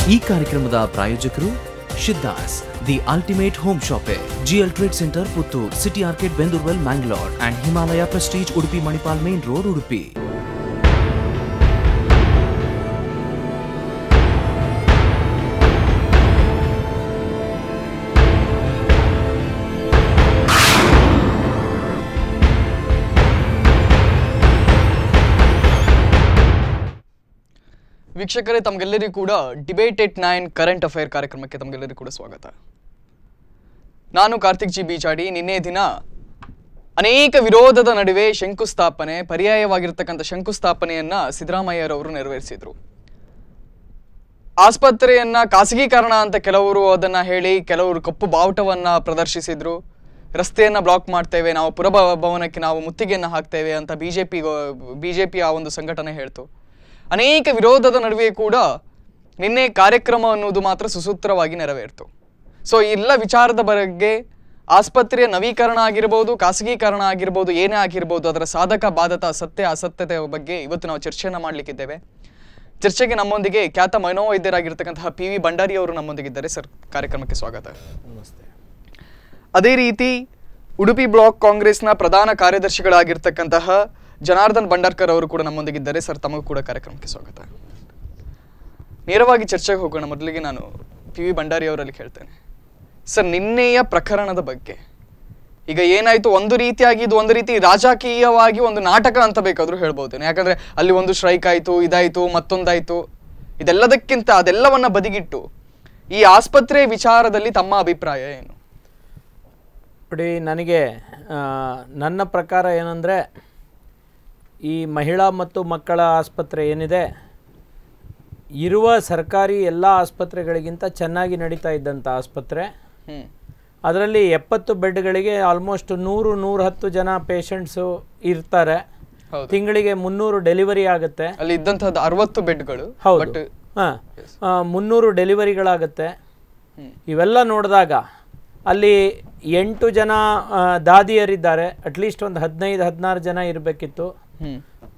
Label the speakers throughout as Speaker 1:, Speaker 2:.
Speaker 1: ಈ ಕಾರ್ಯಕ್ರಮದ ಪ್ರಾಯೋಜಕರು ಶಿದ್ದಾಸ್ the ultimate home shoppe GL trade centre Puttur city ಆರ್ಕೆಟ್ ಬೆಂದೂರ್ವೆಲ್ Mangalore and Himalaya prestige Udupi Manipal main road Udupi
Speaker 2: ವೀಕ್ಷಕರೇ ತಮಗೆಲ್ಲರಿಗೂ ಕೂಡ debate at nine current affair ಕಾರ್ಯಕ್ರಮಕ್ಕೆ ತಮಗೆಲ್ಲರಿಗೂ ಕೂಡ ಸ್ವಾಗತ ನಾನು ಕಾರ್ತಿಕ್ ಜಿ ಬೀಚಾಡಿ ನಿನ್ನೆ ದಿನ ಅನೇಕ ವಿರೋಧದ ನಡುವೆ ಶಂಕುಸ್ಥಾಪನೆ ಪರ್ಯಾಯವಾಗಿರ್ತಕ್ಕಂಥ ಶಂಕುಸ್ಥಾಪನೆಯನ್ನ ಸಿದ್ದರಾಮಯ್ಯರವರು ನೆರವೇರಿಸಿದ್ರು ಆಸ್ಪತ್ರೆಯನ್ನ ಖಾಸಗೀಕರಣ ಅಂತ ಕೆಲವರು ಅದನ್ನ ಹೇಳಿ ಕೆಲವರು ಕಪ್ಪು ಬಾವುಟವನ್ನ ಪ್ರದರ್ಶಿಸಿದ್ರು ರಸ್ತೆಯನ್ನ ಬ್ಲಾಕ್ ಮಾಡ್ತೇವೆ ನಾವು ಪುರಭ ಭವನಕ್ಕೆ ನಾವು ಮುತ್ತಿಗೆಯನ್ನ ಹಾಕ್ತೇವೆ ಅಂತ ಬಿಜೆಪಿ ಬಿಜೆಪಿ ಆ ಒಂದು ಸಂಘಟನೆ ಹೇಳ್ತು ಅನೇಕ ವಿರೋಧದ ನಡುವೆ ಕೂಡ ನಿನ್ನೆ ಕಾರ್ಯಕ್ರಮ ಅನ್ನುವುದು ಮಾತ್ರ ಸುಸೂತ್ರವಾಗಿ ನೆರವೇರಿತು ಸೊ ಎಲ್ಲ ವಿಚಾರದ ಬಗ್ಗೆ ಆಸ್ಪತ್ರೆಯ ನವೀಕರಣ ಆಗಿರ್ಬೋದು ಖಾಸಗೀಕರಣ ಆಗಿರ್ಬೋದು ಏನೇ ಆಗಿರ್ಬೋದು ಅದರ ಸಾಧಕ ಬಾಧಕ ಸತ್ಯ ಅಸತ್ಯತೆ ಬಗ್ಗೆ ಇವತ್ತು ನಾವು ಚರ್ಚೆಯನ್ನು ಮಾಡಲಿಕ್ಕಿದ್ದೇವೆ ಚರ್ಚೆಗೆ ನಮ್ಮೊಂದಿಗೆ ಖ್ಯಾತ ಮನೋವೈದ್ಯರಾಗಿರ್ತಕ್ಕಂತಹ ಪಿ ವಿ ಭಂಡಾರಿ ಅವರು ನಮ್ಮೊಂದಿಗಿದ್ದಾರೆ ಸರ್ ಕಾರ್ಯಕ್ರಮಕ್ಕೆ ಸ್ವಾಗತ ಅದೇ ರೀತಿ ಉಡುಪಿ ಬ್ಲಾಕ್ ಕಾಂಗ್ರೆಸ್ನ ಪ್ರಧಾನ ಕಾರ್ಯದರ್ಶಿಗಳಾಗಿರ್ತಕ್ಕಂತಹ ಜನಾರ್ದನ್ ಭಂಡಾರ್ಕರ್ ಅವರು ಕೂಡ ನಮ್ಮೊಂದಿಗಿದ್ದಾರೆ ಸರ್ ತಮಗೂ ಕೂಡ ಕಾರ್ಯಕ್ರಮಕ್ಕೆ ಸ್ವಾಗತ ನೇರವಾಗಿ ಚರ್ಚೆಗೆ ಹೋಗೋಣ ಮೊದಲಿಗೆ ನಾನು ಪಿ ವಿ ಭಂಡಾರಿ ಅವರಲ್ಲಿ ಕೇಳ್ತೇನೆ ಸರ್ ನಿನ್ನೆಯ ಪ್ರಕರಣದ ಬಗ್ಗೆ ಈಗ ಏನಾಯ್ತು ಒಂದು ರೀತಿಯಾಗಿ ಇದು ಒಂದು ರೀತಿ ರಾಜಕೀಯವಾಗಿ ಒಂದು ನಾಟಕ ಅಂತ ಬೇಕಾದ್ರೂ ಹೇಳ್ಬೋದು ಯಾಕಂದ್ರೆ ಅಲ್ಲಿ ಒಂದು ಸ್ಟ್ರೈಕ್ ಆಯ್ತು ಇದಾಯ್ತು ಮತ್ತೊಂದಾಯ್ತು ಇದೆಲ್ಲದಕ್ಕಿಂತ ಅದೆಲ್ಲವನ್ನ ಬದಿಗಿಟ್ಟು ಈ ಆಸ್ಪತ್ರೆ ವಿಚಾರದಲ್ಲಿ ತಮ್ಮ ಅಭಿಪ್ರಾಯ ಏನು
Speaker 3: ನೋಡಿ ನನಗೆ ಆ, ನನ್ನ ಪ್ರಕಾರ ಏನಂದರೆ ಈ ಮಹಿಳಾ ಮತ್ತು ಮಕ್ಕಳ ಆಸ್ಪತ್ರೆ ಏನಿದೆ ಇರುವ ಸರ್ಕಾರಿ ಎಲ್ಲ ಆಸ್ಪತ್ರೆಗಳಿಗಿಂತ ಚೆನ್ನಾಗಿ ನಡೀತಾ ಇದ್ದಂಥ ಆಸ್ಪತ್ರೆ
Speaker 2: ಹ್ಮ್
Speaker 3: ಅದರಲ್ಲಿ ಎಪ್ಪತ್ತು ಬೆಡ್ಗಳಿಗೆ ಆಲ್ಮೋಸ್ಟ್ ನೂರು ನೂರ ಹತ್ತು ಜನ ಪೇಷಂಟ್ಸು ಇರ್ತಾರೆ
Speaker 2: ಹೌದು.
Speaker 3: ತಿಂಗಳಿಗೆ ಮುನ್ನೂರು ಡೆಲಿವರಿ ಆಗುತ್ತೆ
Speaker 2: ಅಲ್ಲಿ ಇದ್ದಂತಹದ್ದು ಅರವತ್ತು ಬೆಡ್ಗಳು
Speaker 3: ಹೌದು
Speaker 2: ಬಟ್
Speaker 3: ಹಾಂ ಮುನ್ನೂರು ಡೆಲಿವರಿಗಳಾಗುತ್ತೆ
Speaker 2: ಹ್ಮ್.
Speaker 3: ಇವೆಲ್ಲ ನೋಡಿದಾಗ ಅಲ್ಲಿ ಎಂಟು ಜನ ಆ, ದಾದಿಯರಿದ್ದಾರೆ ಅಟ್ಲೀಸ್ಟ್ ಒಂದು ಹದಿನೈದು ಹದಿನಾರು ಜನ ಇರಬೇಕಿತ್ತು
Speaker 2: ಹ್ಮ್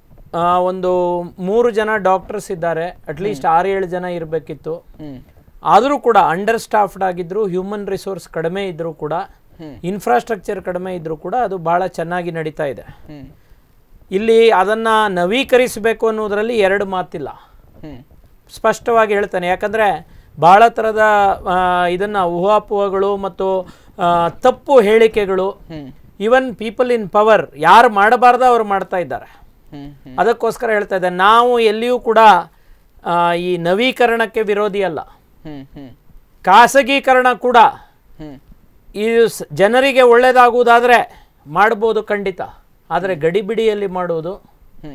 Speaker 3: ಒಂದು ಮೂರು ಜನ ಡಾಕ್ಟರ್ಸ್ ಇದ್ದಾರೆ ಅಟ್ಲೀಸ್ಟ್ ಆರು ಏಳು ಜನ ಇರಬೇಕಿತ್ತು
Speaker 2: ಹ್ಮ್
Speaker 3: ಆದರೂ ಕೂಡ ಅಂಡರ್ ಸ್ಟಾಫ್ಡ್ ಆಗಿದ್ರು ಹ್ಯೂಮನ್ ರಿಸೋರ್ಸ್ ಕಡಿಮೆ ಇದ್ದರೂ ಕೂಡ
Speaker 2: ಹ್ಮ್.
Speaker 3: ಇನ್ಫ್ರಾಸ್ಟ್ರಕ್ಚರ್ ಕಡಿಮೆ ಇದ್ದರೂ ಕೂಡ ಅದು ಭಾಳ ಚೆನ್ನಾಗಿ ನಡೀತಾ ಇದೆ
Speaker 2: ಹ್ಮ್
Speaker 3: ಇಲ್ಲಿ ಅದನ್ನು ನವೀಕರಿಸಬೇಕು ಅನ್ನೋದರಲ್ಲಿ ಎರಡು ಮಾತಿಲ್ಲ
Speaker 2: ಹ್ಮ್
Speaker 3: ಸ್ಪಷ್ಟವಾಗಿ ಹೇಳ್ತಾನೆ ಯಾಕಂದರೆ ಭಾಳ ಥರದ ಇದನ್ನು ಊಹಾಪೋಹಗಳು ಮತ್ತು ಆ, ತಪ್ಪು ಹೇಳಿಕೆಗಳು
Speaker 2: hmm
Speaker 3: even people in power ಯಾರು ಮಾಡಬಾರ್ದ ಅವ್ರು ಮಾಡ್ತಾ ಇದ್ದಾರೆ
Speaker 2: ಹ್ಮ್ ಹ್ಮ್
Speaker 3: ಅದಕ್ಕೋಸ್ಕರ ಹೇಳ್ತಾ ಇದ್ದೆ ನಾವು ಎಲ್ಲಿಯೂ ಕೂಡ ಆ, ಈ ನವೀಕರಣಕ್ಕೆ ವಿರೋಧಿ ಅಲ್ಲ
Speaker 2: ಹ್ಮ್ ಹ್ಮ್
Speaker 3: ಖಾಸಗೀಕರಣ ಕೂಡ
Speaker 2: ಹ್ಮ್
Speaker 3: ಈ ಸ್- ಜನರಿಗೆ ಒಳ್ಳೆಯದಾಗುವುದಾದರೆ ಮಾಡ್ಬೋದು ಖಂಡಿತ ಆದರೆ ಗಡಿಬಿಡಿಯಲ್ಲಿ ಮಾಡುವುದು
Speaker 2: ಹ್ಮ್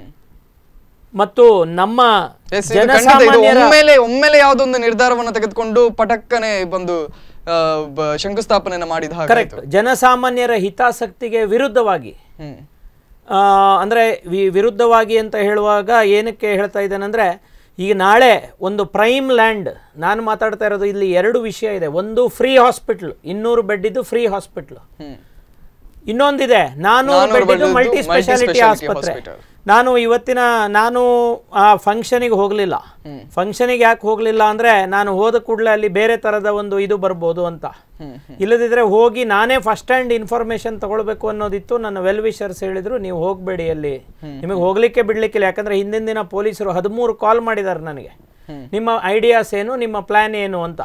Speaker 3: ಮತ್ತು ನಮ್ಮ
Speaker 2: Yes, ಇದು ಖಂಡಿತ ಇದು
Speaker 3: ಜನಸಾಮಾನ್ಯರ
Speaker 2: ಒಮ್ಮೆಲೆ ಒಮ್ಮೆಲೆ ಯಾವುದೊಂದು ನಿರ್ಧಾರವನ್ನ ತೆಗೆದುಕೊಂಡು ಪಟಕ್ಕನೆ ಬಂದು ಆ, ಬ- ಶಂಕುಸ್ಥಾಪನೆಯನ್ನ ಮಾಡಿದ ಹಾಗೆ
Speaker 3: ಕರೆಕ್ಟ್ ಜನಸಾಮಾನ್ಯರ ಹಿತಾಸಕ್ತಿಗೆ ವಿರುದ್ಧವಾಗಿ
Speaker 2: ಹ್ಮ್
Speaker 3: ಆ, ಅಂದ್ರೆ ವಿ ವಿರುದ್ಧವಾಗಿ ಅಂತ ಹೇಳುವಾಗ ಏನಕ್ಕೆ ಹೇಳ್ತಾ ಇದ್ದೇನೆಂದ್ರೆ ಈಗ ನಾಳೆ ಒಂದು ಪ್ರೈಮ್ ಲ್ಯಾಂಡ್ ನಾನು ಮಾತಾಡ್ತಾ ಇರೋದು ಇಲ್ಲಿ ಎರಡು ವಿಷಯ ಇದೆ ಒಂದು ಫ್ರೀ ಹಾಸ್ಪಿಟ್ಲ್ ಇನ್ನೂರು ಬೆಡ್ ಇದ್ದು ಫ್ರೀ ಹಾಸ್ಪಿಟ್ಲ್
Speaker 2: ಹ್ಮ್
Speaker 3: ಇನ್ನೊಂದಿದೆ ನಾನೂರು
Speaker 2: ನಾನೂರು
Speaker 3: ಬೆಡ್
Speaker 2: bed ಇದ್ದು
Speaker 3: ಮಲ್ಟಿ ಸ್ಪೆಷಾಲಿಟಿ
Speaker 2: multi-specialty
Speaker 3: ಆಸ್ಪತ್ರೆ
Speaker 2: hospital.
Speaker 3: ನಾನು ಇವತ್ತಿನ ನಾನು ಆ ಫಂಕ್ಷನಿಗೆ ಹೋಗಲಿಲ್ಲ ಫಂಕ್ಷನಿಗೆ ಯಾಕೆ ಹೋಗಲಿಲ್ಲ ಅಂದರೆ ನಾನು ಹೋದ ಕೂಡಲೇ ಅಲ್ಲಿ ಬೇರೆ ಥರದ ಒಂದು ಇದು ಬರ್ಬೋದು ಅಂತ
Speaker 2: ಹ್ಮ್
Speaker 3: ಇಲ್ಲದಿದ್ರೆ ಹೋಗಿ ನಾನೇ ಫಸ್ಟ್ ಹ್ಯಾಂಡ್ ಇನ್ಫಾರ್ಮೇಶನ್ ತಗೊಳ್ಬೇಕು ಅನ್ನೋದಿತ್ತು ನನ್ನ ವೆಲ್ ವಿಷರ್ಸ್ ಹೇಳಿದ್ರು ನೀವು ಹೋಗಬೇಡಿ ಅಲ್ಲಿ ನಿಮಗೆ ಹೋಗ್ಲಿಕ್ಕೆ ಬಿಡ್ಲಿಕ್ಕಿಲ್ಲ ಯಾಕಂದ್ರೆ ಹಿಂದಿನ ದಿನ ಪೊಲೀಸರು ಹದಿಮೂರು ಕಾಲ್ ಮಾಡಿದ್ದಾರೆ ನನಗೆ ನಿಮ್ಮ ಐಡಿಯಾಸ್ ಏನು ನಿಮ್ಮ ಪ್ಲ್ಯಾನ್ ಏನು ಅಂತ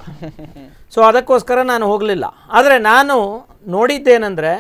Speaker 3: ಸೊ ಅದಕ್ಕೋಸ್ಕರ ನಾನು ಹೋಗಲಿಲ್ಲ ಆದರೆ ನಾನು ನೋಡಿದ್ದೇನೆಂದರೆ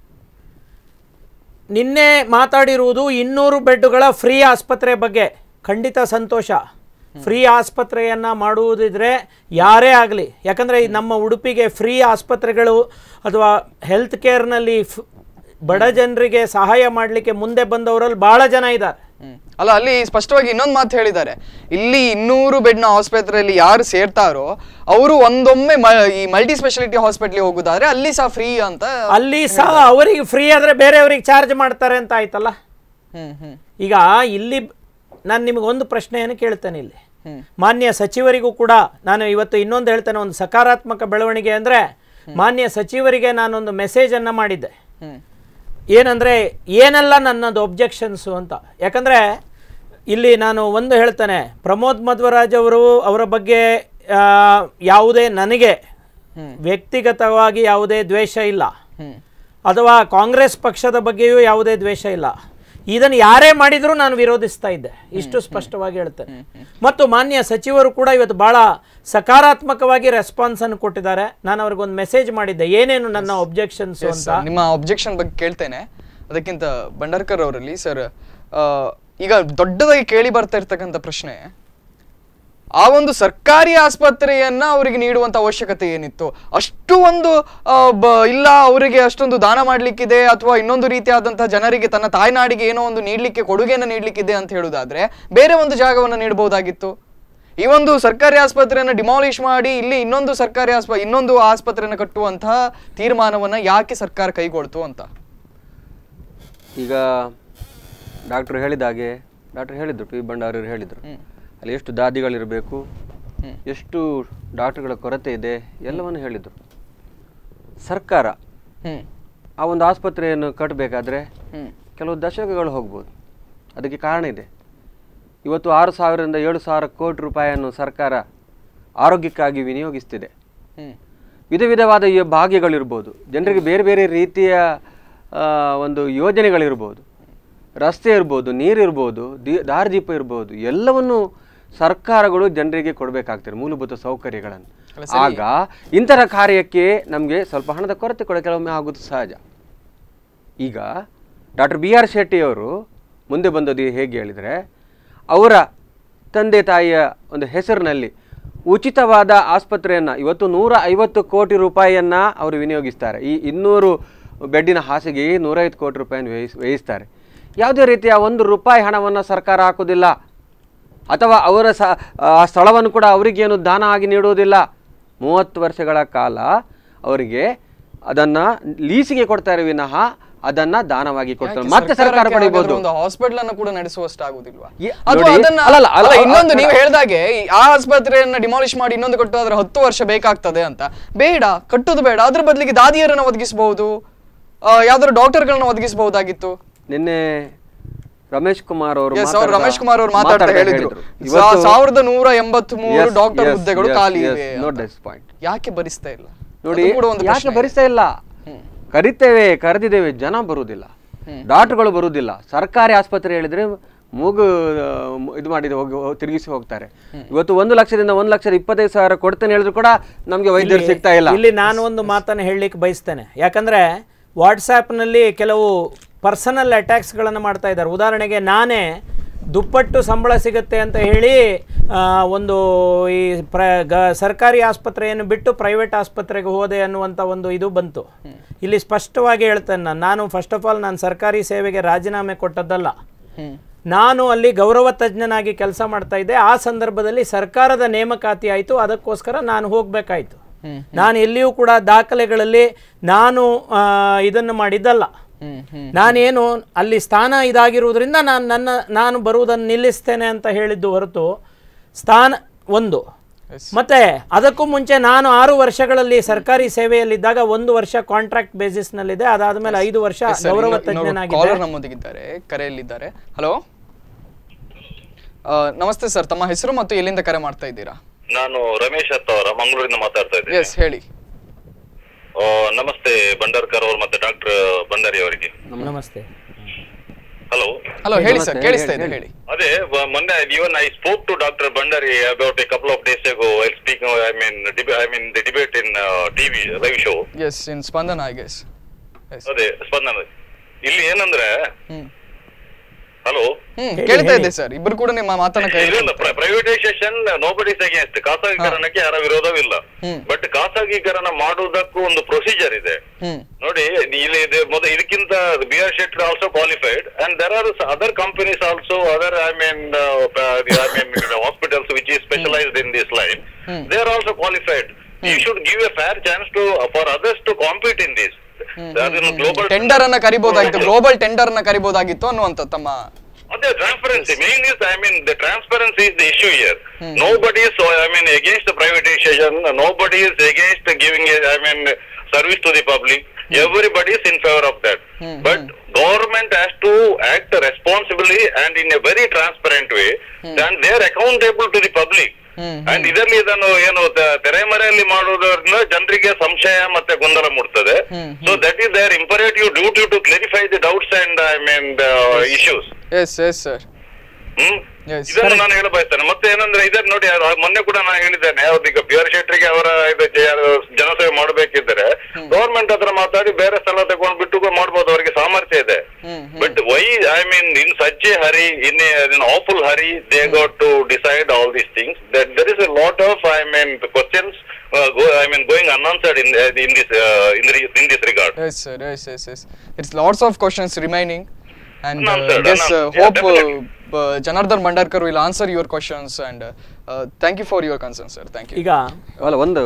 Speaker 3: ನಿನ್ನೆ ಮಾತಾಡಿರುವುದು ಇನ್ನೂರು ಬೆಡ್ಡುಗಳ ಫ್ರೀ ಆಸ್ಪತ್ರೆ ಬಗ್ಗೆ ಖಂಡಿತ ಸಂತೋಷ ಫ್ರೀ ಆಸ್ಪತ್ರೆಯನ್ನು ಮಾಡುವುದಿದ್ರೆ ಯಾರೇ ಆಗಲಿ ಯಾಕಂದರೆ ನಮ್ಮ ಉಡುಪಿಗೆ ಫ್ರೀ ಆಸ್ಪತ್ರೆಗಳು ಅಥವಾ ಹೆಲ್ತ್ ಕೇರ್ನಲ್ಲಿ ಫ್- ಬಡ ಜನರಿಗೆ ಸಹಾಯ ಮಾಡಲಿಕ್ಕೆ ಮುಂದೆ ಬಂದವರಲ್ಲಿ ಭಾಳ ಜನ ಇದ್ದಾರೆ
Speaker 2: ಹ್ಮ್. ಅಲ್ಲ ಅಲ್ಲಿ ಸ್ಪಷ್ಟವಾಗಿ ಇನ್ನೊಂದು ಮಾತು ಹೇಳಿದ್ದಾರೆ ಇಲ್ಲಿ ಇನ್ನೂರು ಬೆಡ್ನ ಆಸ್ಪತ್ರೆಯಲ್ಲಿ ಯಾರು ಸೇರ್ತಾರೋ ಅವರು ಒಂದೊಮ್ಮೆ ಮ- ಈ ಮಲ್ಟಿ ಸ್ಪೆಷಾಲಿಟಿ ಹಾಸ್ಪಿಟ್ಲಿಗೆ ಹೋಗುದಾದ್ರೆ ಅಲ್ಲಿ ಸಹ ಫ್ರೀ ಅಂತ
Speaker 3: ಅಲ್ಲಿ ಸಹ ಅವರಿಗೆ ಫ್ರೀ ಆದರೆ ಬೇರೆಯವ್ರಿಗೆ ಚಾರ್ಜ್ ಮಾಡ್ತಾರೆ ಅಂತ ಆಯ್ತಲ್ಲ
Speaker 2: ಹ್ಮ್ ಹ್ಮ್
Speaker 3: ಈಗ ಇಲ್ಲಿ ನಾನು ನಿಮಗೆ ಒಂದು ಪ್ರಶ್ನೆಯನ್ನು ಕೇಳ್ತೇನೆ ಇಲ್ಲಿ
Speaker 2: ಹ್ಮ್.
Speaker 3: ಮಾನ್ಯ ಸಚಿವರಿಗೂ ಕೂಡ ನಾನು ಇವತ್ತು ಇನ್ನೊಂದು ಹೇಳ್ತೇನೆ ಒಂದು ಸಕಾರಾತ್ಮಕ ಬೆಳವಣಿಗೆ ಅಂದರೆ ಮಾನ್ಯ ಸಚಿವರಿಗೆ ನಾನೊಂದು ಮೆಸೇಜನ್ನು ಮಾಡಿದ್ದೆ
Speaker 2: ಹ್ಮ್
Speaker 3: ಏನಂದರೆ ಏನೆಲ್ಲ ನನ್ನದು ಒಬ್ಜೆಕ್ಷನ್ಸು ಅಂತ ಯಾಕಂದರೆ ಇಲ್ಲಿ ನಾನು ಒಂದು ಹೇಳ್ತೇನೆ ಪ್ರಮೋದ್ ಮಧ್ವರಾಜ್ ಅವರು ಅವರ ಬಗ್ಗೆ ಆ, ಯಾವುದೇ ನನಗೆ ವ್ಯಕ್ತಿಗತವಾಗಿ ಯಾವುದೇ ದ್ವೇಷ ಇಲ್ಲ
Speaker 2: ಹ್ಮ್
Speaker 3: ಅಥವಾ ಕಾಂಗ್ರೆಸ್ ಪಕ್ಷದ ಬಗ್ಗೆಯೂ ಯಾವುದೇ ದ್ವೇಷ ಇಲ್ಲ ಇದನ್ನು ಯಾರೇ ಮಾಡಿದರೂ ನಾನು ವಿರೋಧಿಸ್ತಾ ಇದ್ದೆ ಇಷ್ಟು ಸ್ಪಷ್ಟವಾಗಿ ಹೇಳ್ತೇನೆ ಮತ್ತು ಮಾನ್ಯ ಸಚಿವರು ಕೂಡ ಇವತ್ತು ಬಹಳ ಸಕಾರಾತ್ಮಕವಾಗಿ ರೆಸ್ಪಾನ್ಸ್ ಅನ್ನು ಕೊಟ್ಟಿದ್ದಾರೆ ನಾನು ಅವ್ರಿಗೊಂದು ಮೆಸೇಜ್ ಮಾಡಿದ್ದೆ ಏನೇನು ನನ್ನ ಒಬ್ಜೆಕ್ಷನ್ಸ್
Speaker 2: Yes,
Speaker 3: ಅಂತ
Speaker 2: sir. ನಿಮ್ಮ ಒಬ್ಜೆಕ್ಷನ್ ಬಗ್ಗೆ ಕೇಳ್ತೇನೆ ಅದಕ್ಕಿಂತ ಭಂಡಾರ್ಕರ್ ಅವರಲ್ಲಿ ಸರ್ ಈಗ ದೊಡ್ಡದಾಗಿ ಕೇಳಿ ಬರ್ತಾ ಇರ್ತಕ್ಕಂಥ ಪ್ರಶ್ನೆ ಆ ಒಂದು ಸರ್ಕಾರಿ ಆಸ್ಪತ್ರೆಯನ್ನ ಅವರಿಗೆ ನೀಡುವಂತ ಅವಶ್ಯಕತೆ ಏನಿತ್ತು ಅಷ್ಟು ಒಂದು ಆ, ಬ- ಇಲ್ಲ ಅವರಿಗೆ ಅಷ್ಟೊಂದು ದಾನ ಮಾಡ್ಲಿಕ್ಕಿದೆ ಅಥವಾ ಇನ್ನೊಂದು ರೀತಿಯಾದಂತಹ ಜನರಿಗೆ ತನ್ನ ತಾಯ್ನಾಡಿಗೆ ಏನೋ ಒಂದು ನೀಡ್ಲಿಕ್ಕೆ ಕೊಡುಗೆಯನ್ನು ನೀಡ್ಲಿಕ್ಕಿದೆ ಅಂತ ಹೇಳುದಾದ್ರೆ ಬೇರೆ ಒಂದು ಜಾಗವನ್ನು ನೀಡಬಹುದಾಗಿತ್ತು ಈ ಒಂದು ಸರ್ಕಾರಿ ಆಸ್ಪತ್ರೆಯನ್ನ ಡಿಮಾಲಿಷ್ ಮಾಡಿ ಇಲ್ಲಿ ಇನ್ನೊಂದು ಸರ್ಕಾರಿ ಆಸ್ಪ ಇನ್ನೊಂದು ಆಸ್ಪತ್ರೆಯನ್ನು ಕಟ್ಟುವಂತಹ ತೀರ್ಮಾನವನ್ನ ಯಾಕೆ ಸರ್ಕಾರ ಕೈಗೊಳ್ತು ಅಂತ
Speaker 4: ಈಗ ಡಾಕ್ಟ್ರು ಹೇಳಿದ ಹಾಗೆ ಡಾಕ್ಟ್ರು ಹೇಳಿದ್ರು ಪಿ ಭಂಡಾರರು ಹೇಳಿದರು ಅಲ್ಲಿ ಎಷ್ಟು ದಾದಿಗಳಿರಬೇಕು ಎಷ್ಟು ಡಾಕ್ಟ್ರುಗಳ ಕೊರತೆ ಇದೆ ಎಲ್ಲವನ್ನು ಹೇಳಿದರು ಸರ್ಕಾರ
Speaker 2: ಹ್ಮ್
Speaker 4: ಆ ಒಂದು ಆಸ್ಪತ್ರೆಯನ್ನು ಕಟ್ಟಬೇಕಾದ್ರೆ
Speaker 2: ಹ್ಮ್
Speaker 4: ಕೆಲವು ದಶಕಗಳು ಹೋಗ್ಬೋದು ಅದಕ್ಕೆ ಕಾರಣ ಇದೆ ಇವತ್ತು ಆರು ಸಾವಿರದಿಂದ ಏಳು ಸಾವಿರ ಕೋಟಿ ರೂಪಾಯಿಯನ್ನು ಸರ್ಕಾರ ಆರೋಗ್ಯಕ್ಕಾಗಿ ವಿನಿಯೋಗಿಸ್ತಿದೆ
Speaker 2: ಹ್ಮ್
Speaker 4: ವಿಧ ವಿಧವಾದ ಈ ಭಾಗ್ಯಗಳಿರ್ಬೋದು ಜನರಿಗೆ ಬೇರೆ ಬೇರೆ ರೀತಿಯ ಆ, ಒಂದು ಯೋಜನೆಗಳಿರ್ಬೋದು ರಸ್ತೆ ಇರ್ಬೋದು ನೀರಿರ್ಬೋದು ದಿ ದಾರಿದೀಪ ಇರ್ಬೋದು ಎಲ್ಲವನ್ನು ಸರ್ಕಾರಗಳು ಜನರಿಗೆ ಕೊಡಬೇಕಾಗ್ತದೆ ಮೂಲಭೂತ ಸೌಕರ್ಯಗಳನ್ನು ಆಗ ಇಂಥರ ಕಾರ್ಯಕ್ಕೆ ನಮಗೆ ಸ್ವಲ್ಪ ಹಣದ ಕೊರತೆ ಕೂಡ ಕೆಲವೊಮ್ಮೆ ಆಗೋದು ಸಹಜ ಈಗ ಡಾಕ್ಟರ್ ಬಿ ಆರ್ ಶೆಟ್ಟಿಯವರು ಮುಂದೆ ಬಂದದ್ದು ಹೇಗೆ ಹೇಳಿದರೆ ಅವರ ತಂದೆ ತಾಯಿಯ ಒಂದು ಹೆಸರಿನಲ್ಲಿ ಉಚಿತವಾದ ಆಸ್ಪತ್ರೆಯನ್ನು ಇವತ್ತು ನೂರ ಐವತ್ತು ಕೋಟಿ ರೂಪಾಯಿಯನ್ನು ಅವರು ವಿನಿಯೋಗಿಸ್ತಾರೆ ಈ ಇನ್ನೂರು ಬೆಡ್ಡಿನ ಹಾಸಿಗೆಗೆ ನೂರೈವತ್ತು ಕೋಟಿ ರೂಪಾಯಿಯನ್ನು ವ್ಯಯಿಸ್ ವ್ಯಯಿಸ್ತಾರೆ ಯಾವುದೇ ರೀತಿಯ ಒಂದು ರೂಪಾಯಿ ಹಣವನ್ನು ಸರ್ಕಾರ ಹಾಕೋದಿಲ್ಲ ಅಥವಾ ಅವರ ಸ ಆ ಸ್ಥಳವನ್ನು ಕೂಡ ಅವರಿಗೇನು ದಾನ ಆಗಿ ನೀಡುವುದಿಲ್ಲ ಮೂವತ್ತು ವರ್ಷಗಳ ಕಾಲ ಅವರಿಗೆ ಅದನ್ನು ಲೀಸಿಗೆ ಕೊಡ್ತಾರೆ ವಿನಃ ಅದನ್ನ ದಾನವಾಗಿ ಕೊಡ್ತಾರೆ ಮತ್ತೆ ಸರ್ಕಾರ
Speaker 2: ಸರ್ಕಾರಕ್ಕೆ
Speaker 4: ಪಡಿಬಹುದು
Speaker 2: ಹಾಗಾದ್ರೆ ಒಂದು ಹಾಸ್ಪಿಟಲ್ ಅನ್ನು ಕೂಡ ನಡೆಸುವಷ್ಟಾಗುದಿಲ್ವಾ
Speaker 4: ಈ-
Speaker 2: ಅಥವಾ
Speaker 4: ನೋಡಿ,
Speaker 2: ಅದನ್ನ
Speaker 4: ಅಲ್ಲಲ್ಲ, ಅಲ್ಲ,
Speaker 2: ಅಲ್ಲ, ಇನ್ನೊಂದು
Speaker 4: ಅಲ್ಲ,
Speaker 2: ನೀವು ಹೇಳ್ದಾಗೆ ಈ ಆ ಆಸ್ಪತ್ರೆಯನ್ನ ಡಿಮಾಲಿಷ್ ಮಾಡಿ ಇನ್ನೊಂದು ಕಟ್ಟೋದ್ರೆ ಹತ್ತು ವರ್ಷ ಬೇಕಾಗ್ತದೆ ಅಂತ ಬೇಡ ಕಟ್ಟೋದು ಬೇಡ ಅದ್ರ ಬದಲಿಗೆ ದಾದಿಯರನ್ನ ಒದಗಿಸಬಹುದು ಯಾವ್ದಾದ್ರು ಡಾಕ್ಟರ್ಗಳನ್ನ ಒದಗಿಸಬಹುದಾಗಿತ್ತು
Speaker 4: ನಿನ್ನೆ ರಮೇಶ್ ಕುಮಾರ್ ಅವರು
Speaker 2: Yes, ಅವ್ರು ರಮೇಶ್ ಕುಮಾರ್ ಅವರು ಮಾತಾಡ್ತಾ ಹೇಳಿದ್ರು ಸಾ- ಸಾವಿರದ ನೂರ ಎಂಬತ್ ಮೂರು ಡಾಕ್ಟರ್ ಹುದ್ದೆಗಳು ಖಾಲಿ ಇವೆ
Speaker 4: ನೋಟ್
Speaker 2: ಅಂತ.
Speaker 4: ದಿಸ್ ಪಾಯಿಂಟ್
Speaker 2: ಯಾಕೆ ಭರಿಸ್ತಾ ಇಲ್ಲ
Speaker 4: ನೋಡಿ
Speaker 2: ಅದು ಕೂಡ ಒಂದು
Speaker 4: ಯಾಕೆ
Speaker 2: ಪ್ರಶ್ನೆ ಇದೆ.
Speaker 4: ಭರಿಸ್ತಾ ಇಲ್ಲ ಕರಿತೇವೆ ಕರೆದಿದ್ದೇವೆ ಜನ ಬರುವುದಿಲ್ಲ ಡಾಕ್ಟರ್ಗಳು ಬರುವುದಿಲ್ಲ ಸರ್ಕಾರಿ ಆಸ್ಪತ್ರೆ ಹೇಳಿದ್ರೆ ಮೂಗು ಆ, ಮ್- ಇದು ಮಾಡಿ ಹೋಗಿ ಹೋ- ತಿರುಗಿಸಿ ಹೋಗ್ತಾರೆ ಇವತ್ತು ಒಂದು ಲಕ್ಷದಿಂದ ಒಂದು ಲಕ್ಷದ ಇಪ್ಪತ್ತೈದು ಸಾವಿರ ಕೊಡ್ತೇನೆ ಹೇಳಿದ್ರು ಕೂಡ ನಮಗೆ ವೈದ್ಯರು ಸಿಗ್ತಾ ಇಲ್ಲ
Speaker 3: ಇಲ್ಲಿ ನಾನು ಒಂದು ಮಾತನ್ನು ಹೇಳಲಿಕ್ಕೆ ಬಯಸ್ತೇನೆ ಯಾಕಂದರೆ ವಾಟ್ಸಾಪ್ನಲ್ಲಿ ಕೆಲವು ಪರ್ಸನಲ್ ಅಟ್ಯಾಕ್ಸ್ಗಳನ್ನು ಮಾಡ್ತಾ ಇದ್ದಾರೆ ಉದಾಹರಣೆಗೆ ನಾನೇ ದುಪ್ಪಟ್ಟು ಸಂಬಳ ಸಿಗುತ್ತೆ ಅಂತ ಹೇಳಿ ಆ, ಒಂದು ಈ ಪ್ರ ಗ ಸರ್ಕಾರಿ ಆಸ್ಪತ್ರೆಯನ್ನು ಬಿಟ್ಟು ಪ್ರೈವೇಟ್ ಆಸ್ಪತ್ರೆಗೆ ಹೋದೆ ಅನ್ನುವಂಥ ಒಂದು ಇದು ಬಂತು ಇಲ್ಲಿ ಸ್ಪಷ್ಟವಾಗಿ ಹೇಳ್ತೇನೆ ನಾನು ನಾನು ಫಸ್ಟ್ ಆಫ್ ಆಲ್ ನಾನು ಸರ್ಕಾರಿ ಸೇವೆಗೆ ರಾಜೀನಾಮೆ ಕೊಟ್ಟದ್ದಲ್ಲ
Speaker 2: ಹ್ಮ್
Speaker 3: ನಾನು ಅಲ್ಲಿ ಗೌರವ ತಜ್ಞನಾಗಿ ಕೆಲಸ ಮಾಡ್ತಾ ಇದ್ದೆ ಆ ಸಂದರ್ಭದಲ್ಲಿ ಸರ್ಕಾರದ ನೇಮಕಾತಿ ಆಯಿತು ಅದಕ್ಕೋಸ್ಕರ ನಾನು ಹೋಗಬೇಕಾಯಿತು ನಾನು ಎಲ್ಲಿಯೂ ಕೂಡ ದಾಖಲೆಗಳಲ್ಲಿ ನಾನು ಆ, ಇದನ್ನು ಮಾಡಿದ್ದಲ್ಲ
Speaker 2: ಹ್ಮ್ ಹ್ಮ್
Speaker 3: ನಾನೇನು ಅಲ್ಲಿ ಸ್ಥಾನ ಇದಾಗಿರುವುದರಿಂದ ನಾನು ನನ್ನ ನಾನು ಬರುವುದನ್ನು ನಿಲ್ಲಿಸ್ತೇನೆ ಅಂತ ಹೇಳಿದ್ದು ಹೊರತು ಸ್ಥಾನ ಒಂದು ಮತ್ತೆ ಅದಕ್ಕೂ ಮುಂಚೆ ನಾನು ಆರು ವರ್ಷಗಳಲ್ಲಿ ಸರ್ಕಾರಿ ಸೇವೆಯಲ್ಲಿದ್ದಾಗ ಒಂದು ವರ್ಷ ಕಾಂಟ್ರಾಕ್ಟ್ ಬೇಸಿಸ್ನಲ್ಲಿದೆ ಅದಾದ್ಮೇಲೆ ಐದು ವರ್ಷ ಗೌರವ ತಜ್ಞನಾಗಿದ್ದೆ
Speaker 2: ಕಾಲರ್ ನಮ್ಮೊಂದಿಗಿದ್ದಾರೆ ಕರೆಯಲ್ಲಿದ್ದಾರೆ ಹಲೋ ನಮಸ್ತೆ ಸರ್ ತಮ್ಮ ಹೆಸರು ಮತ್ತು ಎಲ್ಲಿಂದ ಕರೆ ಮಾಡ್ತಾ ಇದ್ದೀರಾ
Speaker 5: ನಾನು ರಮೇಶ್ ಅತ್ತವರ ಮಂಗಳೂರಿಂದ ಮಾತಾಡ್ತಾ ಇದ್ದೇನೆ
Speaker 2: ಎಸ್ ಹೇಳಿ
Speaker 5: ಆ, ನಮಸ್ತೆ ಭಂಡಾರ್ಕರ್ ಅವರು ಮತ್ತೆ ಡಾಕ್ಟರ್ ಭಂಡಾರಿ ಅವರಿಗೆ
Speaker 3: ನಮಸ್ತೆ
Speaker 5: ಹಲೋ
Speaker 2: ಹಲೋ ಹೇಳಿ ಸರ್
Speaker 4: ನಮಸ್ತೆ,
Speaker 2: ಕೇಳಿಸ್ತಾ ಇದೆ
Speaker 4: ಹೇಳಿ,
Speaker 2: ಹೇಳಿ
Speaker 5: ಅದೇ ವ- ಮೊನ್ನೆ even I spoke to doctor Bhandari about a couple of days ago I speak I mean I mean the debate in TV live show
Speaker 2: yes in Spandana I guess yes
Speaker 5: ಅದೇ ಸ್ಪಂದನ ಇಲ್ಲಿ ಏನಂದ್ರೆ
Speaker 2: ಹ್ಮ್
Speaker 5: ಹಲೋ
Speaker 2: ಹ್ಮ್ ಕೇಳ್ತಾ ಇದೆ ಸರ್ ಇಬ್ರು ಕೂಡ ನಿಮ್ಮ ಮಾತನ್ನ ಕೈ
Speaker 5: ಇಲ್ಲ ಪ್ರೈವೇಟೈಸೇಷನ್ ನೋಬಡಿಸ್ ಅಗೇನ್ಸ್ಟ್ ಖಾಸಗೀಕರಣಕ್ಕೆ ಯಾರ ವಿರೋಧವಿಲ್ಲ
Speaker 2: ಹ್ಮ್.
Speaker 5: ಬಟ್ ಖಾಸಗೀಕರಣ ಮಾಡುವುದಕ್ಕೂ ಒಂದು ಪ್ರೊಸೀಜರ್ ಇದೆ
Speaker 2: ಹ್ಮ್
Speaker 5: ನೋಡಿ ಇಲ್ಲಿ ಇದು ಮೊದಲು ಇದಕ್ಕಿಂತ B R Shetty also qualified and there are other companies also other I mean I mean hospitals which is specialised in this line they are also qualified you should give a fair chance to for others to compete in this global
Speaker 2: tender ಅನ್ನ ಕರಿಬಹುದಾಗಿತ್ತು global tender ಅನ್ನ ಕರಿಬಹುದಾಗಿತ್ತು ಅನ್ನುವಂತ ತಮ್ಮ
Speaker 5: ಅದೇ transparency main is I mean the transparency is the issue here nobody is I mean against privatisation nobody is against giving I mean service to the public everybody is in favour of that but government has to act responsibly and in a very transparent way and they are accountable to the public and ಇದರಲ್ಲಿ ಇದನ್ನು ಏನು ತ- ತೆರೆಮರೆಯಲ್ಲಿ ಮಾಡುವುದರಿಂದ ಜನರಿಗೆ ಸಂಶಯ ಮತ್ತೆ ಗೊಂದಲ ಮೂಡ್ತದೆ so that is their imperative duty to clarify the doubts and I mean issues
Speaker 2: yes yes sir
Speaker 5: hmm
Speaker 2: Yes.
Speaker 5: ಇದನ್ನು ನಾನು ಹೇಳ ಬಯಸ್ತೇನೆ ಮತ್ತೆ ಏನಂದ್ರೆ ಇದನ್ನ ನೋಡಿ ಅದು ಮೊನ್ನೆ ಕೂಡ ನಾನು ಹೇಳಿದ್ದೇನೆ ಯಾವ್ದು ಈಗ ಪಿ ಆರ್ ಶೆಟ್ರಿಗೆ ಅವರ ಇದು ಜ- ಜನಸೇವೆ ಮಾಡಬೇಕಿದ್ದರೆ ಗವರ್ಮೆಂಟ್ ಹತ್ರ ಮಾತಾಡಿ ಬೇರೆ ಸ್ಥಳ ತಗೊಂಡು ಬಿಟ್ಟು ಮಾಡ್ಬೋದು ಅವರಿಗೆ ಸಾಮರ್ಥ್ಯ ಇದೆ but why I mean in such a hurry in in awful hurry they got to decide all these things that there is a lot of I mean questions I mean going unanswered in in this in this regard
Speaker 2: Yes, sir. Yes, yes, yes. It's lots of questions remaining, and uh,
Speaker 5: Unanswered,
Speaker 2: guess uh,
Speaker 5: unanswered. Yeah,
Speaker 2: hope uh,
Speaker 5: definitely.
Speaker 2: uh, Janardhan Mandarkar will answer your questions. And uh, uh, thank you for your concern, sir. Thank you.
Speaker 3: ಈಗ
Speaker 4: ಅಲ್ಲ ಒಂದು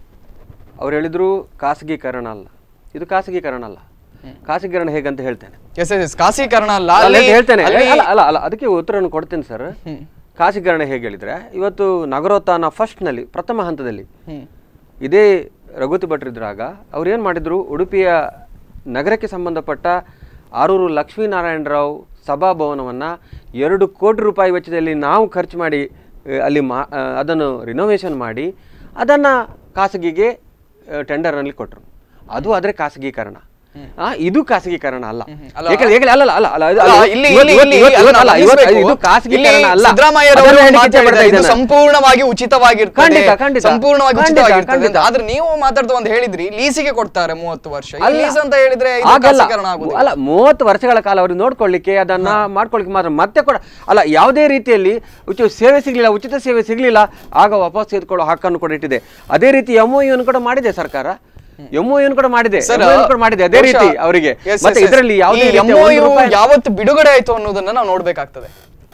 Speaker 4: ಅವ್ರು ಹೇಳಿದ್ರು ಖಾಸಗೀಕರಣ ಅಲ್ಲ ಇದು ಖಾಸಗೀಕರಣ ಅಲ್ಲ ಖಾಸಗೀಕರಣ ಹೇಗಂತ ಹೇಳ್ತೇನೆ
Speaker 2: Yes, yes, yes. ಖಾಸೀಕರಣ ಅಲ್ಲ
Speaker 4: ಅಲ್ಲ,
Speaker 2: ಅಲ್ಲಿ-
Speaker 4: ಹೇಳ್ತೇನೆ
Speaker 2: ಅಲ್ಲಿ-
Speaker 4: ಅಲ್ಲ ಅಲ್ಲ ಅಲ್ಲ ಅದಕ್ಕೆ ಉತ್ತರವನ್ನು ಕೊಡ್ತೇನೆ ಸರ್ ಖಾಸಗೀಕರಣ ಹೇಗೆ ಹೇಳಿದ್ರೆ ಇವತ್ತು ನಗರೋತ್ಥಾನ ಫಸ್ಟ್ನಲ್ಲಿ ಪ್ರಥಮ ಹಂತದಲ್ಲಿ
Speaker 2: ಹ್ಮ್.
Speaker 4: ಇದೇ ರಘುತಿ ಭಟ್ರಿದ್ರಾಗ ಅವ್ರು ಏನು ಮಾಡಿದ್ರು ಉಡುಪಿಯ ನಗರಕ್ಕೆ ಸಂಬಂಧಪಟ್ಟ ಆರೂರು ಲಕ್ಷ್ಮೀನಾರಾಯಣರಾವ್ ಸಭಾಭವನವನ್ನು ಎರಡು ಕೋಟಿ ರೂಪಾಯಿ ವೆಚ್ಚದಲ್ಲಿ ನಾವು ಖರ್ಚು ಮಾಡಿ ಆ, ಅಲ್ಲಿ ಮಾ ಆ, ಅದನ್ನು ರಿನೋವೇಷನ್ ಮಾಡಿ ಅದನ್ನು ಖಾಸಗಿಗೆ ಟೆಂಡರ್ನಲ್ಲಿ ಕೊಟ್ಟರು ಅದು ಆದರೆ ಖಾಸಗೀಕರಣ ಆ, ಇದು ಖಾಸಗೀಕರಣ ಅಲ್ಲ
Speaker 2: ಅಲ್ಲ,
Speaker 4: ಏಕೆಂದ್ರೆ- ಏಕೆಂದ್ರೆ- ಅಲ್ಲ ಅಲ್ಲ ಅಲ್ಲ ಅಲ್ಲ, ಅದು-
Speaker 2: ಅಲ್ಲ,
Speaker 4: ಅದು
Speaker 2: ಇಲ್ಲಿ
Speaker 4: ಇವತ್ತು-
Speaker 2: ಇಲ್ಲಿ- ಇಲ್ಲಿ
Speaker 4: ಇವತ್ತು-
Speaker 2: ಅದನ್ನ
Speaker 4: ಅಲ್ಲ, ಇವತ್ತು-
Speaker 2: ಗಮನಿಸ್ಬೇಕು.
Speaker 4: ಇದು ಖಾಸಗೀಕರಣ
Speaker 2: ಇಲ್ಲಿ
Speaker 4: ಅಲ್ಲ
Speaker 2: ಸಿದ್ದರಾಮಯ್ಯರವರು
Speaker 4: ಅದನ್ನ ಹೇಳಿಕ್ಕೆ
Speaker 2: ಮಾತಾಡಿದ್ದಾರೆ,
Speaker 4: ಇಷ್ಟಪಡ್ತಾ
Speaker 2: ಇದು
Speaker 4: ಇದ್ದೇನೆ.
Speaker 2: ಸಂಪೂರ್ಣವಾಗಿ ಉಚಿತವಾಗಿರ್ತದೆ
Speaker 4: ಖಂಡಿತ, ಖಂಡಿತ.
Speaker 2: ಸಂಪೂರ್ಣವಾಗಿ
Speaker 4: ಖಂಡಿತ,
Speaker 2: ಉಚಿತವಾಗಿರ್ತದೆ
Speaker 4: ಖಂಡಿತ.
Speaker 2: ಅಂತ. ಆದ್ರೆ ನೀವು ಮಾತಾಡ್ತಾ ಒಂದು ಹೇಳಿದ್ರಿ ಲೀಸಿಗೆ ಕೊಡ್ತಾರೆ ಮೂವತ್ತು ವರ್ಷ ಈ
Speaker 4: ಅಲ್ಲ.
Speaker 2: ಲೀಸ್ ಅಂತ ಹೇಳಿದ್ರೆ ಇದು
Speaker 4: ಆಗಲ್ಲ
Speaker 2: ಖಾಸೀಕರಣ ಆಗುದಿಲ್ಲ.
Speaker 4: ಅಲ್ಲ ಮೂವತ್ತು ವರ್ಷಗಳ ಕಾಲ ಅವ್ರಿಗೆ ನೋಡ್ಕೊಳ್ಳಿಕ್ಕೆ ಅದನ್ನ ಮಾಡ್ಕೊಳ್ಳಿಕ್ಕೆ ಮಾತ್ರ ಮತ್ತೆ ಕೂಡ ಅಲ್ಲ ಯಾವುದೇ ರೀತಿಯಲ್ಲಿ ಉಚಿತ ಸೇವೆ ಸಿಗ್ಲಿಲ್ಲ ಉಚಿತ ಸೇವೆ ಸಿಗ್ಲಿಲ್ಲ ಆಗ ವಾಪಸ್ ತೆಗೆದುಕೊಳ್ಳೋ ಹಕ್ಕನ್ನು ಕೂಡ ಇಟ್ಟಿದೆ ಅದೇ ರೀತಿ ಎಂ ಕೂಡ ಮಾಡಿದೆ ಸರ್ಕಾರ ಎಂ ಕೂಡ ಮಾಡಿದೆ
Speaker 2: Sir,
Speaker 4: MOU ಕೂಡ ಮಾಡಿದೆ ಅದೇ ರೀತಿ
Speaker 2: ಬಹುಶಃ-
Speaker 4: ಅವರಿಗೆ
Speaker 2: Yes, yes,
Speaker 4: ಮತ್ತೆ
Speaker 2: yes.
Speaker 4: ಇದರಲ್ಲಿ ಯಾವುದೇ
Speaker 2: ಈ
Speaker 4: ರೀತಿಯ ಒಂದು
Speaker 2: MOU
Speaker 4: ರೂಪಾಯಿ-
Speaker 2: ಯಾವತ್ತು ಬಿಡುಗಡೆ ಆಯ್ತು ಅನ್ನೋದನ್ನ ನಾವು ನೋಡ್ಬೇಕಾಗ್ತದೆ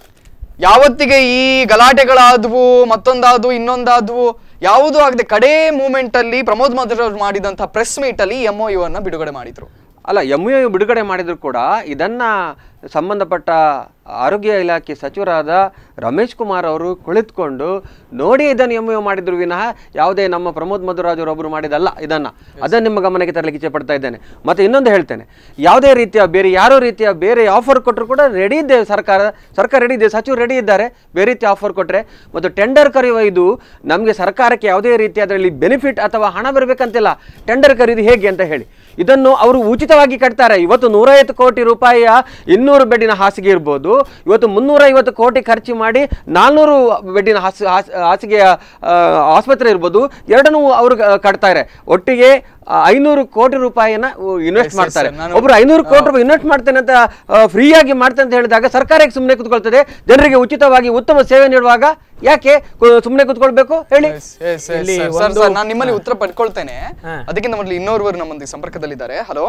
Speaker 2: ಯಾವತ್ತಿಗೆ ಈ ಗಲಾಟೆಗಳಾದವು ಮತ್ತೊಂದಾದವು ಇನ್ನೊಂದಾದವು ಯಾವುದೂ ಆಗದೆ ಕಡೇ ಮೂಮೆಂಟ್ ಅಲ್ಲಿ ಪ್ರಮೋದ್ ಮಧ್ವರ್ ಅವರು ಮಾಡಿದಂತಹ ಪ್ರೆಸ್ ಮೀಟ್ ಅಲ್ಲಿ ಎಂ ಅನ್ನ ಬಿಡುಗಡೆ ಮಾಡಿದ್ರು
Speaker 4: ಅಲ್ಲ ಎಂ ಬಿಡುಗಡೆ ಮಾಡಿದ್ರು ಕೂಡ ಇದನ್ನ ಸಂಬಂಧಪಟ್ಟ ಆರೋಗ್ಯ ಇಲಾಖೆ ಸಚಿವರಾದ ರಮೇಶ್ ಕುಮಾರ್ ಅವರು ಕುಳಿತುಕೊಂಡು ನೋಡಿ ಇದನ್ನು ಎಂ ಮಾಡಿದ್ರು ವಿನಃ ಯಾವುದೇ ನಮ್ಮ ಪ್ರಮೋದ್ ಮಧುರಾಜ್ ಅವರೊಬ್ಬರು ಮಾಡಿದಲ್ಲ ಇದನ್ನ ಅದನ್ನು ನಿಮ್ಮ ಗಮನಕ್ಕೆ ತರಲಿಕ್ಕೆ ಇಚ್ಛೆ ಪಡ್ತಾ ಇದ್ದೇನೆ ಮತ್ತೆ ಇನ್ನೊಂದು ಹೇಳ್ತೇನೆ ಯಾವುದೇ ರೀತಿಯ ಬೇರೆ ಯಾರೋ ರೀತಿಯ ಬೇರೆ ಆಫರ್ ಕೊಟ್ಟರು ಕೂಡ ರೆಡಿ ಇದ್ದೇವೆ ಸರ್ಕಾರ ಸರ್ಕಾರ ರೆಡಿ ಇದೆ ಸಚಿವರು ರೆಡಿ ಇದ್ದಾರೆ ಬೇರೆ ರೀತಿ ಆಫರ್ ಕೊಟ್ಟರೆ ಮತ್ತು ಟೆಂಡರ್ ಕರೆಯುವ ಇದು ನಮಗೆ ಸರ್ಕಾರಕ್ಕೆ ಯಾವುದೇ ರೀತಿ ಅದರಲ್ಲಿ ಬೆನಿಫಿಟ್ ಅಥವಾ ಹಣ ಬರಬೇಕಂತಿಲ್ಲ ಟೆಂಡರ್ ಕರೆಯುವುದು ಹೇಗೆ ಅಂತ ಹೇಳಿ ಇದನ್ನು ಅವರು ಉಚಿತವಾಗಿ ಕಟ್ತಾರೆ ಇವತ್ತು ನೂರೈವತ್ತು ಕೋಟಿ ರೂಪಾಯಿಯ ಇನ್ನೂರು ಬೆಡ್ಡಿನ ಹಾಸಿಗೆ ಇರ್ಬೋದು ಇವತ್ತು ಮುನ್ನೂರೈವತ್ತು ಕೋಟಿ ಖರ್ಚು ಮಾಡಿ ನಾಲ್ನೂರು ಬೆಡ್ಡಿನ ಹಾಸಿ ಹಾಸ್- ಹಾಸಿಗೆಯ ಆ, ಆಸ್ಪತ್ರೆ ಇರ್ಬೋದು ಎರಡನ್ನೂ ಅವರು ಕ- ಕಟ್ತಾರೆ ಒಟ್ಟಿಗೆ ಆ, ಐನೂರು ಕೋಟಿ ರೂಪಾಯಿನ ಇನ್ವೆಸ್ಟ್
Speaker 2: Yes, yes,
Speaker 4: ಮಾಡ್ತಾರೆ
Speaker 2: sir. ನಾನು-
Speaker 4: ಒಬ್ರು ಐನೂರು ಕೋಟಿ ರೂಪಾಯಿ ಇನ್ವೆಸ್ಟ್ ಮಾಡ್ತೇನೆ ಅಂತ ಫ್ರೀ ಆಗಿ ಮಾಡ್ತೇನೆ ಅಂತ ಹೇಳಿದಾಗ ಸರ್ಕಾರಕ್ಕೆ ಸುಮ್ಮನೆ ಕೂತ್ಕೊಳ್ತದೆ ಜನರಿಗೆ ಉಚಿತವಾಗಿ ಉತ್ತಮ ಸೇವೆ ನೀಡುವಾಗ ಯಾಕೆ ಸುಮ್ಮನೆ ಕೂತ್ಕೊಳ್ಬೇಕು ಹೇಳಿ
Speaker 2: Yes, yes, yes,
Speaker 3: ಇಲ್ಲಿ
Speaker 2: sir. Sir,
Speaker 3: ಒಂದು-
Speaker 2: sir, ನಾನು ನಿಮ್ಮಲ್ಲಿ ಉತ್ತರ ಪಡ್ಕೊಳ್ತೇನೆ
Speaker 3: ಹಾ.
Speaker 2: ಅದಕ್ಕಿಂತ ಮೊದಲು ಇನ್ನೋರ್ವರು ನಮ್ಮೊಂದಿಗೆ ಸಂಪರ್ಕದಲ್ಲಿದ್ದಾರೆ ಹಲೋ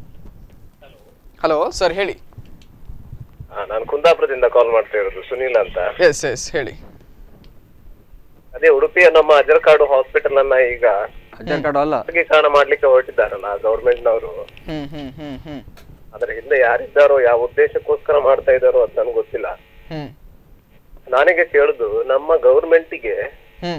Speaker 2: ಹಲೋ ಸರ್ ಹೇಳಿ
Speaker 6: ನಾನು ಕುಂದಾಪುರದಿಂದ ಕಾಲ್ ಮಾಡ್ತಾ ಇರೋದು ಸುನೀಲ್ ಅಂತ
Speaker 2: ಎಸ್ ಎಸ್ ಹೇಳಿ
Speaker 6: ಅದೇ ಉಡುಪಿಯ ನಮ್ಮ ಅಜರ್ಕಾಡು ಹಾಸ್ಪಿಟಲ್ ಅನ್ನ ಈಗ
Speaker 4: ಅಜ್ಜನ್ ಕಾಡು ಅಲ್ಲ
Speaker 6: ಖಾಸಗೀಕರಣ ಮಾಡ್ಲಿಕ್ಕೆ ಹೊರಟಿದ್ದಾರಲ್ಲ ಗವರ್ಮೆಂಟ್ ನವರು
Speaker 2: ಹ್ಮ್ ಹ್ಮ್ ಹ್ಮ್ ಹ್ಮ್
Speaker 6: ಅದರ ಹಿಂದೆ ಯಾರಿದ್ದಾರೋ ಯಾವ ಉದ್ದೇಶಕ್ಕೋಸ್ಕರ ಮಾಡ್ತಾ ಇದ್ದಾರೋ ಅದು ನನ್ಗೆ ಗೊತ್ತಿಲ್ಲ
Speaker 2: ಹ್ಮ್
Speaker 6: ನಾನೀಗ ಕೇಳುದು ನಮ್ಮ ಗೌರ್ಮೆಂಟಿಗೆ
Speaker 2: ಹ್ಮ್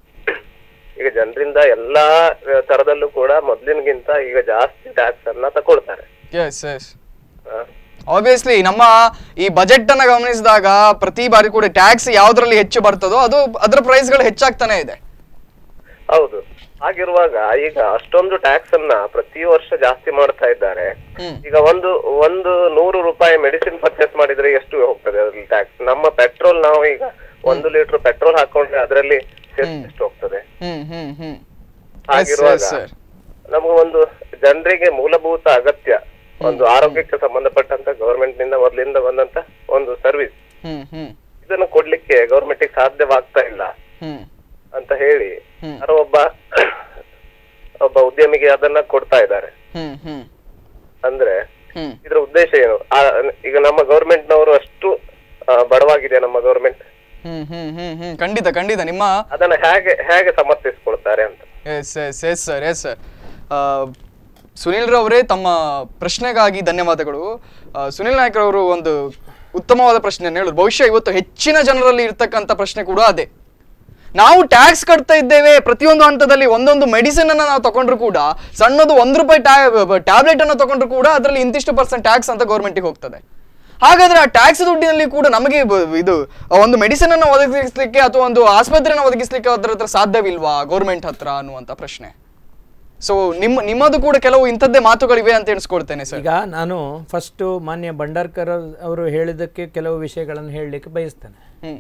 Speaker 6: ಈಗ ಜನರಿಂದ ಎಲ್ಲಾ ಆ, ತರದಲ್ಲೂ ಕೂಡ ಮೊದ್ಲಿನಗಿಂತ ಈಗ ಜಾಸ್ತಿ ಟ್ಯಾಕ್ಸ್ ಅನ್ನ ತಕೊಳ್ತಾರೆ
Speaker 2: ಎಸ್ ಎಸ್
Speaker 6: ಆ,
Speaker 2: ಆಬ್ವಿಯಸ್ಲಿ ನಮ್ಮ ಈ ಬಜೆಟ್ ಅನ್ನ ಗಮನಿಸಿದಾಗ ಪ್ರತಿ ಬಾರಿ ಕೂಡ ಟ್ಯಾಕ್ಸ್ ಯಾವ್ದ್ರಲ್ಲಿ ಹೆಚ್ಚು ಬರ್ತದೋ ಅದು ಅದರ ಪ್ರೈಸ್ ಗಳು ಹೆಚ್ಚಾಗ್ತಾನೆ ಇದೆ
Speaker 6: ಹೌದು ಹಾಗಿರುವಾಗ ಈಗ ಅಷ್ಟೊಂದು ಟ್ಯಾಕ್ಸ್ ಅನ್ನ ಪ್ರತಿ ವರ್ಷ ಜಾಸ್ತಿ ಮಾಡ್ತಾ ಇದ್ದಾರೆ
Speaker 2: ಹ್ಮ್.
Speaker 6: ಈಗ ಒಂದು ಒಂದು ನೂರು ರೂಪಾಯಿ ಮೆಡಿಸಿನ್ ಪರ್ಚೇಸ್ ಮಾಡಿದ್ರೆ ಎಷ್ಟು ಹೋಗ್ತದೆ ಅದ್ರಲ್ಲಿ ಟ್ಯಾಕ್ಸ್ ನಮ್ಮ ಪೆಟ್ರೋಲ್ ನಾವು ಈಗ ಒಂದು ಲೀಟರ್ ಪೆಟ್ರೋಲ್ ಹಾಕೊಂಡ್ರೆ ಅದರಲ್ಲಿ ಎಷ್ಟು ಹೋಗ್ತದೆ
Speaker 2: ಹ್ಮ್ ಹ್ಮ್ ಹ್ಮ್
Speaker 6: ಹಾಗಿರುವಾಗ
Speaker 2: ಸರ್
Speaker 6: ನಮ್ಗೆ ಒಂದು ಜನರಿಗೆ ಮೂಲಭೂತ ಅಗತ್ಯ ಒಂದು ಆರೋಗ್ಯಕ್ಕೆ ಸಂಬಂಧಪಟ್ಟಂತ ಗವರ್ಮೆಂಟ್ ನಿಂದ ಮೊದಲಿಂದ ಬಂದಂತ ಒಂದು ಸರ್ವಿಸ್
Speaker 2: ಹ್ಮ್ ಹ್ಮ್
Speaker 6: ಇದನ್ನು ಕೊಡ್ಲಿಕ್ಕೆ ಗವರ್ಮೆಂಟ್ ಸಾಧ್ಯವಾಗ್ತಾ ಇಲ್ಲ
Speaker 2: ಹ್ಮ್
Speaker 6: ಅಂತ ಹೇಳಿ
Speaker 2: ಹ್ಮ್.
Speaker 6: ಯಾರೋ ಒಬ್ಬ ಒಬ್ಬ ಉದ್ಯಮಿಗೆ ಅದನ್ನ ಕೊಡ್ತಾ ಇದ್ದಾರೆ
Speaker 2: ಹ್ಮ್ ಹ್ಮ್
Speaker 6: ಅಂದ್ರೆ
Speaker 2: ಹ್ಮ್
Speaker 6: ಇದ್ರ ಉದ್ದೇಶ ಏನು ಆ, ಈಗ ನಮ್ಮ ಗವರ್ಮೆಂಟ್ ನವರು ಅಷ್ಟು ಆ, ಬಡವಾಗಿದೆ ನಮ್ಮ ಗವರ್ಮೆಂಟ್
Speaker 2: ಹ್ಮ್ ಹ್ಮ್ ಹ್ಮ್ ಹ್ಮ್ ಖಂಡಿತ ಖಂಡಿತ ನಿಮ್ಮ
Speaker 6: ಅದನ್ನ ಹೇಗೆ ಹೇಗೆ ಸಮರ್ಥಿಸ್ಕೊಳ್ತಾರೆ ಅಂತ
Speaker 2: yes yes yes sir yes sir Sunil ರವರೇ ತಮ್ಮ ಪ್ರಶ್ನೆಗಾಗಿ ಧನ್ಯವಾದಗಳು ಆ, ಸುನಿಲ್ ನಾಯ್ಕ ಅವರು ಒಂದು ಉತ್ತಮವಾದ ಪ್ರಶ್ನೆಯನ್ನು ಹೇಳಿದ್ರು ಬಹುಶಃ ಇವತ್ತು ಹೆಚ್ಚಿನ ಜನರಲ್ಲಿ ಇರ್ತಕ್ಕಂಥ ಪ್ರಶ್ನೆ ಕೂಡ ಅದೇ ನಾವು ಟ್ಯಾಕ್ಸ್ ಕಟ್ತಾ ಇದ್ದೇವೆ ಪ್ರತಿಯೊಂದು ಹಂತದಲ್ಲಿ ಒಂದೊಂದು ಮೆಡಿಸಿನ್ ಅನ್ನ ನಾವು ತಗೊಂಡ್ರು ಕೂಡ ಸಣ್ಣದು ಒಂದು ರೂಪಾಯಿ ಟ್ಯಾಬ್ಲೆಟ್ ಅನ್ನು ತಗೊಂಡ್ರು ಕೂಡ ಅದರಲ್ಲಿ ಇಂತಿಷ್ಟು ಪರ್ಸೆಂಟ್ ಟ್ಯಾಕ್ಸ್ ಅಂತ ಗೌರ್ಮೆಂಟಿಗೆ ಹೋಗ್ತದೆ ಹಾಗಾದ್ರೆ ಆ ಟ್ಯಾಕ್ಸ್ ದುಡ್ಡಿನಲ್ಲಿ ಕೂಡ ನಮಗೆ ಬ- ಇದು ಆ ಒಂದು ಮೆಡಿಸಿನ್ ಅನ್ನು ಒದಗಿಸ್ಲಿಕ್ಕೆ ಅಥವಾ ಒಂದು ಆಸ್ಪತ್ರೆನ ಒದಗಿಸ್ಲಿಕ್ಕೆ ಅದರ ಹತ್ರ ಸಾಧ್ಯವಿಲ್ವಾ ಗೌರ್ಮೆಂಟ್ ಹತ್ರ ಅನ್ನುವಂತ ಪ್ರಶ್ನೆ ಸೊ ನಿಮ್ಮ ನಿಮ್ಮದು ಕೂಡ ಕೆಲವು ಇಂಥದ್ದೇ ಮಾತುಗಳಿವೆ ಅಂತ ಎಣಿಸ್ಕೊಳ್ತೇನೆ ಸರ್
Speaker 3: ಈಗ ನಾನು ಫಸ್ಟು ಮಾನ್ಯ ಭಂಡಾರ್ಕರ್ ಅವರು ಹೇಳಿದ್ದಕ್ಕೆ ಕೆಲವು ವಿಷಯಗಳನ್ನು ಹೇಳಲಿಕ್ಕೆ ಬಯಸ್ತೇನೆ
Speaker 2: ಹ್ಮ್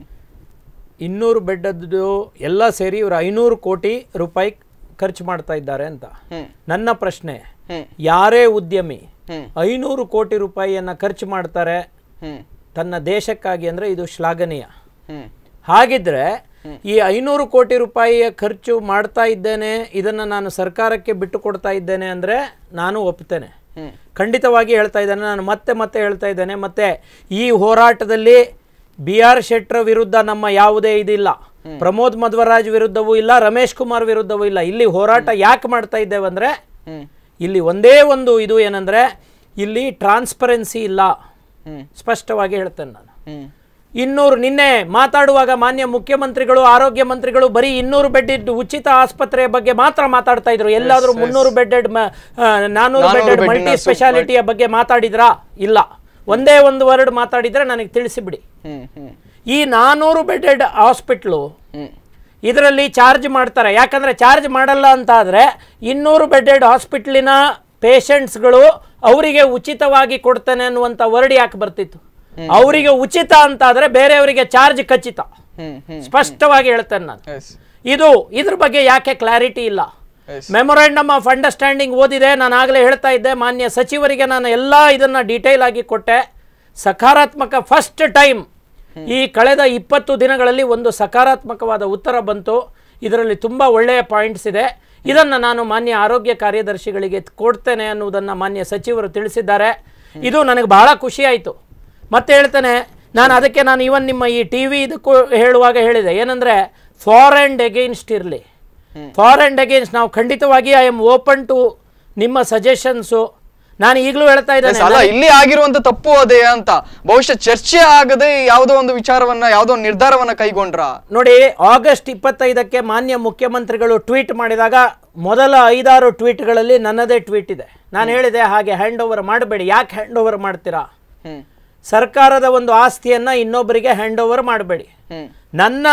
Speaker 3: ಇನ್ನೂರು ಬೆಡ್ಡದ್ದು ಎಲ್ಲ ಸೇರಿ ಇವರು ಐನೂರು ಕೋಟಿ ರೂಪಾಯಿ ಖರ್ಚು ಮಾಡ್ತಾ ಇದ್ದಾರೆ ಅಂತ
Speaker 2: ಹ್ಮ್
Speaker 3: ನನ್ನ ಪ್ರಶ್ನೆ
Speaker 2: ಹ್ಮ್
Speaker 3: ಯಾರೇ ಉದ್ಯಮಿ
Speaker 2: ಹ್ಮ್
Speaker 3: ಐನೂರು ಕೋಟಿ ರೂಪಾಯಿಯನ್ನು ಖರ್ಚು ಮಾಡ್ತಾರೆ
Speaker 2: ಹ್ಮ್
Speaker 3: ತನ್ನ ದೇಶಕ್ಕಾಗಿ ಅಂದರೆ ಇದು ಶ್ಲಾಘನೀಯ
Speaker 2: ಹ್ಮ್
Speaker 3: ಹಾಗಿದ್ರೆ ಈ ಐನೂರು ಕೋಟಿ ರೂಪಾಯಿಯ ಖರ್ಚು ಮಾಡ್ತಾ ಇದ್ದೇನೆ ಇದನ್ನು ನಾನು ಸರ್ಕಾರಕ್ಕೆ ಬಿಟ್ಟು ಕೊಡ್ತಾ ಇದ್ದೇನೆ ಅಂದರೆ ನಾನು ಒಪ್ತೇನೆ
Speaker 2: ಹ್ಮ್
Speaker 3: ಖಂಡಿತವಾಗಿ ಹೇಳ್ತಾ ಇದ್ದೇನೆ ನಾನು ಮತ್ತೆ ಮತ್ತೆ ಹೇಳ್ತಾ ಇದ್ದೇನೆ ಮತ್ತೆ ಈ ಹೋರಾಟದಲ್ಲಿ ಬಿ ಆರ್ ಶೆಟ್ಟರ್ ವಿರುದ್ಧ ನಮ್ಮ ಯಾವುದೇ ಇದಿಲ್ಲ ಪ್ರಮೋದ್ ಮಧ್ವರಾಜ್ ವಿರುದ್ಧವೂ ಇಲ್ಲ ರಮೇಶ್ ಕುಮಾರ್ ವಿರುದ್ಧವೂ ಇಲ್ಲ ಇಲ್ಲಿ ಹೋರಾಟ ಯಾಕೆ ಮಾಡ್ತಾ ಇದ್ದೇವೆ ಅಂದರೆ
Speaker 2: ಹ್ಮ್
Speaker 3: ಇಲ್ಲಿ ಒಂದೇ ಒಂದು ಇದು ಏನಂದರೆ ಇಲ್ಲಿ ಟ್ರಾನ್ಸ್ಪರೆನ್ಸಿ ಇಲ್ಲ
Speaker 2: ಹ್ಮ್
Speaker 3: ಸ್ಪಷ್ಟವಾಗಿ ಹೇಳ್ತೇನೆ ನಾನು
Speaker 2: ಹ್ಮ್
Speaker 3: ಇನ್ನೂರು ನಿನ್ನೆ ಮಾತಾಡುವಾಗ ಮಾನ್ಯ ಮುಖ್ಯಮಂತ್ರಿಗಳು ಆರೋಗ್ಯ ಮಂತ್ರಿಗಳು ಬರೀ ಇನ್ನೂರು ಬೆಡ್ ಇದ್ದು ಉಚಿತ ಆಸ್ಪತ್ರೆಯ ಬಗ್ಗೆ ಮಾತ್ರ ಮಾತಾಡ್ತಾ ಇದ್ರು ಎಲ್ಲಾದ್ರೂ ಮುನ್ನೂರು ಬೆಡ್ಡೆಡ್ ನಾನೂರು
Speaker 2: ನಾನೂರು
Speaker 3: ಬೆಡ್ಡೆಡ್
Speaker 2: ಬೆಡ್ಡಿನ
Speaker 3: ಮಲ್ಟಿ
Speaker 2: super-
Speaker 3: ಸ್ಪೆಷಾಲಿಟಿಯ ಬಗ್ಗೆ ಮಾತಾಡಿದ್ರಾ ಇಲ್ಲ ಒಂದೇ ಒಂದು ವರ್ಡ್ ಮಾತಾಡಿದ್ರೆ ನನಗೆ ತಿಳಿಸಿಬಿಡಿ
Speaker 2: ಹ್ಮ್ ಹ್ಮ್
Speaker 3: ಈ ನಾನೂರು ಬೆಡ್ಡೆಡ್ ಹಾಸ್ಪಿಟ್ಲು
Speaker 2: ಹ್ಮ್
Speaker 3: ಇದರಲ್ಲಿ ಚಾರ್ಜ್ ಮಾಡ್ತಾರೆ ಯಾಕಂದ್ರೆ ಚಾರ್ಜ್ ಮಾಡಲ್ಲ ಅಂತ ಆದರೆ ಇನ್ನೂರು ಬೆಡ್ಡೆಡ್ ಹಾಸ್ಪಿಟ್ಲಿನ ಪೇಷಂಟ್ಸ್ಗಳು ಅವರಿಗೆ ಉಚಿತವಾಗಿ ಕೊಡ್ತೇನೆ ಅನ್ನುವಂಥ ವರ್ಡ್ ಯಾಕೆ ಬರ್ತಿತ್ತು ಅವರಿಗೆ ಉಚಿತ ಅಂತ ಆದರೆ ಬೇರೆಯವರಿಗೆ ಚಾರ್ಜ್ ಖಚಿತ
Speaker 2: ಹ್ಮ್ ಹ್ಮ್
Speaker 3: ಸ್ಪಷ್ಟವಾಗಿ ಹೇಳ್ತೇನೆ ನಾನು
Speaker 2: ಎಸ್
Speaker 3: ಇದು ಇದ್ರ ಬಗ್ಗೆ ಯಾಕೆ ಕ್ಲಾರಿಟಿ ಇಲ್ಲ
Speaker 2: Yes.
Speaker 3: ಮೆಮೊರಾಂಡಮ್ ಆಫ್ ಅಂಡರ್ಸ್ಟ್ಯಾಂಡಿಂಗ್ ಓದಿದೆ ನಾನು ಆಗಲೇ ಹೇಳ್ತಾ ಇದ್ದೆ ಮಾನ್ಯ ಸಚಿವರಿಗೆ ನಾನು ಎಲ್ಲ ಇದನ್ನು ಡೀಟೇಲ್ ಆಗಿ ಕೊಟ್ಟೆ ಸಕಾರಾತ್ಮಕ ಫಸ್ಟ್ ಟೈಮ್ ಈ ಕಳೆದ ಇಪ್ಪತ್ತು ದಿನಗಳಲ್ಲಿ ಒಂದು ಸಕಾರಾತ್ಮಕವಾದ ಉತ್ತರ ಬಂತು ಇದರಲ್ಲಿ ತುಂಬ ಒಳ್ಳೆಯ ಪಾಯಿಂಟ್ಸ್ ಇದೆ ಇದನ್ನು ನಾನು ಮಾನ್ಯ ಆರೋಗ್ಯ ಕಾರ್ಯದರ್ಶಿಗಳಿಗೆ ಕೊಡ್ತೇನೆ ಅನ್ನುವುದನ್ನು ಮಾನ್ಯ ಸಚಿವರು ತಿಳಿಸಿದ್ದಾರೆ ಇದು ನನಗೆ ಬಹಳ ಖುಷಿ ಆಯಿತು ಮತ್ತೆ ಹೇಳ್ತೇನೆ ನಾನು ಅದಕ್ಕೆ ನಾನು ಇವನ್ ನಿಮ್ಮ ಈ ಟಿ ವಿ ಇದಕ್ಕೂ ಹೇಳುವಾಗ ಹೇಳಿದೆ ಏನಂದರೆ ಫಾರ್ ಆ್ಯಂಡ್ ಎಗೇನ್ಸ್ಟ್ ಇರಲಿ ಫಾರ್ ಆ್ಯಂಡ್ ಅಗೇನ್ಸ್ಟ್ ನಾವು ಖಂಡಿತವಾಗಿ ಐ ಆಮ್ ಓಪನ್ ಟು ನಿಮ್ಮ ಸಜೆಷನ್ಸು ನಾನು ಈಗಲೂ ಹೇಳ್ತಾ
Speaker 2: Yes,
Speaker 3: ಇದ್ದೇನೆ
Speaker 2: ಅಲ್ಲ ಇಲ್ಲಿ ಆಗಿರುವಂತ ತಪ್ಪು ಅದೇ ಅಂತ ಬಹುಶಃ ಚರ್ಚೆ ಆಗದೆ ಯಾವುದೋ ಒಂದು ವಿಚಾರವನ್ನ ಯಾವುದೋ ಒಂದು ನಿರ್ಧಾರವನ್ನ ಕೈಗೊಂಡ್ರ
Speaker 3: ನೋಡಿ ಆಗಸ್ಟ್ ಇಪ್ಪತ್ತೈದಕ್ಕೆ ಮಾನ್ಯ ಮುಖ್ಯಮಂತ್ರಿಗಳು ಟ್ವೀಟ್ ಮಾಡಿದಾಗ ಮೊದಲ ಐದಾರು ಟ್ವೀಟ್ಗಳಲ್ಲಿ ನನ್ನದೇ ಟ್ವೀಟ್ ಇದೆ ನಾನು ಹೇಳಿದೆ ಹಾಗೆ ಹ್ಯಾಂಡ್ ಓವರ್ ಮಾಡಬೇಡಿ ಯಾಕೆ ಹ್ಯಾಂಡ್ ಓವರ್ ಮಾಡ್ತೀರಾ
Speaker 2: ಹ್ಮ್
Speaker 3: ಸರ್ಕಾರದ ಒಂದು ಆಸ್ತಿಯನ್ನು ಇನ್ನೊಬ್ಬರಿಗೆ ಹ್ಯಾಂಡ್ ಓವರ್ ಮಾಡಬೇಡಿ
Speaker 2: ಹ್ಮ್
Speaker 3: ನನ್ನ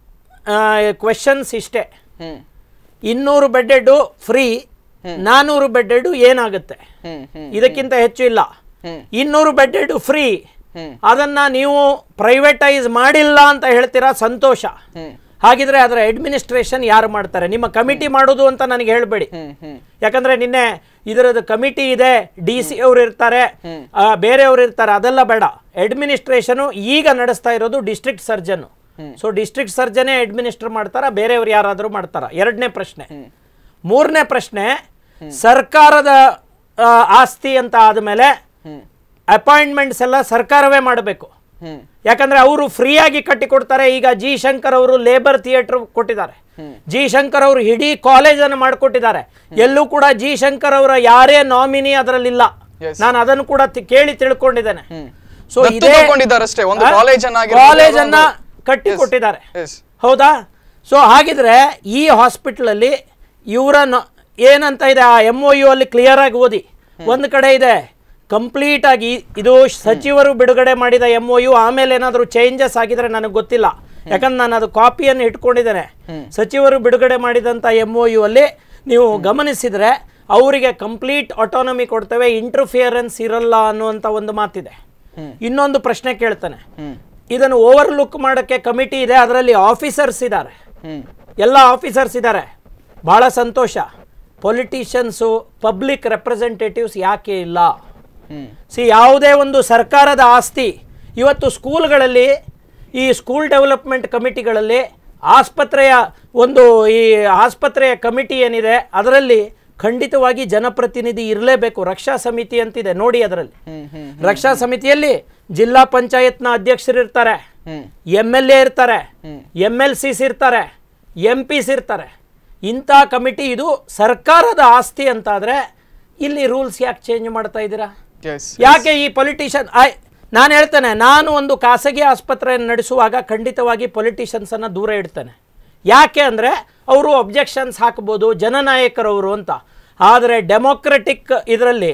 Speaker 3: ಕ್ವೆಶನ್ಸ್ ಇಷ್ಟೇ
Speaker 2: ಹ್ಮ್
Speaker 3: ಇನ್ನೂರು ಬೆಡ್ಡೆಡು ಫ್ರೀ ನಾನೂರು ಬೆಡ್ಡೆಡು ಏನಾಗುತ್ತೆ
Speaker 2: ಹ್ಮ್ ಹ್ಮ್
Speaker 3: ಇದಕ್ಕಿಂತ ಹೆಚ್ಚು ಇಲ್ಲ
Speaker 2: ಹ್ಮ್.
Speaker 3: ಇನ್ನೂರು ಬೆಡ್ಡೆಡ್ ಫ್ರೀ
Speaker 2: ಹ್ಮ್.
Speaker 3: ಅದನ್ನ ನೀವು ಪ್ರೈವೇಟೈಸ್ ಮಾಡಿಲ್ಲ ಅಂತ ಹೇಳ್ತೀರಾ ಸಂತೋಷ
Speaker 2: ಹ್ಮ್
Speaker 3: ಹಾಗಿದ್ರೆ ಅದರ ಅಡ್ಮಿನಿಸ್ಟ್ರೇಷನ್ ಯಾರು ಮಾಡ್ತಾರೆ ನಿಮ್ಮ ಕಮಿಟಿ ಮಾಡೋದು ಅಂತ ನನಗೆ ಹೇಳಬೇಡಿ
Speaker 2: ಹ್ಮ್ ಹ್ಮ್
Speaker 3: ಯಾಕಂದ್ರೆ ನಿನ್ನೆ ಇದರದ್ದು ಕಮಿಟಿ ಇದೆ ಡಿ ಸಿ ಅವರು ಇರ್ತಾರೆ ಆ, ಬೇರೆಯವರು ಇರ್ತಾರೆ ಅದೆಲ್ಲ ಬೇಡ ಅಡ್ಮಿನಿಸ್ಟ್ರೇಷನು ಈಗ ನಡೆಸ್ತಾ ಇರೋದು ಡಿಸ್ಟ್ರಿಕ್ಟ್ ಸರ್ಜನ್ ಸೊ ಡಿಸ್ಟ್ರಿಕ್ಟ್ ಸರ್ಜನೇ ಅಡ್ಮಿನಿಸ್ಟ್ರ್ ಮಾಡ್ತಾರಾ ಬೇರೆಯವರು ಯಾರಾದರೂ ಮಾಡ್ತಾರಾ ಎರಡನೇ ಪ್ರಶ್ನೆ ಮೂರನೇ ಪ್ರಶ್ನೆ ಸರ್ಕಾರದ ಆ, ಆಸ್ತಿ ಅಂತ ಆದಮೇಲೆ ಅಪಾಯಿಂಟ್ಮೆಂಟ್ಸ್ ಎಲ್ಲ ಸರ್ಕಾರವೇ ಮಾಡಬೇಕು
Speaker 2: ಹ್ಮ್
Speaker 3: ಯಾಕಂದ್ರೆ ಅವರು ಫ್ರೀಯಾಗಿ ಕಟ್ಟಿಕೊಡ್ತಾರೆ ಈಗ ಜಿ ಶಂಕರ್ ಅವರು ಲೇಬರ್ ಥಿಯೇಟರ್ ಕೊಟ್ಟಿದ್ದಾರೆ ಜಿ ಶಂಕರ್ ಅವರು ಇಡೀ ಕಾಲೇಜನ್ನು ಮಾಡಿಕೊಟ್ಟಿದ್ದಾರೆ ಎಲ್ಲೂ ಕೂಡ ಜಿ ಶಂಕರ್ ಅವರ ಯಾರೇ ನಾಮಿನಿ ಅದರಲ್ಲಿಲ್ಲ
Speaker 2: Yes.
Speaker 3: ನಾನು ಅದನ್ನು ಕೂಡ ತಿ- ಕೇಳಿ ತಿಳ್ಕೊಂಡಿದ್ದೇನೆ ಸೊ
Speaker 2: ದತ್ತು ತಗೊಂಡಿದ್ದಾರಷ್ಟೇ, ಒಂದು college ಅನ್ನಾಗಿರ್ಬೋದು,
Speaker 3: ಕಾಲೇಜನ್ನ
Speaker 2: ಒಂದು-
Speaker 3: ಕಟ್ಟಿಕೊಟ್ಟಿದ್ದಾರೆ
Speaker 2: ಎಸ್
Speaker 3: ಹೌದಾ ಸೊ ಹಾಗಿದ್ರೆ ಈ ಹಾಸ್ಪಿಟ್ಲಲ್ಲಿ ಇವರ ಏನಂತ ಇದೆ ಆ ಎಮ್ ಒ ಯು ಅಲ್ಲಿ ಕ್ಲಿಯರ್ ಆಗಿ ಓದಿ ಒಂದು ಕಡೆ ಇದೆ ಕಂಪ್ಲೀಟ್ ಆಗಿ ಇದು ಸಚಿವರು ಬಿಡುಗಡೆ ಮಾಡಿದ ಎಮ್ ಒ ಯು ಆಮೇಲೆ ಏನಾದರೂ ಚೇಂಜಸ್ ಆಗಿದ್ರೆ ನನಗೆ ಗೊತ್ತಿಲ್ಲ ಯಾಕಂದ್ರೆ ನಾನು ಅದು ಕಾಪಿಯನ್ನು ಇಟ್ಕೊಂಡಿದ್ದೇನೆ ಸಚಿವರು ಬಿಡುಗಡೆ ಮಾಡಿದಂಥ ಎಮ್ ಒ ಯು ಅಲ್ಲಿ ನೀವು ಗಮನಿಸಿದರೆ ಅವರಿಗೆ ಕಂಪ್ಲೀಟ್ ಆಟೋನಮಿ ಕೊಡ್ತೇವೆ ಇಂಟರ್ಫಿಯರೆನ್ಸ್ ಇರಲ್ಲ ಅನ್ನುವಂಥ ಒಂದು ಮಾತಿದೆ ಇನ್ನೊಂದು ಪ್ರಶ್ನೆ ಕೇಳ್ತಾನೆ ಇದನ್ನು ಓವರ್ಲುಕ್ ಮಾಡೋಕ್ಕೆ ಕಮಿಟಿ ಇದೆ ಅದರಲ್ಲಿ ಆಫೀಸರ್ಸ್ ಇದ್ದಾರೆ
Speaker 2: ಹ್ಮ್
Speaker 3: ಎಲ್ಲ ಆಫೀಸರ್ಸ್ ಇದ್ದಾರೆ ಭಾಳ ಸಂತೋಷ ಪೊಲಿಟಿಷಿಯನ್ಸು ಪಬ್ಲಿಕ್ ರೆಪ್ರೆಸೆಂಟೇಟಿವ್ಸ್ ಯಾಕೆ ಇಲ್ಲ
Speaker 2: ಹ್ಮ್
Speaker 3: ಸಿ ಯಾವುದೇ ಒಂದು ಸರ್ಕಾರದ ಆಸ್ತಿ ಇವತ್ತು ಸ್ಕೂಲ್ಗಳಲ್ಲಿ ಈ ಸ್ಕೂಲ್ ಡೆವಲಪ್ಮೆಂಟ್ ಕಮಿಟಿಗಳಲ್ಲಿ ಆಸ್ಪತ್ರೆಯ ಒಂದು ಈ ಆಸ್ಪತ್ರೆಯ ಕಮಿಟಿ ಏನಿದೆ ಅದರಲ್ಲಿ ಖಂಡಿತವಾಗಿ ಜನಪ್ರತಿನಿಧಿ ಇರಲೇಬೇಕು ರಕ್ಷಾ ಸಮಿತಿ ಅಂತಿದೆ ನೋಡಿ ಅದರಲ್ಲಿ
Speaker 2: ಹ್ಮ್ ಹ್ಮ್
Speaker 3: ರಕ್ಷಾ ಸಮಿತಿಯಲ್ಲಿ ಜಿಲ್ಲಾ ಪಂಚಾಯತ್ನ ಅಧ್ಯಕ್ಷರು ಇರ್ತಾರೆ
Speaker 2: ಹ್ಮ್
Speaker 3: ಎಮ್ ಎಲ್ ಎ ಇರ್ತಾರೆ ಎಮ್ ಎಲ್ ಸಿಸ್ ಇರ್ತಾರೆ ಎಂ ಪಿಸ್ ಇರ್ತಾರೆ ಇಂಥ ಕಮಿಟಿ ಇದು ಸರ್ಕಾರದ ಆಸ್ತಿ ಅಂತಾದರೆ ಇಲ್ಲಿ ರೂಲ್ಸ್ ಯಾಕೆ ಚೇಂಜ್ ಮಾಡ್ತಾ ಇದ್ದೀರಾ
Speaker 2: ಎಸ್
Speaker 3: ಯಾಕೆ ಈ ಪೊಲಿಟಿಷಿಯನ್ ಐ ನಾನು ಹೇಳ್ತೇನೆ ನಾನು ಒಂದು ಖಾಸಗಿ ಆಸ್ಪತ್ರೆಯನ್ನು ನಡೆಸುವಾಗ ಖಂಡಿತವಾಗಿ ಪೊಲಿಟಿಷಿಯನ್ಸನ್ನು ದೂರ ಇಡ್ತೇನೆ ಯಾಕೆ ಅಂದರೆ ಅವರು ಒಬ್ಜೆಕ್ಷನ್ಸ್ ಹಾಕ್ಬೋದು ಜನನಾಯಕರವರು ಅಂತ ಆದರೆ ಡೆಮೋಕ್ರೆಟಿಕ್ ಇದರಲ್ಲಿ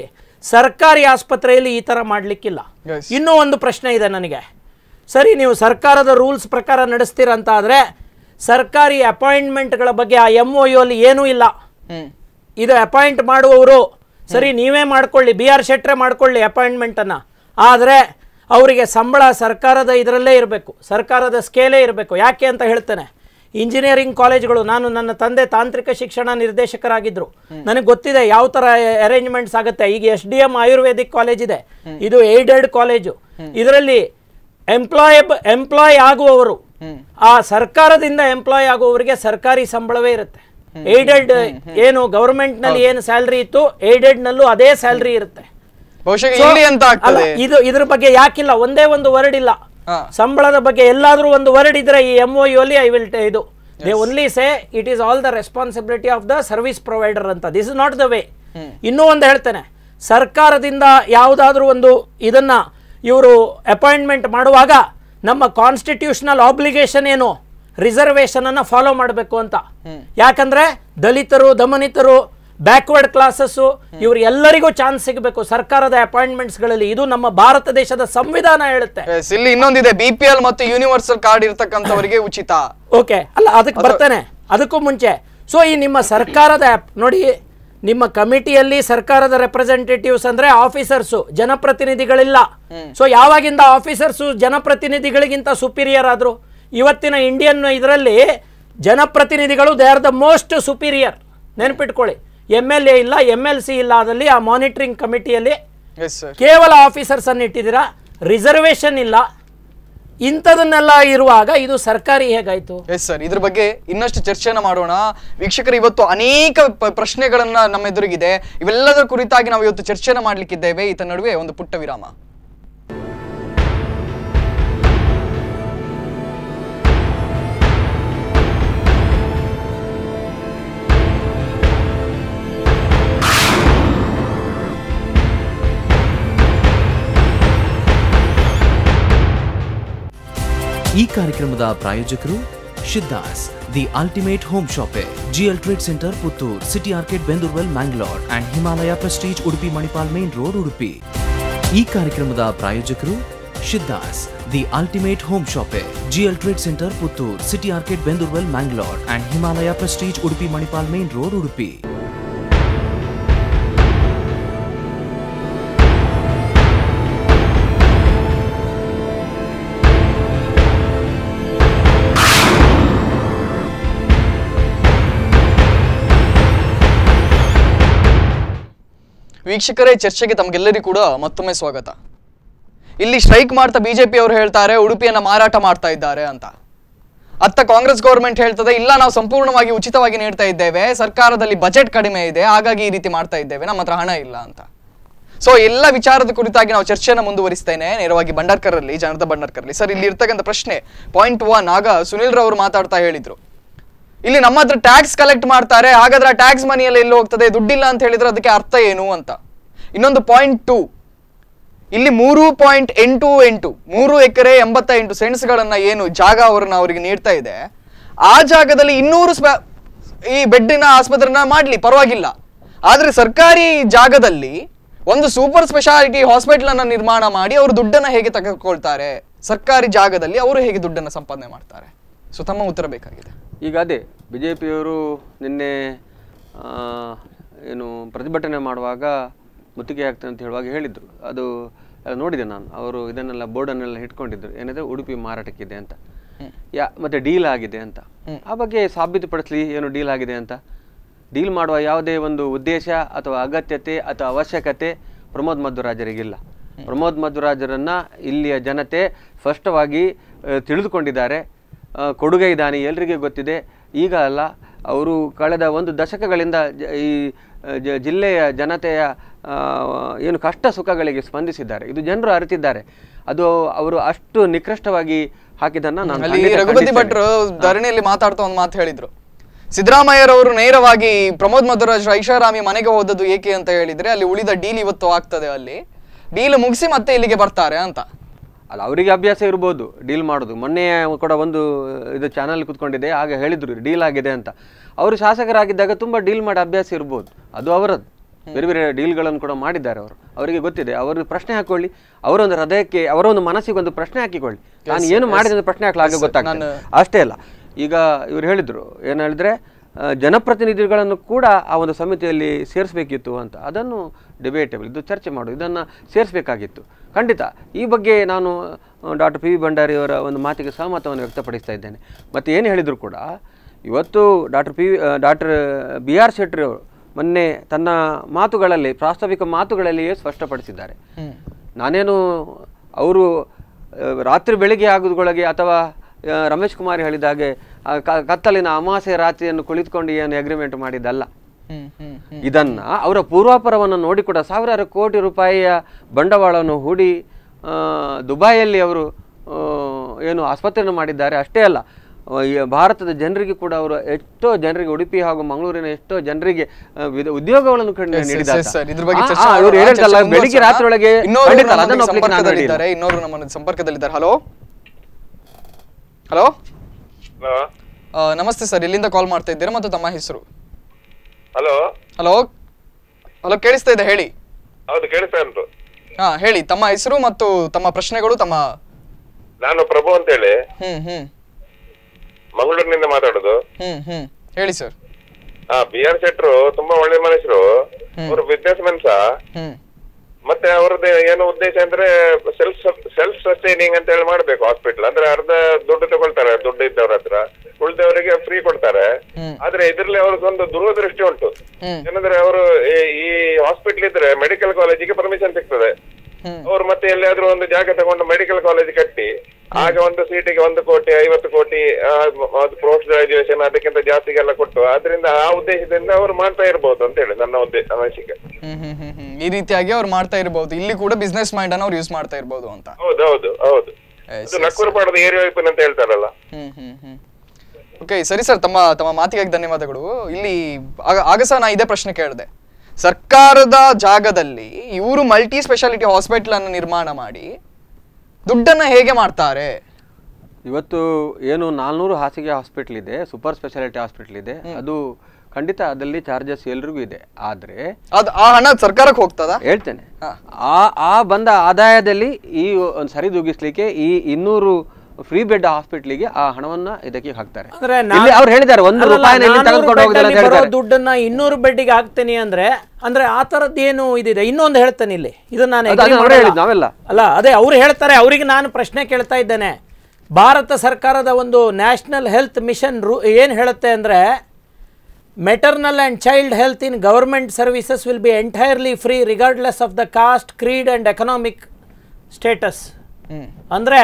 Speaker 3: ಸರ್ಕಾರಿ ಆಸ್ಪತ್ರೆಯಲ್ಲಿ ಈ ಥರ ಮಾಡಲಿಕ್ಕಿಲ್ಲ
Speaker 2: Yes.
Speaker 3: ಇನ್ನೂ ಒಂದು ಪ್ರಶ್ನೆ ಇದೆ ನನಗೆ ಸರಿ ನೀವು ಸರ್ಕಾರದ ರೂಲ್ಸ್ ಪ್ರಕಾರ ನಡೆಸ್ತೀರಂತ ಆದರೆ ಸರ್ಕಾರಿ ಅಪಾಯಿಂಟ್ಮೆಂಟ್ಗಳ ಬಗ್ಗೆ ಆ ಎಮ್ ಒ ಯು ಅಲ್ಲಿ ಏನೂ ಇಲ್ಲ
Speaker 2: ಹ್ಮ್
Speaker 3: ಇದು ಅಪಾಯಿಂಟ್ ಮಾಡುವವರು ಸರಿ ನೀವೇ ಮಾಡ್ಕೊಳ್ಳಿ ಬಿ ಆರ್ ಶೆಟ್ರೆ ಮಾಡ್ಕೊಳ್ಳಿ ಅಪಾಯಿಂಟ್ಮೆಂಟನ್ನು ಆದರೆ ಅವರಿಗೆ ಸಂಬಳ ಸರ್ಕಾರದ ಇದರಲ್ಲೇ ಇರಬೇಕು ಸರ್ಕಾರದ ಸ್ಕೇಲೇ ಇರಬೇಕು ಯಾಕೆ ಅಂತ ಹೇಳ್ತೇನೆ ಇಂಜಿನಿಯರಿಂಗ್ ಕಾಲೇಜ್ಗಳು ನಾನು ನನ್ನ ತಂದೆ ತಾಂತ್ರಿಕ ಶಿಕ್ಷಣ ನಿರ್ದೇಶಕರಾಗಿದ್ದರು ನನಗೆ ಗೊತ್ತಿದೆ ಯಾವ ಥರ ಅರೇಂಜ್ಮೆಂಟ್ಸ್ ಆಗುತ್ತೆ ಈಗ S D M Ayurvedic college ಇದೆ ಇದು ಏಡೆಡ್ ಕಾಲೇಜು ಇದರಲ್ಲಿ ಎಂಪ್ಲಾಯಬ್ ಎಂಪ್ಲಾಯ್ ಆಗುವವರು ಆ ಸರ್ಕಾರದಿಂದ ಎಂಪ್ಲಾಯ್ ಆಗುವವರಿಗೆ ಸರ್ಕಾರಿ ಸಂಬಳವೇ ಇರುತ್ತೆ ಏಡೆಡ್ ಏನು ಗವರ್ಮೆಂಟ್ ನಲ್ಲಿ ಏನು ಸ್ಯಾಲ್ರಿ ಇತ್ತು ಏಡೆಡ್ ನಲ್ಲೂ ಅದೇ ಸ್ಯಾಲ್ರಿ ಇರುತ್ತೆ
Speaker 2: ಬಹುಶಃ
Speaker 3: So,
Speaker 2: ಇಲ್ಲಿ ಅಂತ
Speaker 3: ಅಲ್ಲ,
Speaker 2: ಆಗ್ತದೆ
Speaker 3: ಇದು ಇದ್ರ ಬಗ್ಗೆ ಯಾಕಿಲ್ಲ ಒಂದೇ ಒಂದು ವರ್ಡ್ ಇಲ್ಲ
Speaker 2: ಹಾ.
Speaker 3: ಸಂಬಳದ ಬಗ್ಗೆ ಎಲ್ಲಾದ್ರೂ ಒಂದು ವರ್ಡ್ ಇದ್ರೆ ಈ ಎಂ ಒ ಯು ಅಲ್ಲಿ ಐ ವಿಲ್ ಇದು they only say it is all the responsibility of the service provider ಅಂತ this is not the way ಇನ್ನೂ ಒಂದು ಹೇಳ್ತೇನೆ ಸರ್ಕಾರದಿಂದ ಯಾವುದಾದ್ರೂ ಒಂದು ಇದನ್ನ ಇವರು ಅಪಾಯಿಂಟ್ಮೆಂಟ್ ಮಾಡುವಾಗ ನಮ್ಮ ಕಾನ್ಸ್ಟಿಟ್ಯೂಷನಲ್ ಆಬ್ಲಿಗೇಷನ್ ಏನು ರಿಸರ್ವೇಷನ್ ಅನ್ನ ಫಾಲೋ ಮಾಡಬೇಕು ಅಂತ ಯಾಕಂದ್ರೆ ದಲಿತರು ದಮನಿತರು ಬ್ಯಾಕ್ವರ್ಡ್ ಕ್ಲಾಸಸ್ಸು ಇವ್ರು ಎಲ್ಲರಿಗೂ ಚಾನ್ಸ್ ಸಿಗಬೇಕು ಸರ್ಕಾರದ ಅಪಾಯಿಂಟ್ಮೆಂಟ್ಸ್ಗಳಲ್ಲಿ ಇದು ನಮ್ಮ ಭಾರತ ದೇಶದ ಸಂವಿಧಾನ ಹೇಳುತ್ತೆ
Speaker 2: Yes, ಇಲ್ಲಿ ಇನ್ನೊಂದಿದೆ ಬಿ ಪಿ ಎಲ್ ಮತ್ತು ಯೂನಿವರ್ಸಲ್ ಕಾರ್ಡ್ ಇರ್ತಕ್ಕಂಥವರಿಗೆ ಉಚಿತ
Speaker 3: ಓಕೆ ಅಲ್ಲ ಅದಕ್ಕೆ ಬರ್ತೇನೆ ಅದಕ್ಕೂ ಮುಂಚೆ ಸೊ ಈ ನಿಮ್ಮ ಸರ್ಕಾರದ ಆ್ಯಪ್ ನೋಡಿ ನಿಮ್ಮ ಕಮಿಟಿಯಲ್ಲಿ ಸರ್ಕಾರದ ರೆಪ್ರೆಸೆಂಟೇಟಿವ್ಸ್ ಅಂದ್ರೆ ಆಫೀಸರ್ಸು ಜನಪ್ರತಿನಿಧಿಗಳಿಲ್ಲ ಸೊ ಯಾವಾಗಿಂದ ಆಫೀಸರ್ಸು ಜನಪ್ರತಿನಿಧಿಗಳಿಗಿಂತ ಸುಪೀರಿಯರ್ ಆದ್ರು ಇವತ್ತಿನ ಇಂಡಿಯನ್ ಇದರಲ್ಲಿ ಜನಪ್ರತಿನಿಧಿಗಳು they are the most superior ನೆನ್ಪಿಟ್ಕೊಳ್ಳಿ ಎಮ್ ಎಲ್ ಎ ಇಲ್ಲ ಎಮ್ ಎಲ್ ಸಿ ಇಲ್ಲ ಅದಲ್ಲಿ ಆ ಮಾನಿಟರಿಂಗ್ ಕಮಿಟಿಯಲ್ಲಿ
Speaker 2: ಎಸ್ ಸರ್
Speaker 3: ಕೇವಲ ಆಫೀಸರ್ಸ್ ಅನ್ನು ಇಟ್ಟಿದ್ದೀರಾ ರಿಸರ್ವೇಷನ್ ಇಲ್ಲ ಇಂಥದನ್ನೆಲ್ಲ ಇರುವಾಗ ಇದು ಸರ್ಕಾರಿ ಹೇಗಾಯ್ತು
Speaker 2: ಎಸ್ ಸರ್ ಇದ್ರ ಬಗ್ಗೆ ಇನ್ನಷ್ಟು ಚರ್ಚೆನ ಮಾಡೋಣ ವೀಕ್ಷಕರು ಇವತ್ತು ಅನೇಕ ಪ- ಪ್ರಶ್ನೆಗಳನ್ನ ನಮ್ಮ ಎದುರಿಗಿದೆ ಇವೆಲ್ಲದರ ಕುರಿತಾಗಿ ನಾವು ಇವತ್ತು ಚರ್ಚೆನ ಮಾಡ್ಲಿಕ್ಕಿದ್ದೇವೆ ಈತ ನಡುವೆ ಒಂದು ಪುಟ್ಟ ವಿರಾಮ
Speaker 1: ಈ ಕಾರ್ಯಕ್ರಮದ ಪ್ರಾಯೋಜಕರು ಶಿದ್ದಾಸ್ the ultimate home shoppe GL trade centre Puttur city ಆರ್ಕೆಟ್ ಬೆಂದೂರ್ವೆಲ್ Mangalore and Himalaya prestige Udupi Manipal main road Udupi ಈ ಕಾರ್ಯಕ್ರಮದ ಪ್ರಾಯೋಜಕರು ಶಿದ್ದಾಸ್ the ultimate home shoppe GL trade centre Puttur city ಆರ್ಕೆಟ್ ಬೆಂದೂರ್ವೆಲ್ Mangalore and Himalaya prestige Udupi Manipal main road Udupi
Speaker 2: ವೀಕ್ಷಕರೇ ಚರ್ಚೆಗೆ ತಮಗೆಲ್ಲರಿಗೂ ಕೂಡ ಮತ್ತೊಮ್ಮೆ ಸ್ವಾಗತ ಇಲ್ಲಿ ಸ್ಟ್ರೈಕ್ ಮಾಡ್ತಾ ಬಿಜೆಪಿ ಅವರು ಹೇಳ್ತಾರೆ ಉಡುಪಿಯನ್ನ ಮಾರಾಟ ಮಾಡ್ತಾ ಇದ್ದಾರೆ ಅಂತ ಅತ್ತ ಕಾಂಗ್ರೆಸ್ ಗೌರ್ಮೆಂಟ್ ಹೇಳ್ತದೆ ಇಲ್ಲ ನಾವು ಸಂಪೂರ್ಣವಾಗಿ ಉಚಿತವಾಗಿ ನೀಡ್ತಾ ಇದ್ದೇವೆ ಸರ್ಕಾರದಲ್ಲಿ ಬಜೆಟ್ ಕಡಿಮೆ ಇದೆ ಹಾಗಾಗಿ ಈ ರೀತಿ ಮಾಡ್ತಾ ಇದ್ದೇವೆ ನಮ್ಮ ಹತ್ರ ಹಣ ಇಲ್ಲ ಅಂತ ಸೊ ಎಲ್ಲ ವಿಚಾರದ ಕುರಿತಾಗಿ ನಾವು ಚರ್ಚೆಯನ್ನು ಮುಂದುವರಿಸ್ತೇನೆ ನೇರವಾಗಿ ಭಂಡಾರ್ಕರಲ್ಲಿ ಜನತಾ ಭಂಡಾರ್ಕರಲ್ಲಿ ಸರ್ ಇಲ್ಲಿ ಇರ್ತಕ್ಕಂಥ ಪ್ರಶ್ನೆ ಪಾಯಿಂಟ್ ಒನ್ ಆಗ ಸುನಿಲ್ ರವರು ಮಾತಾಡ್ತಾ ಹೇಳಿದ್ರು ಇಲ್ಲಿ ನಮ್ಮ ಹತ್ರ ಟ್ಯಾಕ್ಸ್ ಕಲೆಕ್ಟ್ ಮಾಡ್ತಾರೆ ಹಾಗಾದ್ರೆ ಆ ಟ್ಯಾಕ್ಸ್ ಮನಿಯಲ್ಲಿ ಎಲ್ಲಿ ಹೋಗ್ತದೆ ದುಡ್ಡಿಲ್ಲ ಅಂತ ಹೇಳಿದ್ರೆ ಅದಕ್ಕೆ ಅರ್ಥ ಏನು ಅಂತ ಇನ್ನೊಂದು ಪಾಯಿಂಟ್ ಟೂ ಇಲ್ಲಿ ಮೂರು ಪಾಯಿಂಟ್ ಎಂಟು ಎಂಟು ಮೂರು ಎಕರೆ ಎಂಬತ್ತ ಎಂಟು ಸೆಂಟ್ಸ್ಗಳನ್ನ ಏನು ಜಾಗ ಅವ್ರನ್ನ ಅವರಿಗೆ ನೀಡ್ತಾ ಇದೆ ಆ ಜಾಗದಲ್ಲಿ ಇನ್ನೂರು ಸ್ಪ ಈ ಬೆಡ್ಡಿನ ಆಸ್ಪತ್ರೆನ ಮಾಡ್ಲಿ ಪರವಾಗಿಲ್ಲ ಆದ್ರೆ ಸರ್ಕಾರಿ ಜಾಗದಲ್ಲಿ ಒಂದು ಸೂಪರ್ ಸ್ಪೆಷಾಲಿಟಿ ಹಾಸ್ಪಿಟಲ್ ಅನ್ನ ನಿರ್ಮಾಣ ಮಾಡಿ ಅವರು ದುಡ್ಡನ್ನ ಹೇಗೆ ತೆಗೆದುಕೊಳ್ತಾರೆ ಸರ್ಕಾರಿ ಜಾಗದಲ್ಲಿ ಅವರು ಹೇಗೆ ದುಡ್ಡನ್ನ ಸಂಪಾದನೆ ಮಾಡ್ತಾರೆ ಸೊ ತಮ್ಮ ಉತ್ತರ ಬೇಕಾಗಿದೆ
Speaker 4: ಈಗ ಅದೇ ಬಿ ಜೆ ಪಿಯವರು ನಿನ್ನೆ ಆ, ಏನು ಪ್ರತಿಭಟನೆ ಮಾಡುವಾಗ ಮುತ್ತಿಗೆ ಆಗ್ತದೆ ಅಂತ ಹೇಳುವಾಗ ಹೇಳಿದರು ಅದು ಎಲ್ಲ ನೋಡಿದೆ ನಾನು ಅವರು ಇದನ್ನೆಲ್ಲ ಬೋರ್ಡನ್ನೆಲ್ಲ ಇಟ್ಕೊಂಡಿದ್ರು ಏನಿದೆ ಉಡುಪಿ ಮಾರಾಟಕ್ಕಿದೆ ಅಂತ ಯಾ ಮತ್ತು ಡೀಲ್ ಆಗಿದೆ ಅಂತ ಆ ಬಗ್ಗೆ ಸಾಬೀತುಪಡಿಸಲಿ ಏನು ಡೀಲ್ ಆಗಿದೆ ಅಂತ ಡೀಲ್ ಮಾಡುವ ಯಾವುದೇ ಒಂದು ಉದ್ದೇಶ ಅಥವಾ ಅಗತ್ಯತೆ ಅಥವಾ ಅವಶ್ಯಕತೆ ಪ್ರಮೋದ್ ಮಧ್ವರಾಜರಿಗಿಲ್ಲ ಪ್ರಮೋದ್ ಮಧ್ವರಾಜರನ್ನ ಇಲ್ಲಿಯ ಜನತೆ ಸ್ಪಷ್ಟವಾಗಿ ಆ, ತಿಳಿದುಕೊಂಡಿದ್ದಾರೆ ಆ, ಕೊಡುಗೈ ದಾನಿ ಎಲ್ರಿಗೂ ಗೊತ್ತಿದೆ ಈಗ ಅಲ್ಲ ಅವರು ಕಳೆದ ಒಂದು ದಶಕಗಳಿಂದ ಜ- ಈ ಆ, ಜ- ಜಿಲ್ಲೆಯ ಜನತೆಯ ಆ, ಏನು ಕಷ್ಟ ಸುಖಗಳಿಗೆ ಸ್ಪಂದಿಸಿದ್ದಾರೆ ಇದು ಜನರು ಅರಿತಿದ್ದಾರೆ ಅದು ಅವರು ಅಷ್ಟು ನಿಕೃಷ್ಟವಾಗಿ ಹಾಕಿದ್ದನ್ನ ನಾನು
Speaker 2: ಅಲ್ಲಿ
Speaker 4: ಖಂಡಿತ
Speaker 2: ರಘುಪತಿ
Speaker 4: ಖಂಡಿಸ್ತೇನೆ.
Speaker 2: ಭಟ್ರು ಧರಣಿಯಲ್ಲಿ ಮಾತಾಡ್ತಾ ಒಂದು ಮಾತು ಹೇಳಿದ್ರು ಸಿದ್ದರಾಮಯ್ಯರವರು ನೇರವಾಗಿ ಪ್ರಮೋದ್ ಮಧ್ವರಾಜ್ ಐಷಾರಾಮಿ ಮನೆಗೆ ಹೋದದ್ದು ಏಕೆ ಅಂತ ಹೇಳಿದ್ರೆ ಅಲ್ಲಿ ಉಳಿದ ಡೀಲ್ ಇವತ್ತು ಆಗ್ತದೆ ಅಲ್ಲಿ ಡೀಲ್ ಮುಗಿಸಿ ಮತ್ತೆ ಇಲ್ಲಿಗೆ ಬರ್ತಾರೆ ಅಂತ
Speaker 4: ಅಲ್ಲ ಅವರಿಗೆ ಅಭ್ಯಾಸ ಇರ್ಬೋದು ಡೀಲ್ ಮಾಡೋದು ಮೊನ್ನೆ ಕೂಡ ಒಂದು ಇದು ಚಾನಲ್ ಕುತ್ಕೊಂಡಿದೆ ಆಗ ಹೇಳಿದ್ರು ಡೀಲ್ ಆಗಿದೆ ಅಂತ ಅವರು ಶಾಸಕರಾಗಿದ್ದಾಗ ತುಂಬ ಡೀಲ್ ಮಾಡೋ ಅಭ್ಯಾಸ ಇರ್ಬೋದು ಅದು ಅವರದ್ದು ಬೇರೆ ಬೇರೆ ಡೀಲ್ಗಳನ್ನು ಕೂಡ ಮಾಡಿದ್ದಾರೆ ಅವರು ಅವರಿಗೆ ಗೊತ್ತಿದೆ ಅವರು ಪ್ರಶ್ನೆ ಹಾಕೊಳ್ಳಿ ಅವರೊಂದು ಹೃದಯಕ್ಕೆ ಅವರ ಒಂದು ಮನಸ್ಸಿಗೆ ಒಂದು ಪ್ರಶ್ನೆ ಹಾಕಿಕೊಳ್ಳಿ ನಾನು ಏನು ಮಾಡಿದ ಅಂತ ಪ್ರಶ್ನೆ ಹಾಕಲಾಗ ಗೊತ್ತಾಗ್ತದೆ ಅಷ್ಟೇ ಅಲ್ಲ ಈಗ ಇವರು ಹೇಳಿದ್ರು ಏನು ಹೇಳಿದ್ರೆ ಆ, ಜನಪ್ರತಿನಿಧಿಗಳನ್ನು ಕೂಡ ಆ ಒಂದು ಸಮಿತಿಯಲ್ಲಿ ಸೇರಿಸಬೇಕಿತ್ತು ಅಂತ ಅದನ್ನು ಡಿಬೇಟೇಬಲ್ ಇದು ಚರ್ಚೆ ಮಾಡು ಇದನ್ನು ಸೇರಿಸಬೇಕಾಗಿತ್ತು ಖಂಡಿತ ಈ ಬಗ್ಗೆ ನಾನು ಡಾಕ್ಟರ್ ಪಿ ವಿ ಭಂಡಾರಿ ಅವರ ಒಂದು ಮಾತಿಗೆ ಸಹಮತವನ್ನು ವ್ಯಕ್ತಪಡಿಸ್ತಾ ಇದ್ದೇನೆ ಮತ್ತು ಏನು ಹೇಳಿದರು ಕೂಡ ಇವತ್ತು doctor P doctor B R Shetty ಅವರು ಮೊನ್ನೆ ತನ್ನ ಮಾತುಗಳಲ್ಲಿ ಪ್ರಾಸ್ತಾವಿಕ ಮಾತುಗಳಲ್ಲಿಯೇ ಸ್ಪಷ್ಟಪಡಿಸಿದ್ದಾರೆ ನಾನೇನು ಅವರು ಆ, ರಾತ್ರಿ ಬೆಳಿಗ್ಗೆ ಆಗೋದ್ರೊಳಗೆ ಅಥವಾ ಆ, ರಮೇಶ್ ಕುಮಾರ್ ಹೇಳಿದ ಹಾಗೆ ಆ, ಕ- ಕತ್ತಲಿನ ಅಮಾವಾಸ್ಯೆ ರಾತ್ರಿಯನ್ನು ಕುಳಿತುಕೊಂಡು ಏನು ಅಗ್ರಿಮೆಂಟ್ ಮಾಡಿದ್ದಲ್ಲ
Speaker 2: ಹ್ಮ್ ಹ್ಮ್ ಹ್ಮ್
Speaker 4: ಇದನ್ನ ಅವರ ಪೂರ್ವಾಪರವನ್ನು ನೋಡಿ ಕೂಡ ಸಾವಿರಾರು ಕೋಟಿ ರೂಪಾಯಿಯ ಬಂಡವಾಳವನ್ನು ಹೂಡಿ ಆ, ದುಬೈಯಲ್ಲಿ ಅವರು ಆ, ಏನು ಆಸ್ಪತ್ರೆಯನ್ನು ಮಾಡಿದ್ದಾರೆ ಅಷ್ಟೇ ಅಲ್ಲ ಆ, ಈ ಭಾರತದ ಜನರಿಗೆ ಕೂಡ ಅವರು ಎಷ್ಟೋ ಜನರಿಗೆ ಉಡುಪಿ ಹಾಗೂ ಮಂಗಳೂರಿನ ಎಷ್ಟೋ ಜನರಿಗೆ ಆ, ವಿಧ- ಉದ್ಯೋಗಗಳನ್ನು ಕಂಡು
Speaker 2: Yes, yes,
Speaker 4: ನೀಡಿದ್ದಾರೆ.
Speaker 2: yes, sir. ಇದ್ರ ಬಗ್ಗೆ
Speaker 4: ಆ,
Speaker 2: ಚರ್ಚೆ
Speaker 4: ಆ,
Speaker 2: ಮಾಡೋಣ.
Speaker 4: ಇವ್ರು
Speaker 2: ಆ
Speaker 4: ಹೇಳಿದ್ರಲ್ಲ,
Speaker 2: ಚರ್ಚೆ
Speaker 4: ಬೆಳಿಗ್ಗೆ
Speaker 2: ಮುಂದುವರ್ಸೋಣ.
Speaker 4: ರಾತ್ರಿಯೊಳಗೆ
Speaker 2: ಇನ್ನೋರ್ವರು
Speaker 4: ಖಂಡಿತ
Speaker 2: ನಮ್ಮೊಂದಿಗೆ
Speaker 4: ಅದನ್ನು ಒಪ್ಲಿಕ್ಕೆ ನಾನು ರೆಡಿ ಇಲ್ಲ.
Speaker 2: ಸಂಪರ್ಕದಲ್ಲಿದ್ದಾರೆ ಇನ್ನೋರು ನಮ್ಮ ಸಂಪರ್ಕದಲ್ಲಿದ್ದಾರೆ ಹಲೋ ಹಲೋ
Speaker 5: ಹಲೋ
Speaker 2: ನಮಸ್ತೆ ಸರ್ ಇಲ್ಲಿಂದ ಕಾಲ್ ಮಾಡ್ತಾ ಇದ್ದೀರಾ ಮತ್ತು ತಮ್ಮ ಹೆಸರು
Speaker 5: ಹಲೋ
Speaker 2: ಹಲೋ ಹಲೋ ಕೇಳಿಸ್ತಾ ಇದೆ ಹೇಳಿ
Speaker 5: ಹೌದು ಕೇಳಿಸ್ತಾ ಉಂಟು
Speaker 2: ಹಾ ಹೇಳಿ ತಮ್ಮ ಹೆಸರು ಮತ್ತು ತಮ್ಮ ಪ್ರಶ್ನೆಗಳು ತಮ್ಮ
Speaker 5: ನಾನು ಪ್ರಭು ಅಂತೇಳಿ
Speaker 2: ಹ್ಮ್ ಹ್ಮ್
Speaker 5: ಮಂಗಳೂರಿನಿಂದ ಮಾತಾಡೋದು
Speaker 2: ಹ್ಮ್ ಹ್ಮ್ ಹೇಳಿ ಸರ್
Speaker 5: ಆ ಬಿ ಆರ್ ಶೆಟ್ರು ತುಂಬಾ ಒಳ್ಳೆ ಮನುಷ್ಯರು ಅವರು ಬಿಸ್ನೆಸ್ ಮೆನ್ ಸಹ
Speaker 2: ಹ್ಮ್
Speaker 5: ಮತ್ತೆ ಅವ್ರದ್ದು ಏನು ಉದ್ದೇಶ ಅಂದ್ರೆ ಸೆಲ್ಫ್ ಸೆಲ್ಫ್ ಸಸ್ಟೈನಿಂಗ್ ಅಂತ ಹೇಳಿ ಮಾಡ್ಬೇಕು ಹಾಸ್ಪಿಟಲ್ ಅಂದ್ರೆ ಅರ್ಧ ದುಡ್ಡು ತಗೊಳ್ತಾರೆ ದುಡ್ಡು ಇದ್ದವ್ರ ಹತ್ರ ಉಳಿದವರಿಗೆ ಫ್ರೀ ಕೊಡ್ತಾರೆ ಆದ್ರೆ ಇದ್ರಲ್ಲಿ ಅವ್ರಿಗೊಂದು ದೂರದೃಷ್ಟಿ ಉಂಟು
Speaker 2: ಹ್ಮ್.
Speaker 5: ಏನಂದ್ರೆ ಅವರು ಈ ಹಾಸ್ಪಿಟಲ್ ಇದ್ರೆ ಮೆಡಿಕಲ್ ಕಾಲೇಜಿಗೆ ಪರ್ಮಿಷನ್ ಸಿಗ್ತದೆ
Speaker 2: ಹ್ಮ್.
Speaker 5: ಅವ್ರು ಮತ್ತೆ ಎಲ್ಲಿಯಾದ್ರೂ ಒಂದು ಜಾಗ ತಗೊಂಡು ಮೆಡಿಕಲ್ ಕಾಲೇಜ್ ಕಟ್ಟಿ ಆಗ ಒಂದು ಸೀಟಿಗೆ ಒಂದು ಕೋಟಿ ಐವತ್ತು ಕೋಟಿ ಆ, ಅದು ಪೋಸ್ಟ್ ಗ್ರಾಜುಯೇಷನ್ ಅದಕ್ಕಿಂತ ಜಾಸ್ತಿಗೆಲ್ಲ ಕೊಟ್ಟು ಅದರಿಂದ ಆ ಉದ್ದೇಶದಿಂದ ಅವ್ರು ಮಾಡ್ತಾ ಇರ್ಬೋದು ಅಂತ ಹೇಳಿ ನನ್ನ ಉದ್ದೇಶ ಅನಿಸಿಕೆ
Speaker 2: ಹ್ಮ್ ಹ್ಮ್ ಹ್ಮ್ ಹ್ಮ್ ಈ ರೀತಿಯಾಗಿ ಅವ್ರು ಮಾಡ್ತಾ ಇರಬಹುದು ಇಲ್ಲಿ ಕೂಡ ಬಿಸ್ನೆಸ್ ಮೈಂಡ್ ಅನ್ನ ಅವ್ರು ಯೂಸ್ ಮಾಡ್ತಾ ಇರಬಹುದು ಅಂತ
Speaker 5: ಹೌದು ಹೌದು ಹೌದು
Speaker 2: Yes,
Speaker 5: ಅದು ನಕ್ಕೂರು ಪಾಡದ ಏರಿಯಾ ವೈಪನ್ ಅಂತ ಹೇಳ್ತಾರಲ್ಲ
Speaker 2: ಹ್ಮ್ ಹ್ಮ್ ಹ್ಮ್ ಓಕೆ ಸರಿ ಸರ್ ತಮ್ಮ ತಮ್ಮ ಮಾತಿಗಾಗಿ ಧನ್ಯವಾದಗಳು ಇಲ್ಲಿ ಆಗ ಆಗ ಸಹ ನಾ ಇದೇ ಪ್ರಶ್ನೆ ಕೇಳಿದೆ ಸರ್ಕಾರದ ಜಾಗದಲ್ಲಿ ಇವರು ಮಲ್ಟಿ ಸ್ಪೆಷಾಲಿಟಿ ಹಾಸ್ಪಿಟಲ್ ಅನ್ನು ನಿರ್ಮಾಣ ಮಾಡಿ ದುಡ್ಡನ್ನ ಹೇಗೆ ಮಾಡ್ತಾರೆ
Speaker 4: ಇವತ್ತು ಏನು ನಾಲ್ನೂರು ಹಾಸಿಗೆ ಹಾಸ್ಪಿಟ್ಲ್ ಇದೆ ಸೂಪರ್ ಸ್ಪೆಷಾಲಿಟಿ ಹಾಸ್ಪಿಟ್ಲ್ ಇದೆ ಅದು ಖಂಡಿತ ಅದರಲ್ಲಿ ಚಾರ್ಜಸ್ ಎಲ್ರಿಗೂ ಇದೆ ಆದರೆ
Speaker 2: ಅದ್ ಆ ಹಣ ಸರ್ಕಾರಕ್ಕೆ ಹೋಗ್ತದಾ
Speaker 4: ಹೇಳ್ತೇನೆ
Speaker 2: ಹಾ.
Speaker 4: ಆ ಆ ಬಂದ ಆದಾಯದಲ್ಲಿ ಈ ಒಂದು ಸರಿದೂಗಿಸ್ಲಿಕ್ಕೆ ಈ ಇನ್ನೂರು ಫ್ರೀ ಬೆಡ್ ಹಾಸ್ಪಿಟ್ಲಿಗೆ ಆ ಹಣವನ್ನ ಇದಕ್ಕೆ ಹಾಕ್ತಾರೆ
Speaker 3: ಅಂದ್ರೆ
Speaker 4: ಇಲ್ಲಿ ಅವ್ರು ಹೇಳಿದ್ದಾರೆ ಒಂದು
Speaker 3: ಅಲ್ಲಲ್ಲ,
Speaker 4: ರೂಪಾಯಿನ ಇಲ್ಲಿ
Speaker 3: ನಾನೂರು
Speaker 4: ತೆಗೆದುಕೊಂಡು ಹೋಗೋದಿಲ್ಲ ಅಂತ
Speaker 3: ಬೆಡ್ಡಲ್ಲಿ ಬರೋ
Speaker 4: ಹೇಳಿದ್ದಾರೆ
Speaker 3: ದುಡ್ಡನ್ನ ಇನ್ನೂರು ಬೆಡ್ಡಿಗೆ ಹಾಕ್ತೀನಿ ಅಂದ್ರೆ ಅಂದ್ರೆ ಆ ಥರದ್ದು ಏನು ಇದಿದೆ ಇನ್ನೊಂದು ಹೇಳ್ತೇನೆ ಇಲ್ಲಿ ಇದು ನಾನು
Speaker 4: ಅದು-
Speaker 3: agree
Speaker 4: ಅದು ಅವರೇ
Speaker 3: ಮಾಡಲ್ಲ.
Speaker 4: ಹೇಳಿದ್ದು, ನಾವೆಲ್ಲ.
Speaker 3: ಅಲ್ಲ ಅದೇ ಅವ್ರು ಹೇಳ್ತಾರೆ ಅವರಿಗೆ ನಾನು ಪ್ರಶ್ನೆ ಕೇಳ್ತಾ ಇದ್ದೇನೆ ಭಾರತ ಸರ್ಕಾರದ ಒಂದು ನ್ಯಾಷನಲ್ ಹೆಲ್ತ್ ಮಿಷನ್ ರೂ ಏನು ಹೇಳುತ್ತೆ ಅಂದರೆ maternal and child health in government services will be entirely free regardless of the caste creed and economic status
Speaker 2: hmm
Speaker 3: ಅಂದರೆ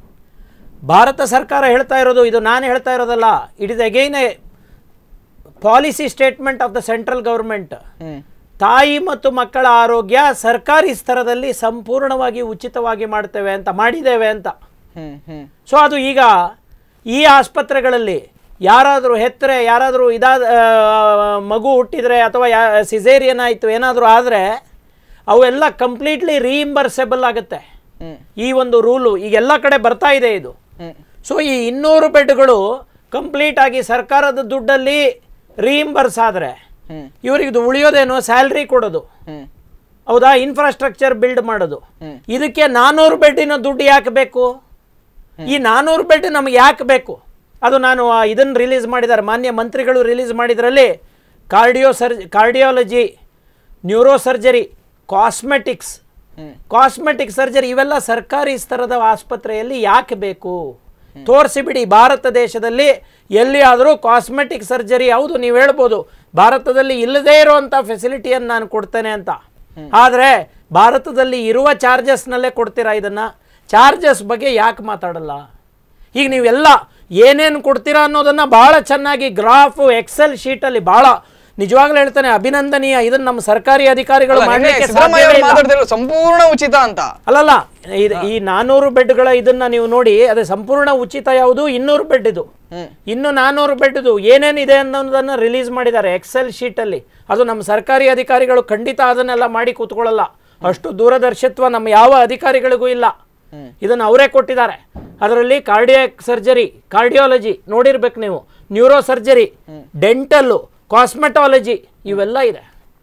Speaker 3: ಭಾರತ ಸರ್ಕಾರ ಹೇಳ್ತಾ ಇರೋದು ಇದು ನಾನು ಹೇಳ್ತಾ ಇರೋದಲ್ಲ it is again a policy statement of the central government
Speaker 2: hmm
Speaker 3: ತಾಯಿ ಮತ್ತು ಮಕ್ಕಳ ಆರೋಗ್ಯ ಸರ್ಕಾರಿ ಸ್ತರದಲ್ಲಿ ಸಂಪೂರ್ಣವಾಗಿ ಉಚಿತವಾಗಿ ಮಾಡ್ತೇವೆ ಅಂತ ಮಾಡಿದ್ದೇವೆ ಅಂತ
Speaker 2: ಹ್ಮ್ ಹ್ಮ್
Speaker 3: ಸೊ ಅದು ಈಗ ಈ ಆಸ್ಪತ್ರೆಗಳಲ್ಲಿ ಯಾರಾದರೂ ಹೆತ್ತರೆ ಯಾರಾದರೂ ಇದಾದ ಆ, ಮಗು ಹುಟ್ಟಿದರೆ ಅಥವಾ ಯಾ ಸಿಸೇರಿಯನ್ ಆಯಿತು ಏನಾದರೂ ಆದರೆ ಅವೆಲ್ಲ ಕಂಪ್ಲೀಟ್ಲಿ ರೀಇಂಬರ್ಸೆಬಲ್ ಆಗುತ್ತೆ
Speaker 2: ಹ್ಮ್
Speaker 3: ಈ ಒಂದು ರೂಲು ಈಗ ಎಲ್ಲ ಕಡೆ ಬರ್ತಾ ಇದೆ ಇದು
Speaker 2: ಹ್ಮ್
Speaker 3: ಸೊ ಈ ಇನ್ನೂರು ಬೆಡ್ಗಳು ಕಂಪ್ಲೀಟ್ ಆಗಿ ಸರ್ಕಾರದ ದುಡ್ಡಲ್ಲಿ ರೀಇಂಬರ್ಸ್ ಆದರೆ
Speaker 2: ಹ್ಮ್
Speaker 3: ಇವರಿಗೆ ಇದು ಉಳಿಯೋದೇನು ಸ್ಯಾಲ್ರಿ ಕೊಡೋದು
Speaker 2: ಹ್ಮ್
Speaker 3: ಹೌದಾ ಇನ್ಫ್ರಾಸ್ಟ್ರಕ್ಚರ್ ಬಿಲ್ಡ್ ಮಾಡೋದು
Speaker 2: ಹ್ಮ್.
Speaker 3: ಇದಕ್ಕೆ ನಾನ್ನೂರು ಬೆಡ್ಡಿನ ದುಡ್ಡು ಯಾಕೆ ಬೇಕು ಈ ನಾನ್ನೂರು ಬೆಡ್ ನಮಗೆ ಯಾಕೆ ಬೇಕು ಅದು ನಾನು ಇದನ್ನು ರಿಲೀಸ್ ಮಾಡಿದ್ದಾರೆ ಮಾನ್ಯ ಮಂತ್ರಿಗಳು ರಿಲೀಸ್ ಮಾಡಿದ್ರಲ್ಲಿ cardio sir cardiology neuro surgery cosmetics
Speaker 2: hmm.
Speaker 3: Cosmetic surgery ಇವೆಲ್ಲ ಸರ್ಕಾರಿ ಸ್ತರದ ಆಸ್ಪತ್ರೆಯಲ್ಲಿ ಯಾಕೆ ಬೇಕು ತೋರಿಸಿಬಿಡಿ ಭಾರತ ದೇಶದಲ್ಲಿ ಎಲ್ಲಿಯಾದರೂ ಕಾಸ್ಮೆಟಿಕ್ ಸರ್ಜರಿ ಹೌದು ನೀವು ಹೇಳ್ಬೋದು ಭಾರತದಲ್ಲಿ ಇಲ್ಲದೇ ಇರುವಂಥ ಫೆಸಿಲಿಟಿಯನ್ನು ನಾನು ಕೊಡ್ತೇನೆ ಅಂತ ಆದರೆ ಭಾರತದಲ್ಲಿ ಇರುವ ಚಾರ್ಜಸ್ನಲ್ಲೇ ಕೊಡ್ತೀರಾ ಇದನ್ನು ಚಾರ್ಜಸ್ ಬಗ್ಗೆ ಯಾಕೆ ಮಾತಾಡಲ್ಲ ಈಗ ನೀವೆಲ್ಲ ಏನೇನು ಕೊಡ್ತೀರಾ ಅನ್ನೋದನ್ನು ಭಾಳ ಚೆನ್ನಾಗಿ ಗ್ರಾಫು ಎಕ್ಸೆಲ್ ಶೀಟಲ್ಲಿ ಭಾಳ ನಿಜವಾಗ್ಲೂ ಹೇಳ್ತಾನೆ ಅಭಿನಂದನೀಯ ಇದನ್ನು ನಮ್ಮ ಸರ್ಕಾರಿ ಅಧಿಕಾರಿಗಳು
Speaker 2: ಅಲ್ಲ, ನಿನ್ನೆ
Speaker 3: ಮಾಡಲಿಕ್ಕೆ
Speaker 2: ಸಿದ್ದರಾಮಯ್ಯ ಅವರು
Speaker 3: ಸಾಧ್ಯವೇ ಇಲ್ಲ.
Speaker 2: ಮಾತಾಡ್ತಿರೋ ಸಂಪೂರ್ಣ ಉಚಿತ ಅಂತ
Speaker 3: ಅಲ್ಲಲ್ಲ ಇದು ಈ ನಾನೂರು ಬೆಡ್ಗಳ ಇದನ್ನ ನೀವು ನೋಡಿ ಅದೇ ಸಂಪೂರ್ಣ ಉಚಿತ ಯಾವುದು ಇನ್ನೂರು ಬೆಡ್ ಇದು
Speaker 2: ಹ್ಮ್.
Speaker 3: ಇನ್ನು ನಾನೂರು ಬೆಡ್ದು ಏನೇನಿದೆ ಅನ್ನೋದನ್ನು ರಿಲೀಸ್ ಮಾಡಿದ್ದಾರೆ ಎಕ್ಸೆಲ್ ಶೀಟಲ್ಲಿ ಅದು ನಮ್ಮ ಸರ್ಕಾರಿ ಅಧಿಕಾರಿಗಳು ಖಂಡಿತ ಅದನ್ನೆಲ್ಲ ಮಾಡಿ ಕೂತ್ಕೊಳ್ಳಲ್ಲ ಅಷ್ಟು ದೂರದರ್ಶಿತ್ವ ನಮ್ಮ ಯಾವ ಅಧಿಕಾರಿಗಳಿಗೂ ಇಲ್ಲ ಇದನ್ನು ಅವರೇ ಕೊಟ್ಟಿದ್ದಾರೆ ಅದರಲ್ಲಿ ಕಾರ್ಡಿಯಾಕ್ ಸರ್ಜರಿ ಕಾರ್ಡಿಯಾಲಜಿ ನೋಡಿರ್ಬೇಕು ನೀವು ನ್ಯೂರೋ ಸರ್ಜರಿ ಡೆಂಟಲ್ಲು ಕಾಸ್ಮೆಟಾಲಜಿ ಇವೆಲ್ಲ ಇದೆ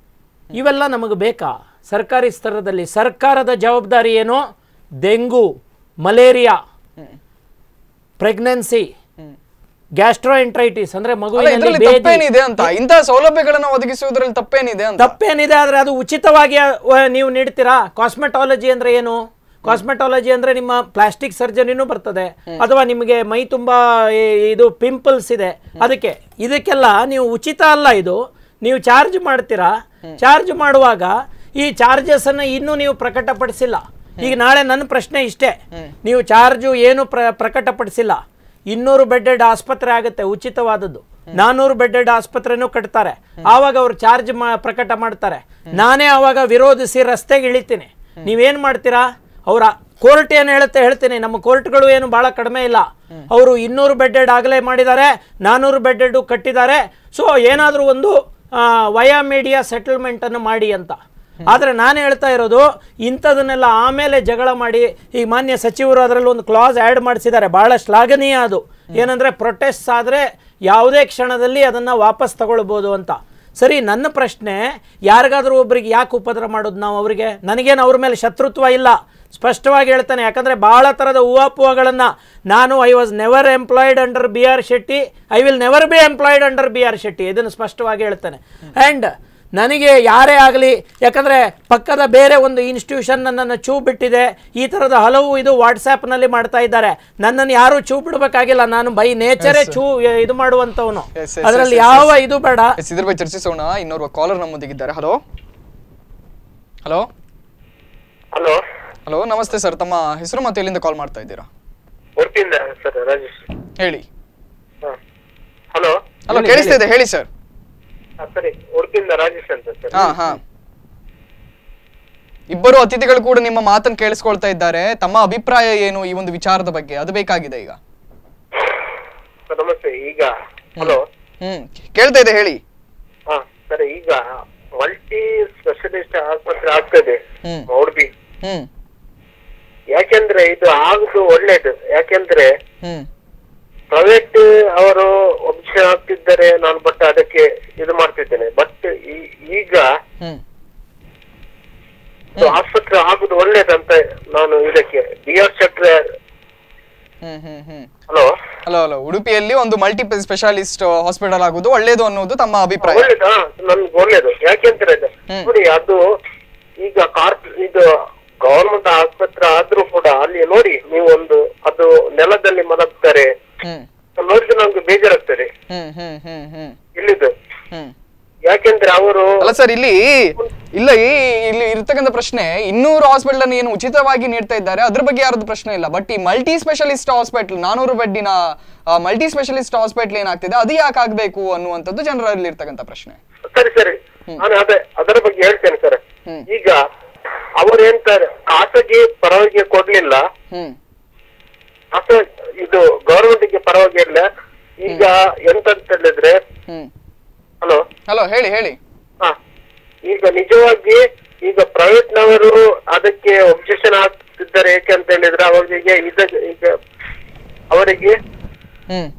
Speaker 3: ಇವೆಲ್ಲ ನಮಗೆ ಬೇಕಾ ಸರ್ಕಾರಿ ಸ್ತರದಲ್ಲಿ ಸರ್ಕಾರದ ಜವಾಬ್ದಾರಿ ಏನು ಡೆಂಗು ಮಲೇರಿಯಾ ಪ್ರೆಗ್ನೆನ್ಸಿ ಗ್ಯಾಸ್ಟ್ರೋಎಂಟ್ರೈಟಿಸ್ ಅಂದ್ರೆ
Speaker 2: ಅಲ್ಲ
Speaker 3: ಮಗುವಿನಲ್ಲಿ
Speaker 2: ಇದ್ರಲ್ಲಿ
Speaker 3: ಬೇದಿ
Speaker 2: ತಪ್ಪೇನಿದೆ ಅಂತ ಇಂತಹ ಸೌಲಭ್ಯಗಳನ್ನ ಒದಗಿಸುವುದ್ರಲ್ಲಿ ತಪ್ಪೇನಿದೆ ಅಂತ
Speaker 3: ತಪ್ಪೇನಿದೆ ಆದರೆ ಅದು ಉಚಿತವಾಗಿ ಅಹ್, ನೀವು ನೀಡ್ತೀರಾ ಕಾಸ್ಮೆಟಾಲಜಿ ಅಂದ್ರೆ ಏನು ಕಾಸ್ಮೆಟಾಲಜಿ ಅಂದ್ರೆ ನಿಮ್ಮ ಪ್ಲಾಸ್ಟಿಕ್ ಸರ್ಜರಿನೂ ಬರ್ತದೆ ಅಥವಾ ನಿಮಗೆ ಮೈ ತುಂಬ ಇದು ಪಿಂಪಲ್ಸ್ ಇದೆ ಅದಕ್ಕೆ ಇದಕ್ಕೆಲ್ಲ ನೀವು ಉಚಿತ ಅಲ್ಲ ಇದು ನೀವು ಚಾರ್ಜ್ ಮಾಡ್ತೀರಾ ಚಾರ್ಜ್ ಮಾಡುವಾಗ ಈ ಚಾರ್ಜಸ್ ಅನ್ನ ಇನ್ನೂ ನೀವು ಪ್ರಕಟಪಡಿಸಿಲ್ಲ ಈಗ ನಾಳೆ ನನ್ನ ಪ್ರಶ್ನೆ ಇಷ್ಟೇ ನೀವು ಚಾರ್ಜು ಏನು ಪ್ರ ಪ್ರಕಟಪಡಿಸಿಲ್ಲ ಇನ್ನೂರು ಬೆಡ್ಡೆಡ್ ಆಸ್ಪತ್ರೆ ಆಗುತ್ತೆ ಉಚಿತವಾದದ್ದು ನಾನ್ನೂರು ಬೆಡ್ಡೆಡ್ ಆಸ್ಪತ್ರೆನೂ ಕಟ್ತಾರೆ ಆವಾಗ ಅವ್ರು ಚಾರ್ಜ್ ಮಾ ಪ್ರಕಟ ಮಾಡ್ತಾರೆ ನಾನೇ ಆವಾಗ ವಿರೋಧಿಸಿ ರಸ್ತೆಗೆ ಇಳಿತೀನಿ ನೀವೇನು ಮಾಡ್ತೀರಾ ಅವರ ಕೋರ್ಟ್ ಏನು ಹೇಳುತ್ತೆ ಹೇಳ್ತೀನಿ ನಮ್ಮ ಕೋರ್ಟ್ಗಳು ಏನು ಭಾಳ ಕಡಿಮೆ ಇಲ್ಲ ಅವರು ಇನ್ನೂರು ಬೆಡ್ಡೆಡ್ ಆಗಲೇ ಮಾಡಿದ್ದಾರೆ ನಾನ್ನೂರು ಬೆಡ್ಡೆಡ್ ಕಟ್ಟಿದ್ದಾರೆ ಸೊ ಏನಾದರೂ ಒಂದು ವಯಾ ಮೀಡಿಯಾ ಸೆಟಲ್ಮೆಂಟನ್ನು ಮಾಡಿ ಅಂತ ಆದರೆ ನಾನು ಹೇಳ್ತಾ ಇರೋದು ಇಂಥದನ್ನೆಲ್ಲ ಆಮೇಲೆ ಜಗಳ ಮಾಡಿ ಈಗ ಮಾನ್ಯ ಸಚಿವರು ಅದರಲ್ಲಿ ಒಂದು ಕ್ಲಾಸ್ ಆ್ಯಡ್ ಮಾಡಿಸಿದ್ದಾರೆ ಭಾಳ ಶ್ಲಾಘನೀಯ ಅದು ಏನಂದರೆ ಪ್ರೊಟೆಸ್ಟ್ ಆದರೆ ಯಾವುದೇ ಕ್ಷಣದಲ್ಲಿ ಅದನ್ನು ವಾಪಸ್ ತಗೊಳ್ಬೋದು ಅಂತ ಸರಿ ನನ್ನ ಪ್ರಶ್ನೆ ಯಾರಿಗಾದರೂ ಒಬ್ಬರಿಗೆ ಯಾಕೆ ಉಪದ್ರ ಮಾಡೋದು ನಾವು ಅವರಿಗೆ ನನಗೇನು ಅವ್ರ ಮೇಲೆ ಶತ್ರುತ್ವ ಇಲ್ಲ ಸ್ಪಷ್ಟವಾಗಿ ಹೇಳ್ತಾನೆ ಯಾಕಂದರೆ ಭಾಳ ಥರದ ಊಹಾಪೋಹಗಳನ್ನು ನಾನು I was never employed under B R Shetty I will never be employed under B R Shetty ಇದನ್ನು ಸ್ಪಷ್ಟವಾಗಿ ಹೇಳ್ತಾನೆ ಆ್ಯಂಡ್ ನನಗೆ ಯಾರೇ ಆಗಲಿ ಯಾಕಂದರೆ ಪಕ್ಕದ ಬೇರೆ ಒಂದು ಇನ್ಸ್ಟಿಟ್ಯೂಷನ್ ನನ್ನನ್ನು ಚೂ ಬಿಟ್ಟಿದೆ ಈ ಥರದ ಹಲವು ಇದು ವಾಟ್ಸ್ಯಾಪ್ನಲ್ಲಿ ಮಾಡ್ತಾ ಇದ್ದಾರೆ ನನ್ನನ್ನು ಯಾರೂ ಚೂ ಬಿಡಬೇಕಾಗಿಲ್ಲ ನಾನು ಬೈ ನೇಚರೇ ಚೂ ಇದು ಮಾಡುವಂಥವನು
Speaker 2: Yes, yes,
Speaker 3: ಅದರಲ್ಲಿ
Speaker 2: yes, yes,
Speaker 3: ಯಾವ
Speaker 2: yes.
Speaker 3: ಇದು ಬೇಡ
Speaker 2: ಎಸ್, ಇದ್ರ ಬಗ್ಗೆ ಚರ್ಚಿಸೋಣ ಇನ್ನೋರ್ವ ಕಾಲರ್ ನಮ್ಮೊಂದಿಗಿದ್ದಾರೆ ಹಲೋ ಹಲೋ
Speaker 6: ಹಲೋ
Speaker 2: ಹಲೋ ನಮಸ್ತೆ ಸರ್ ತಮ್ಮ ಹೆಸರು ಮತ್ತೆ ಎಲ್ಲಿಂದ ಕಾಲ್ ಮಾಡ್ತಾ ಇದ್ದೀರಾ
Speaker 6: ಉಡುಪಿಯಿಂದ ಸರ್ ರಾಜೇಶ್
Speaker 2: ಹೇಳಿ
Speaker 6: ಹಲೋ
Speaker 2: ಹಲೋ ಕೇಳಿಸ್ತಾ ಇದೆ ಹೇಳಿ ಸರ್
Speaker 6: ಸರಿ ಉಡುಪಿಯಿಂದ ರಾಜೇಶ್ ಅಂತ ಸರ್
Speaker 2: ಹಾ ಹಾ ಇಬ್ಬರು ಅತಿಥಿಗಳು ಕೂಡ ನಿಮ್ಮ ಮಾತನ್ನು ಕೇಳಿಸ್ಕೊಳ್ತಾ ಇದ್ದಾರೆ ತಮ್ಮ ಅಭಿಪ್ರಾಯ ಏನು ಈ ಒಂದು ವಿಚಾರದ ಬಗ್ಗೆ ಅದು ಬೇಕಾಗಿದೆ ಈಗ
Speaker 6: ಸರ್ ನಮಸ್ತೆ ಈಗ ಹಲೋ
Speaker 2: ಹ್ಮ್ ಕೇಳ್ತಾ ಇದೆ ಹೇಳಿ
Speaker 6: ಹಾ ಸರ್ ಈಗ ಮಲ್ಟಿ ಸ್ಪೆಷಲಿಸ್ಟ್ ಆಸ್ಪತ್ರೆ ಆಗ್ತದೆ
Speaker 2: ಹ್ಮ್.
Speaker 6: ಉಡುಪಿ
Speaker 2: ಹ್ಮ್
Speaker 6: ಯಾಕೆಂದ್ರೆ ಇದು ಆಗುದು ಒಳ್ಳೇದು ಯಾಕೆಂದ್ರೆ
Speaker 2: ಹ್ಮ್
Speaker 6: ಪ್ರೈವೇಟ್ ಅವರು ಒಬ್ಜೆಕ್ಷನ್ ಆಗ್ತಿದ್ದಾರೆ ನಾನು ಬಟ್ ಅದಕ್ಕೆ ಇದು ಮಾಡ್ತಿದ್ದೇನೆ ಬಟ್ ಈಗ
Speaker 2: ಹ್ಮ್
Speaker 6: ಇದು ಆಸ್ಪತ್ರೆ ಆಗುದು ಒಳ್ಳೇದಂತ ನಾನು ಇದಕ್ಕೆ ಬಿ ಆರ್ ಶೆಟ್ರೆ
Speaker 2: ಹ್ಮ್ ಹ್ಮ್ ಹ್ಮ್
Speaker 6: ಹಲೋ
Speaker 2: ಹಲೋ ಹಲೋ ಉಡುಪಿಯಲ್ಲಿ ಒಂದು ಮಲ್ಟಿ ಸ್ಪೆಷಾಲಿಸ್ಟ್ ಹಾಸ್ಪಿಟಲ್ ಆಗುವುದು ಒಳ್ಳೇದು ಅನ್ನೋದು ತಮ್ಮ ಅಭಿಪ್ರಾಯ
Speaker 6: ಒಳ್ಳೇದಾ ನನ್ಗೆ ಒಳ್ಳೇದು ಯಾಕೆಂದ್ರೆ ಇದು
Speaker 2: ಹ್ಮ್.
Speaker 6: ನೋಡಿ ಅದು ಈಗ ಕಾರ್ಪ್ ಇದು ಗವರ್ಮೆಂಟ್ ಆಸ್ಪತ್ರೆ ಆದ್ರೂ ಕೂಡ ಅಲ್ಲಿ ನೋಡಿ ನೀವು ಒಂದು ಅದು ನೆಲದಲ್ಲಿ ಮಲಗ್ತಾರೆ
Speaker 2: ಹ್ಮ್
Speaker 6: ನೋಡಿದ್ರೆ ನಮ್ಗೆ ಬೇಜಾರಾಗ್ತದೆ
Speaker 2: ಹ್ಮ್ ಹ್ಮ್ ಹ್ಮ್ ಹ್ಮ್
Speaker 6: ಇಲ್ಲಿದು
Speaker 2: ಹ್ಮ್
Speaker 6: ಯಾಕೆಂದ್ರೆ ಅವರು
Speaker 2: ಅಲ್ಲ ಸರ್ ಇಲ್ಲಿ ಇಲ್ಲ ಈ ಇಲ್ಲಿ ಇರ್ತಕ್ಕಂಥ ಪ್ರಶ್ನೆ ಇನ್ನೂರು ಹಾಸ್ಪಿಟಲ್ ಅನ್ನು ಏನು ಉಚಿತವಾಗಿ ನೀಡ್ತಾ ಇದ್ದಾರೆ ಅದ್ರ ಬಗ್ಗೆ ಯಾರದ್ದು ಪ್ರಶ್ನೆ ಇಲ್ಲ ಬಟ್ ಈ ಮಲ್ಟಿ ಸ್ಪೆಷಲಿಸ್ಟ್ ಹಾಸ್ಪಿಟಲ್ ನಾನೂರು ಬೆಡ್ಡಿನ ಮಲ್ಟಿ ಸ್ಪೆಷಲಿಸ್ಟ್ ಹಾಸ್ಪಿಟಲ್ ಏನಾಗ್ತಿದೆ ಅದು ಯಾಕೆ ಆಗ್ಬೇಕು ಅನ್ನುವಂಥದ್ದು ಜನರಲ್ಲಿ ಇರ್ತಕ್ಕಂಥ ಪ್ರಶ್ನೆ
Speaker 6: ಸರಿ ಸರಿ ನಾನು ಅದೇ ಅದರ ಬಗ್ಗೆ ಹೇಳ್ತೇನೆ ಸರ್
Speaker 2: ಹ್ಮ್.
Speaker 6: ಈಗ ಅವರು ಹೇಳ್ತಾರೆ ಖಾಸಗಿ ಪರವಾಗಿ ಕೊಡ್ಲಿಲ್ಲ
Speaker 2: ಹ್ಮ್
Speaker 6: ಅಥವಾ ಇದು ಗವರ್ಮೆಂಟ್ಗೆ ಪರವಾಗಿ ಇಲ್ಲ ಈಗ ಎಂತಂತ ಹೇಳಿದ್ರೆ
Speaker 2: ಹ್ಮ್
Speaker 6: ಹಲೋ
Speaker 2: ಹಲೋ ಹೇಳಿ ಹೇಳಿ
Speaker 6: ಹಾ ಈಗ ನಿಜವಾಗಿ ಈಗ ಪ್ರೈವೇಟ್ ನವರು ಅದಕ್ಕೆ ಒಬ್ಜೆಕ್ಷನ್ ಆಗ್ತಿದ್ದಾರೆ ಏಕೆ ಅಂತ ಹೇಳಿದ್ರೆ ಅವರಿಗೆ ಇದ ಈಗ ಅವರಿಗೆ
Speaker 2: ಹ್ಮ್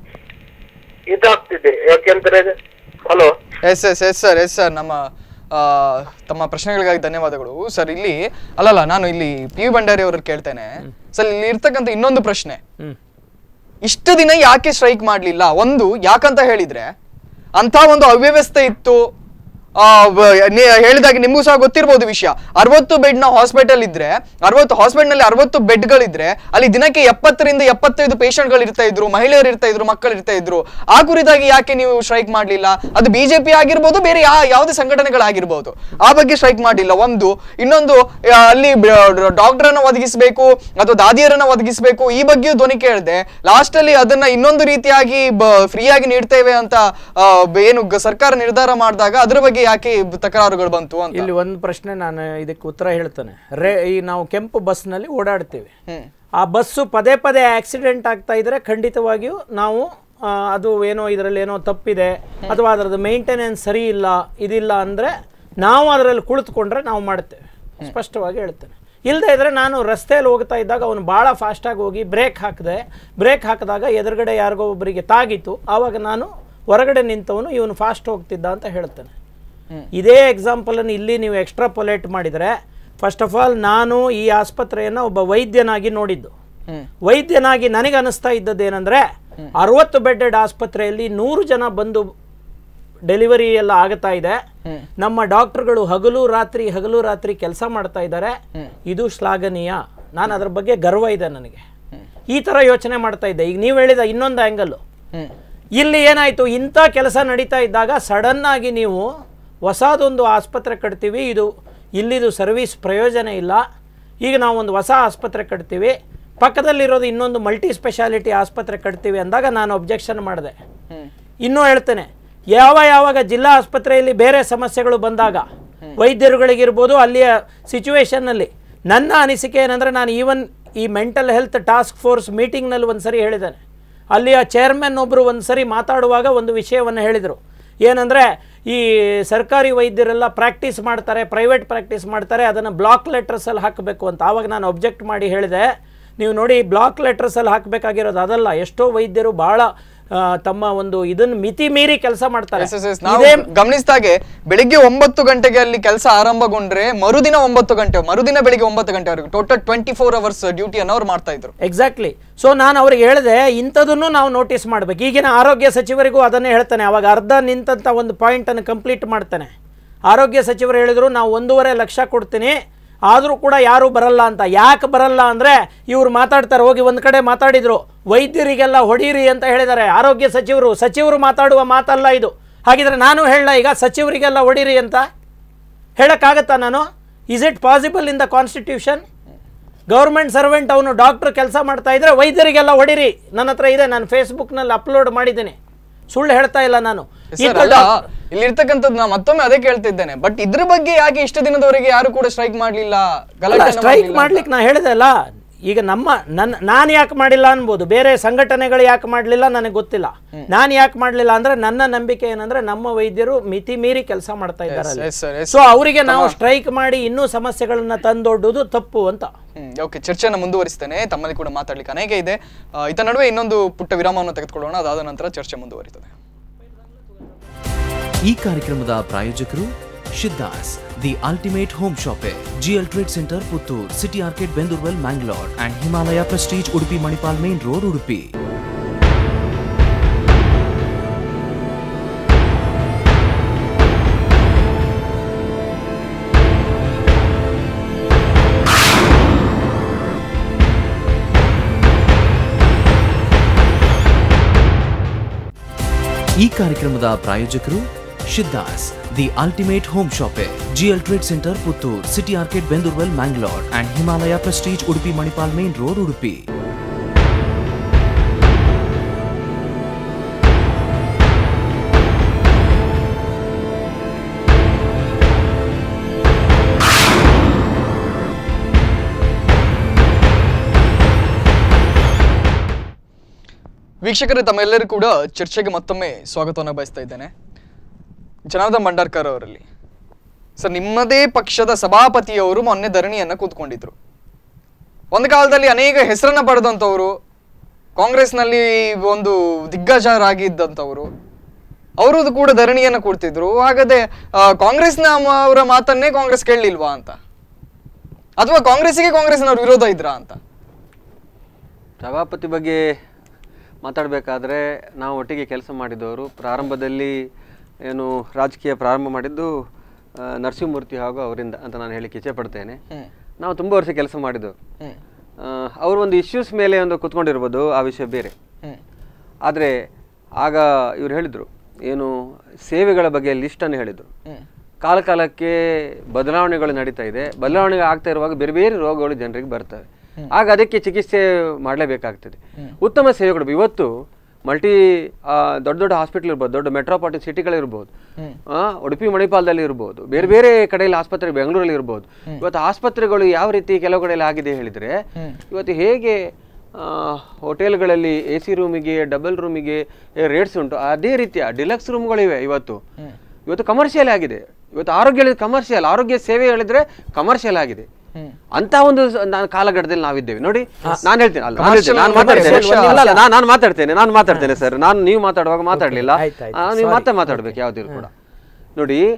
Speaker 6: ಇದಾಗ್ತಿದೆ ಯಾಕೆಂದ್ರೆ hello
Speaker 2: yes yes yes sir yes sir ನಮ್ಮ ಆ, ತಮ್ಮ ಪ್ರಶ್ನೆಗಳಿಗಾಗಿ ಧನ್ಯವಾದಗಳು ಸರ್ ಇಲ್ಲಿ ಅಲ್ಲಲ್ಲ ನಾನು ಇಲ್ಲಿ ಪಿ ಯು ಭಂಡಾರಿ ಅವ್ರಿಗೆ ಕೇಳ್ತೇನೆ ಸರ್ ಇಲ್ಲಿ ಇರ್ತಕ್ಕಂಥ ಇನ್ನೊಂದು ಪ್ರಶ್ನೆ
Speaker 3: ಹ್ಮ್.
Speaker 2: ಇಷ್ಟು ದಿನ ಯಾಕೆ ಸ್ಟ್ರೈಕ್ ಮಾಡಲಿಲ್ಲ ಒಂದು ಯಾಕಂತ ಹೇಳಿದ್ರೆ ಅಂತ ಒಂದು ಅವ್ಯವಸ್ಥೆ ಇತ್ತು ಆ, ವ- ನಿ- ಹೇಳಿದಾಗ ನಿಮಗೂ ಸಹ ಗೊತ್ತಿರ್ಬೋದು ವಿಷಯ ಅರವತ್ತು ಬೆಡ್ ನ ಹಾಸ್ಪಿಟಲ್ ಇದ್ರೆ ಅರವತ್ತು ಹಾಸ್ಪಿಟಲ್ ನಲ್ಲಿ ಅರವತ್ತು ಬೆಡ್ಗಳಿದ್ರೆ ಅಲ್ಲಿ ದಿನಕ್ಕೆ ಎಪ್ಪತ್ತರಿಂದ ಎಪ್ಪತ್ತೈದು ಪೇಷಂಟ್ಗಳು ಇರ್ತಾ ಇದ್ರು ಮಹಿಳೆಯರು ಇರ್ತಾ ಇದ್ರು ಮಕ್ಕಳು ಇರ್ತಾ ಇದ್ರು ಆ ಕುರಿತಾಗಿ ಯಾಕೆ ನೀವು ಸ್ಟ್ರೈಕ್ ಮಾಡಲಿಲ್ಲ ಅದು ಬಿಜೆಪಿ ಆಗಿರ್ಬೋದು ಬೇರೆ ಯಾ ಯಾವುದೇ ಸಂಘಟನೆಗಳಾಗಿರ್ಬೋದು ಆ ಬಗ್ಗೆ ಸ್ಟ್ರೈಕ್ ಮಾಡಲಿಲ್ಲ ಒಂದು ಇನ್ನೊಂದು ಆ, ಅಲ್ಲಿ ಡಾಕ್ಟರ್ ಅನ್ನ ಒದಗಿಸಬೇಕು ಅಥವಾ ದಾದಿಯರನ್ನ ಒದಗಿಸಬೇಕು ಈ ಬಗ್ಗೆಯೂ ಧ್ವನಿ ಕೇಳಿದೆ ಲಾಸ್ಟ್ ಅಲ್ಲಿ ಅದನ್ನ ಇನ್ನೊಂದು ರೀತಿಯಾಗಿ ಫ್ರೀ ಆಗಿ ನೀಡ್ತೇವೆ ಅಂತ ಆ, ಬ- ಏನು ಗ- ಸರ್ಕಾರ ನಿರ್ಧಾರ ಮಾಡಿದಾಗ ಅದ್ರ ಬಗ್ಗೆ ಯಾಕೆ ಬ- ತಕರಾರುಗಳು ಬಂತು ಅಂತ
Speaker 3: ಇಲ್ಲಿ ಒಂದು ಪ್ರಶ್ನೆ ನಾನು ಇದಕ್ಕೆ ಉತ್ತರ ಹೇಳ್ತೇನೆ ರೇ ಈ ನಾವು ಕೆಂಪು ಬಸ್ನಲ್ಲಿ ಓಡಾಡ್ತೀವಿ
Speaker 2: ಹ್ಮ್
Speaker 3: ಆ ಬಸ್ಸು ಪದೇ ಪದೇ ಆಕ್ಸಿಡೆಂಟ್ ಆಗ್ತಾ ಇದ್ರೆ ಖಂಡಿತವಾಗಿಯೂ ನಾವು ಆ, ಅದು ಏನೋ ಇದರಲ್ಲಿ ಏನೋ ತಪ್ಪಿದೆ ಅಥವಾ ಅದರದ್ದು ಮೇಂಟೆನೆನ್ಸ್ ಸರಿ ಇಲ್ಲ ಇದಿಲ್ಲ ಅಂದರೆ ನಾವು ಅದರಲ್ಲಿ ಕುಳಿತುಕೊಂಡ್ರೆ ನಾವು ಮಾಡ್ತೇವೆ ಸ್ಪಷ್ಟವಾಗಿ ಹೇಳ್ತೇನೆ ಇಲ್ಲದೆ ಇದ್ರೆ ನಾನು ರಸ್ತೆಯಲ್ಲಿ ಹೋಗ್ತಾ ಇದ್ದಾಗ ಅವನು ಭಾಳ ಫಾಸ್ಟಾಗಿ ಹೋಗಿ ಬ್ರೇಕ್ ಹಾಕಿದೆ ಬ್ರೇಕ್ ಹಾಕಿದಾಗ ಎದುರುಗಡೆ ಯಾರಿಗೋ ಒಬ್ಬರಿಗೆ ತಾಗಿತ್ತು ಆವಾಗ ನಾನು ಹೊರಗಡೆ ನಿಂತವನು ಇವನು ಫಾಸ್ಟ್ ಹೋಗ್ತಿದ್ದ ಅಂತ ಹೇಳ್ತೇನೆ ಇದೇ ಎಕ್ಸಾಂಪಲನ್ನು ಇಲ್ಲಿ ನೀವು ಎಕ್ಸ್ಟ್ರಾಪೊಲೇಟ್ ಮಾಡಿದರೆ ಫಸ್ಟ್ ಆಫ್ ಆಲ್ ನಾನು ಈ ಆಸ್ಪತ್ರೆಯನ್ನು ಒಬ್ಬ ವೈದ್ಯನಾಗಿ ನೋಡಿದ್ದು ವೈದ್ಯನಾಗಿ ನನಗೆ ಅನಿಸ್ತಾ ಇದ್ದದ್ದು ಏನಂದರೆ ಅರವತ್ತು ಬೆಡ್ಡೆಡ್ ಆಸ್ಪತ್ರೆಯಲ್ಲಿ ನೂರು ಜನ ಬಂದು ಡೆಲಿವರಿ ಎಲ್ಲ ಆಗ್ತಾ ಇದೆ ನಮ್ಮ ಡಾಕ್ಟರ್ಗಳು ಹಗಲು ರಾತ್ರಿ ಹಗಲು ರಾತ್ರಿ ಕೆಲಸ ಮಾಡ್ತಾ ಇದ್ದಾರೆ ಇದು ಶ್ಲಾಘನೀಯ ನಾನು ಅದ್ರ ಬಗ್ಗೆ ಗರ್ವ ಇದೆ ನನಗೆ ಈ ಥರ ಯೋಚನೆ ಮಾಡ್ತಾ ಇದ್ದೆ ಈಗ ನೀವು ಹೇಳಿದ ಇನ್ನೊಂದು ಆ್ಯಂಗಲ್ಲು ಇಲ್ಲಿ ಏನಾಯಿತು ಇಂಥ ಕೆಲಸ ನಡೀತಾ ಇದ್ದಾಗ ಸಡನ್ ಆಗಿ ನೀವು ಹೊಸದೊಂದು ಆಸ್ಪತ್ರೆ ಕಟ್ತೀವಿ ಇದು ಇಲ್ಲಿದು ಸರ್ವಿಸ್ ಪ್ರಯೋಜನ ಇಲ್ಲ ಈಗ ನಾವು ಒಂದು ಹೊಸ ಆಸ್ಪತ್ರೆ ಕಟ್ತೀವಿ ಪಕ್ಕದಲ್ಲಿರೋದು ಇನ್ನೊಂದು ಮಲ್ಟಿ ಸ್ಪೆಷಾಲಿಟಿ ಆಸ್ಪತ್ರೆ ಕಟ್ತೀವಿ ಅಂದಾಗ ನಾನು ಅಬ್ಜೆಕ್ಷನ್ ಮಾಡಿದೆ ಇನ್ನೂ ಹೇಳ್ತೇನೆ ಯಾವ ಯಾವಾಗ ಜಿಲ್ಲಾ ಆಸ್ಪತ್ರೆಯಲ್ಲಿ ಬೇರೆ ಸಮಸ್ಯೆಗಳು ಬಂದಾಗ ವೈದ್ಯರುಗಳಿಗಿರ್ಬೋದು ಅಲ್ಲಿಯ ಸಿಚುವೇಶನ್ನಲ್ಲಿ ನನ್ನ ಅನಿಸಿಕೆ ಏನಂದರೆ ನಾನು ಈವನ್ ಈ ಮೆಂಟಲ್ ಹೆಲ್ತ್ ಟಾಸ್ಕ್ ಫೋರ್ಸ್ ಮೀಟಿಂಗ್ನಲ್ಲಿ ಒಂದು ಸರಿ ಹೇಳಿದ್ದೇನೆ ಅಲ್ಲಿಯ ಚೇರ್ಮನ್ ಒಬ್ಬರು ಒಂದು ಸರಿ ಮಾತಾಡುವಾಗ ಒಂದು ವಿಷಯವನ್ನು ಹೇಳಿದರು ಏನಂದರೆ ಈ ಸರ್ಕಾರಿ ವೈದ್ಯರೆಲ್ಲ ಪ್ರಾಕ್ಟೀಸ್ ಮಾಡ್ತಾರೆ ಪ್ರೈವೇಟ್ ಪ್ರಾಕ್ಟೀಸ್ ಮಾಡ್ತಾರೆ ಅದನ್ನು ಬ್ಲಾಕ್ ಲೆಟ್ರಸಲ್ಲಿ ಹಾಕಬೇಕು ಅಂತ ಆವಾಗ ನಾನು ಒಬ್ಜೆಕ್ಟ್ ಮಾಡಿ ಹೇಳಿದೆ ನೀವು ನೋಡಿ ಬ್ಲಾಕ್ ಲೆಟ್ರಸಲ್ಲಿ ಹಾಕಬೇಕಾಗಿರೋದು ಅದಲ್ಲ ಎಷ್ಟೋ ವೈದ್ಯರು ಭಾಳ ಆ, ತಮ್ಮ ಒಂದು ಇದನ್ನು ಮಿತಿ ಮೀರಿ ಕೆಲಸ ಮಾಡ್ತಾರೆ
Speaker 2: ಎಸ್ ಎಸ್ ಎಸ್ ನಾವು
Speaker 3: ಇದೇ
Speaker 2: ಗಮನಿಸಿದಾಗೆ ಬೆಳಿಗ್ಗೆ ಒಂಬತ್ತು ಗಂಟೆಗೆ ಅಲ್ಲಿ ಕೆಲಸ ಆರಂಭಗೊಂಡ್ರೆ ಮರುದಿನ ಒಂಬತ್ತು ಗಂಟೆ ಮರುದಿನ ಬೆಳಿಗ್ಗೆ ಒಂಬತ್ತು ಗಂಟೆವರೆಗೂ ಟೋಟಲ್ ಟ್ವೆಂಟಿ ಫೋರ್ ಅವರ್ಸ್ ಡ್ಯೂಟಿಯನ್ನು ಅವ್ರು ಮಾಡ್ತಾ ಇದ್ರು
Speaker 3: ಎಕ್ಸಾಕ್ಟ್ಲಿ ಸೊ ನಾನು ಅವ್ರಿಗೆ ಹೇಳಿದೆ ಇಂಥದನ್ನು ನಾವು ನೋಟಿಸ್ ಮಾಡಬೇಕು ಈಗಿನ ಆರೋಗ್ಯ ಸಚಿವರಿಗೂ ಅದನ್ನೇ ಹೇಳ್ತಾನೆ ಅವಾಗ ಅರ್ಧ ನಿಂತಂಥ ಒಂದು ಪಾಯಿಂಟನ್ನು ಕಂಪ್ಲೀಟ್ ಮಾಡ್ತಾನೆ ಆರೋಗ್ಯ ಸಚಿವರು ಹೇಳಿದ್ರು ನಾವು ಒಂದೂವರೆ ಲಕ್ಷ ಕೊಡ್ತೀನಿ ಆದರೂ ಕೂಡ ಯಾರೂ ಬರಲ್ಲ ಅಂತ ಯಾಕೆ ಬರಲ್ಲ ಅಂದರೆ ಇವ್ರು ಮಾತಾಡ್ತಾರೆ ಹೋಗಿ ಒಂದು ಕಡೆ ಮಾತಾಡಿದರು ವೈದ್ಯರಿಗೆಲ್ಲ ಹೊಡೀರಿ ಅಂತ ಹೇಳಿದ್ದಾರೆ ಆರೋಗ್ಯ ಸಚಿವರು ಸಚಿವರು ಮಾತಾಡುವ ಮಾತಲ್ಲ ಇದು ಹಾಗಿದ್ರೆ ನಾನು ಹೇಳಲ್ಲ ಈಗ ಸಚಿವರಿಗೆಲ್ಲ ಹೊಡೀರಿ ಅಂತ ಹೇಳೋಕ್ಕಾಗತ್ತಾ ನಾನು is it possible in the constitution government servant ಅವನು ಡಾಕ್ಟರ್ ಕೆಲಸ ಮಾಡ್ತಾ ಇದ್ರೆ ವೈದ್ಯರಿಗೆಲ್ಲ ಹೊಡಿರಿ ನನ್ನ ಹತ್ರ ಇದೆ ನಾನು ಫೇಸ್ಬುಕ್ನಲ್ಲಿ ಅಪ್ಲೋಡ್ ಮಾಡಿದ್ದೀನಿ ಸುಳ್ಳು ಹೇಳ್ತಾ ಇಲ್ಲ ನಾನು ಈ
Speaker 2: ಸರ್
Speaker 3: ಥರ
Speaker 2: ಅಲ್ಲ ಇಲ್ಲಿ ಇರ್ತಕ್ಕಂಥದ್ದು ನಾ ಮತ್ತೊಮ್ಮೆ ಅದೇ ಕೇಳ್ತಿದ್ದೇನೆ ಬಟ್ ಇದ್ರ ಬಗ್ಗೆ ಯಾಕೆ ಇಷ್ಟು ದಿನದವರೆಗೆ ಯಾರು ಕೂಡ ಸ್ಟ್ರೈಕ್ ಮಾಡ್ಲಿಲ್ಲ ಗಲಾಟೆಯನ್ನ
Speaker 3: ಸ್ಟ್ರೈಕ್
Speaker 2: ಮಾಡ್ಲಿಲ್ಲ ಅಂತ?
Speaker 3: ಮಾಡ್ಲಿಕ್ಕೆ ನಾ ಹೇಳಿದೆ ಅಲ್ಲ ಈಗ ನಮ್ಮ ನನ್ನ ನಾನು ಯಾಕೆ ಮಾಡಿಲ್ಲ ಅನ್ಬೋದು ಬೇರೆ ಸಂಘಟನೆಗಳು ಯಾಕೆ ಮಾಡಲಿಲ್ಲ ನನಗೆ ಗೊತ್ತಿಲ್ಲ ನಾನು ಯಾಕೆ ಮಾಡಲಿಲ್ಲ ಅಂದ್ರೆ ನನ್ನ ನಂಬಿಕೆ ಏನಂದ್ರೆ ನಮ್ಮ ವೈದ್ಯರು ಮಿತಿ ಮೀರಿ ಕೆಲಸ ಮಾಡ್ತಾ ಇದ್ದಾರೆ
Speaker 2: yes, sir, yes.
Speaker 3: ಸೊ ಅವರಿಗೆ ನಾವು ಸ್ಟ್ರೈಕ್ ಮಾಡಿ ಇನ್ನೂ ಸಮಸ್ಯೆಗಳನ್ನ ತಂದೊಡ್ಡುದು ತಪ್ಪು ಅಂತ
Speaker 2: ಹ್ಮ್ ಓಕೆ ಚರ್ಚೆಯನ್ನು ಮುಂದುವರಿಸ್ತೇನೆ ತಮ್ಮಲ್ಲಿ ಕೂಡ ಮಾತಾಡ್ಲಿಕ್ಕೆ ಅನೇಕ ಇದೆ ಆ, ಇತ್ತ ನಡುವೆ ಇನ್ನೊಂದು ಪುಟ್ಟ ವಿರಾಮವನ್ನು ತೆಗೆದುಕೊಳ್ಳೋಣ ಅದಾದ ನಂತರ ಚರ್ಚೆ ಮುಂದುವರಿತದೆ
Speaker 1: ಈ ಕಾರ್ಯಕ್ರಮದ ಪ್ರಾಯೋಜಕರು ಶಿದ್ದಾಸ್ the ultimate home shoppe GL trade centre Puttur city ಆರ್ಕೆಟ್ ಬೆಂದೂರ್ವೆಲ್ Mangalore and Himalaya prestige Udupi Manipal main road Udupi ಈ ಕಾರ್ಯಕ್ರಮದ ಪ್ರಾಯೋಜಕರು ಶಿದ್ದಾಸ್ the ultimate home shoppe GL trade centre Puttur city ಆರ್ಕೆಟ್ ಬೆಂದೂರ್ವೆಲ್ Mangalore and Himalaya prestige Udupi Manipal main road Udupi
Speaker 2: ವೀಕ್ಷಕರೇ ತಮ್ಮೆಲ್ಲರೂ ಕೂಡ ಚರ್ಚೆಗೆ ಮತ್ತೊಮ್ಮೆ ಸ್ವಾಗತವನ್ನು ಬಯಸ್ತಾ ಇದ್ದೇನೆ ಜನಾರ್ದನ್ ಭಂಡಾರ್ಕರ್ ಅವರಲ್ಲಿ ಸರ್ ನಿಮ್ಮದೇ ಪಕ್ಷದ ಸಭಾಪತಿಯವರು ಮೊನ್ನೆ ಧರಣಿಯನ್ನ ಕೂತ್ಕೊಂಡಿದ್ರು ಒಂದು ಕಾಲದಲ್ಲಿ ಅನೇಕ ಹೆಸರನ್ನ ಪಡೆದಂಥವ್ರು ಕಾಂಗ್ರೆಸ್ನಲ್ಲಿ ಒಂದು ದಿಗ್ಗಜರಾಗಿದ್ದಂಥವ್ರು ಅವರು ಕೂಡ ಧರಣಿಯನ್ನ ಕೂಡ್ತಿದ್ರು ಹಾಗಾದ್ರೆ ಆ, ಕಾಂಗ್ರೆಸ್ನ ಮ- ಅವರ ಮಾತನ್ನೇ ಕಾಂಗ್ರೆಸ್ ಕೇಳಲಿಲ್ವಾ ಅಂತ ಅಥವಾ ಕಾಂಗ್ರೆಸ್ಸಿಗೆ ಕಾಂಗ್ರೆಸ್ನವ್ರ ವಿರೋಧ ಇದ್ರಾ ಅಂತ
Speaker 4: ಸಭಾಪತಿ ಬಗ್ಗೆ ಮಾತಾಡಬೇಕಾದ್ರೆ ನಾವು ಒಟ್ಟಿಗೆ ಕೆಲಸ ಮಾಡಿದವರು ಪ್ರಾರಂಭದಲ್ಲಿ ಏನು ರಾಜಕೀಯ ಪ್ರಾರಂಭ ಮಾಡಿದ್ದು ಆ, ನರಸಿಂಹಮೂರ್ತಿ ಹಾಗೂ ಅವರಿಂದ ಅಂತ ನಾನು ಹೇಳಿಕ್ಕೆ ಇಚ್ಛೆ ಪಡ್ತೇನೆ ನಾವು ತುಂಬ ವರ್ಷ ಕೆಲಸ ಮಾಡಿದವರು
Speaker 2: ಹ್ಮ್
Speaker 4: ಅವರು ಒಂದು ಇಶ್ಯೂಸ್ ಮೇಲೆ ಒಂದು ಕುತ್ಕೊಂಡಿರ್ಬೋದು ಆ ವಿಷಯ ಬೇರೆ
Speaker 2: ಹ್ಮ್
Speaker 4: ಆದರೆ ಆಗ ಇವ್ರು ಹೇಳಿದರು ಏನು ಸೇವೆಗಳ ಬಗ್ಗೆ ಲಿಸ್ಟನ್ನು ಹೇಳಿದರು
Speaker 2: ಹ್ಮ್
Speaker 4: ಕಾಲ ಕಾಲಕ್ಕೆ ಬದಲಾವಣೆಗಳು ನಡೀತಾ ಇದೆ ಬದಲಾವಣೆ ಆಗ್ತಾ ಇರುವಾಗ ಬೇರೆ ಬೇರೆ ರೋಗಗಳು ಜನರಿಗೆ ಬರ್ತವೆ ಆಗ ಅದಕ್ಕೆ ಚಿಕಿತ್ಸೆ ಮಾಡಲೇಬೇಕಾಗ್ತದೆ ಉತ್ತಮ ಸೇವೆಗಳು ಇವತ್ತು ಮಲ್ಟಿ ದೊಡ್ಡ ದೊಡ್ಡ ಹಾಸ್ಪಿಟಲ್ ಇರ್ಬೋದು ದೊಡ್ಡ ಮೆಟ್ರೋಪಾಲಿಟನ್ ಸಿಟಿಗಳಿರ್ಬೋದು ಆ, ಉಡುಪಿ ಮಣಿಪಾಲದಲ್ಲಿ ಇರ್ಬೋದು ಬೇರೆ ಬೇರೆ ಕಡೆಯಲ್ಲಿ ಆಸ್ಪತ್ರೆ ಬೆಂಗಳೂರಲ್ಲಿ ಇರ್ಬೋದು ಇವತ್ತು ಆಸ್ಪತ್ರೆಗಳು ಯಾವ ರೀತಿ ಕೆಲವು ಕಡೆಯಲ್ಲಿ ಆಗಿದೆ ಹೇಳಿದರೆ ಇವತ್ತು ಹೇಗೆ ಆ, ಹೋಟೆಲ್ಗಳಲ್ಲಿ ಎ ಸಿ ರೂಮಿಗೆ ಡಬಲ್ ರೂಮಿಗೆ ರೇಟ್ಸ್ ಉಂಟು ಅದೇ ರೀತಿಯ ಡಿಲಕ್ಸ್ ರೂಮ್ಗಳಿವೆ ಇವತ್ತು ಇವತ್ತು ಕಮರ್ಷಿಯಲ್ ಆಗಿದೆ ಇವತ್ತು ಆರೋಗ್ಯ ಕಮರ್ಷಿಯಲ್ ಆರೋಗ್ಯ ಸೇವೆ ಹೇಳಿದ್ರೆ ಕಮರ್ಷಿಯಲ್ ಆಗಿದೆ ಅಂತ ಒಂದು ಸ- ನಾನು ಕಾಲಘಟ್ಟದಲ್ಲಿ ನಾವಿದ್ದೇವೆ ನೋಡಿ ನಾನು ಹೇಳ್ತೇನೆ ಅಲ್ಲ ನಾನು ಹೇಳ್ತೇನೆ, ನಾನು ಮಾತಾಡ್ತೇನೆ
Speaker 3: commercial
Speaker 4: ಅಲ್ಲ, ಅಲ್ಲ, ನಾನು- ನಾನು ಮಾತಾಡ್ತೇನೆ ನಾನು ಮಾತಾಡ್ತೇನೆ ಸರ್ ನಾನು ನೀವು ಮಾತಾಡುವಾಗ ಮಾತಾಡ್ಲಿಲ್ಲ
Speaker 3: ಆಯ್ತು, ಆಯ್ತು.
Speaker 4: ಆ, ನೀವು ಮತ್ತೆ ಮಾತಾಡ್ಬೇಕು ಯಾವ್ದಿರು ಕೂಡ ನೋಡಿ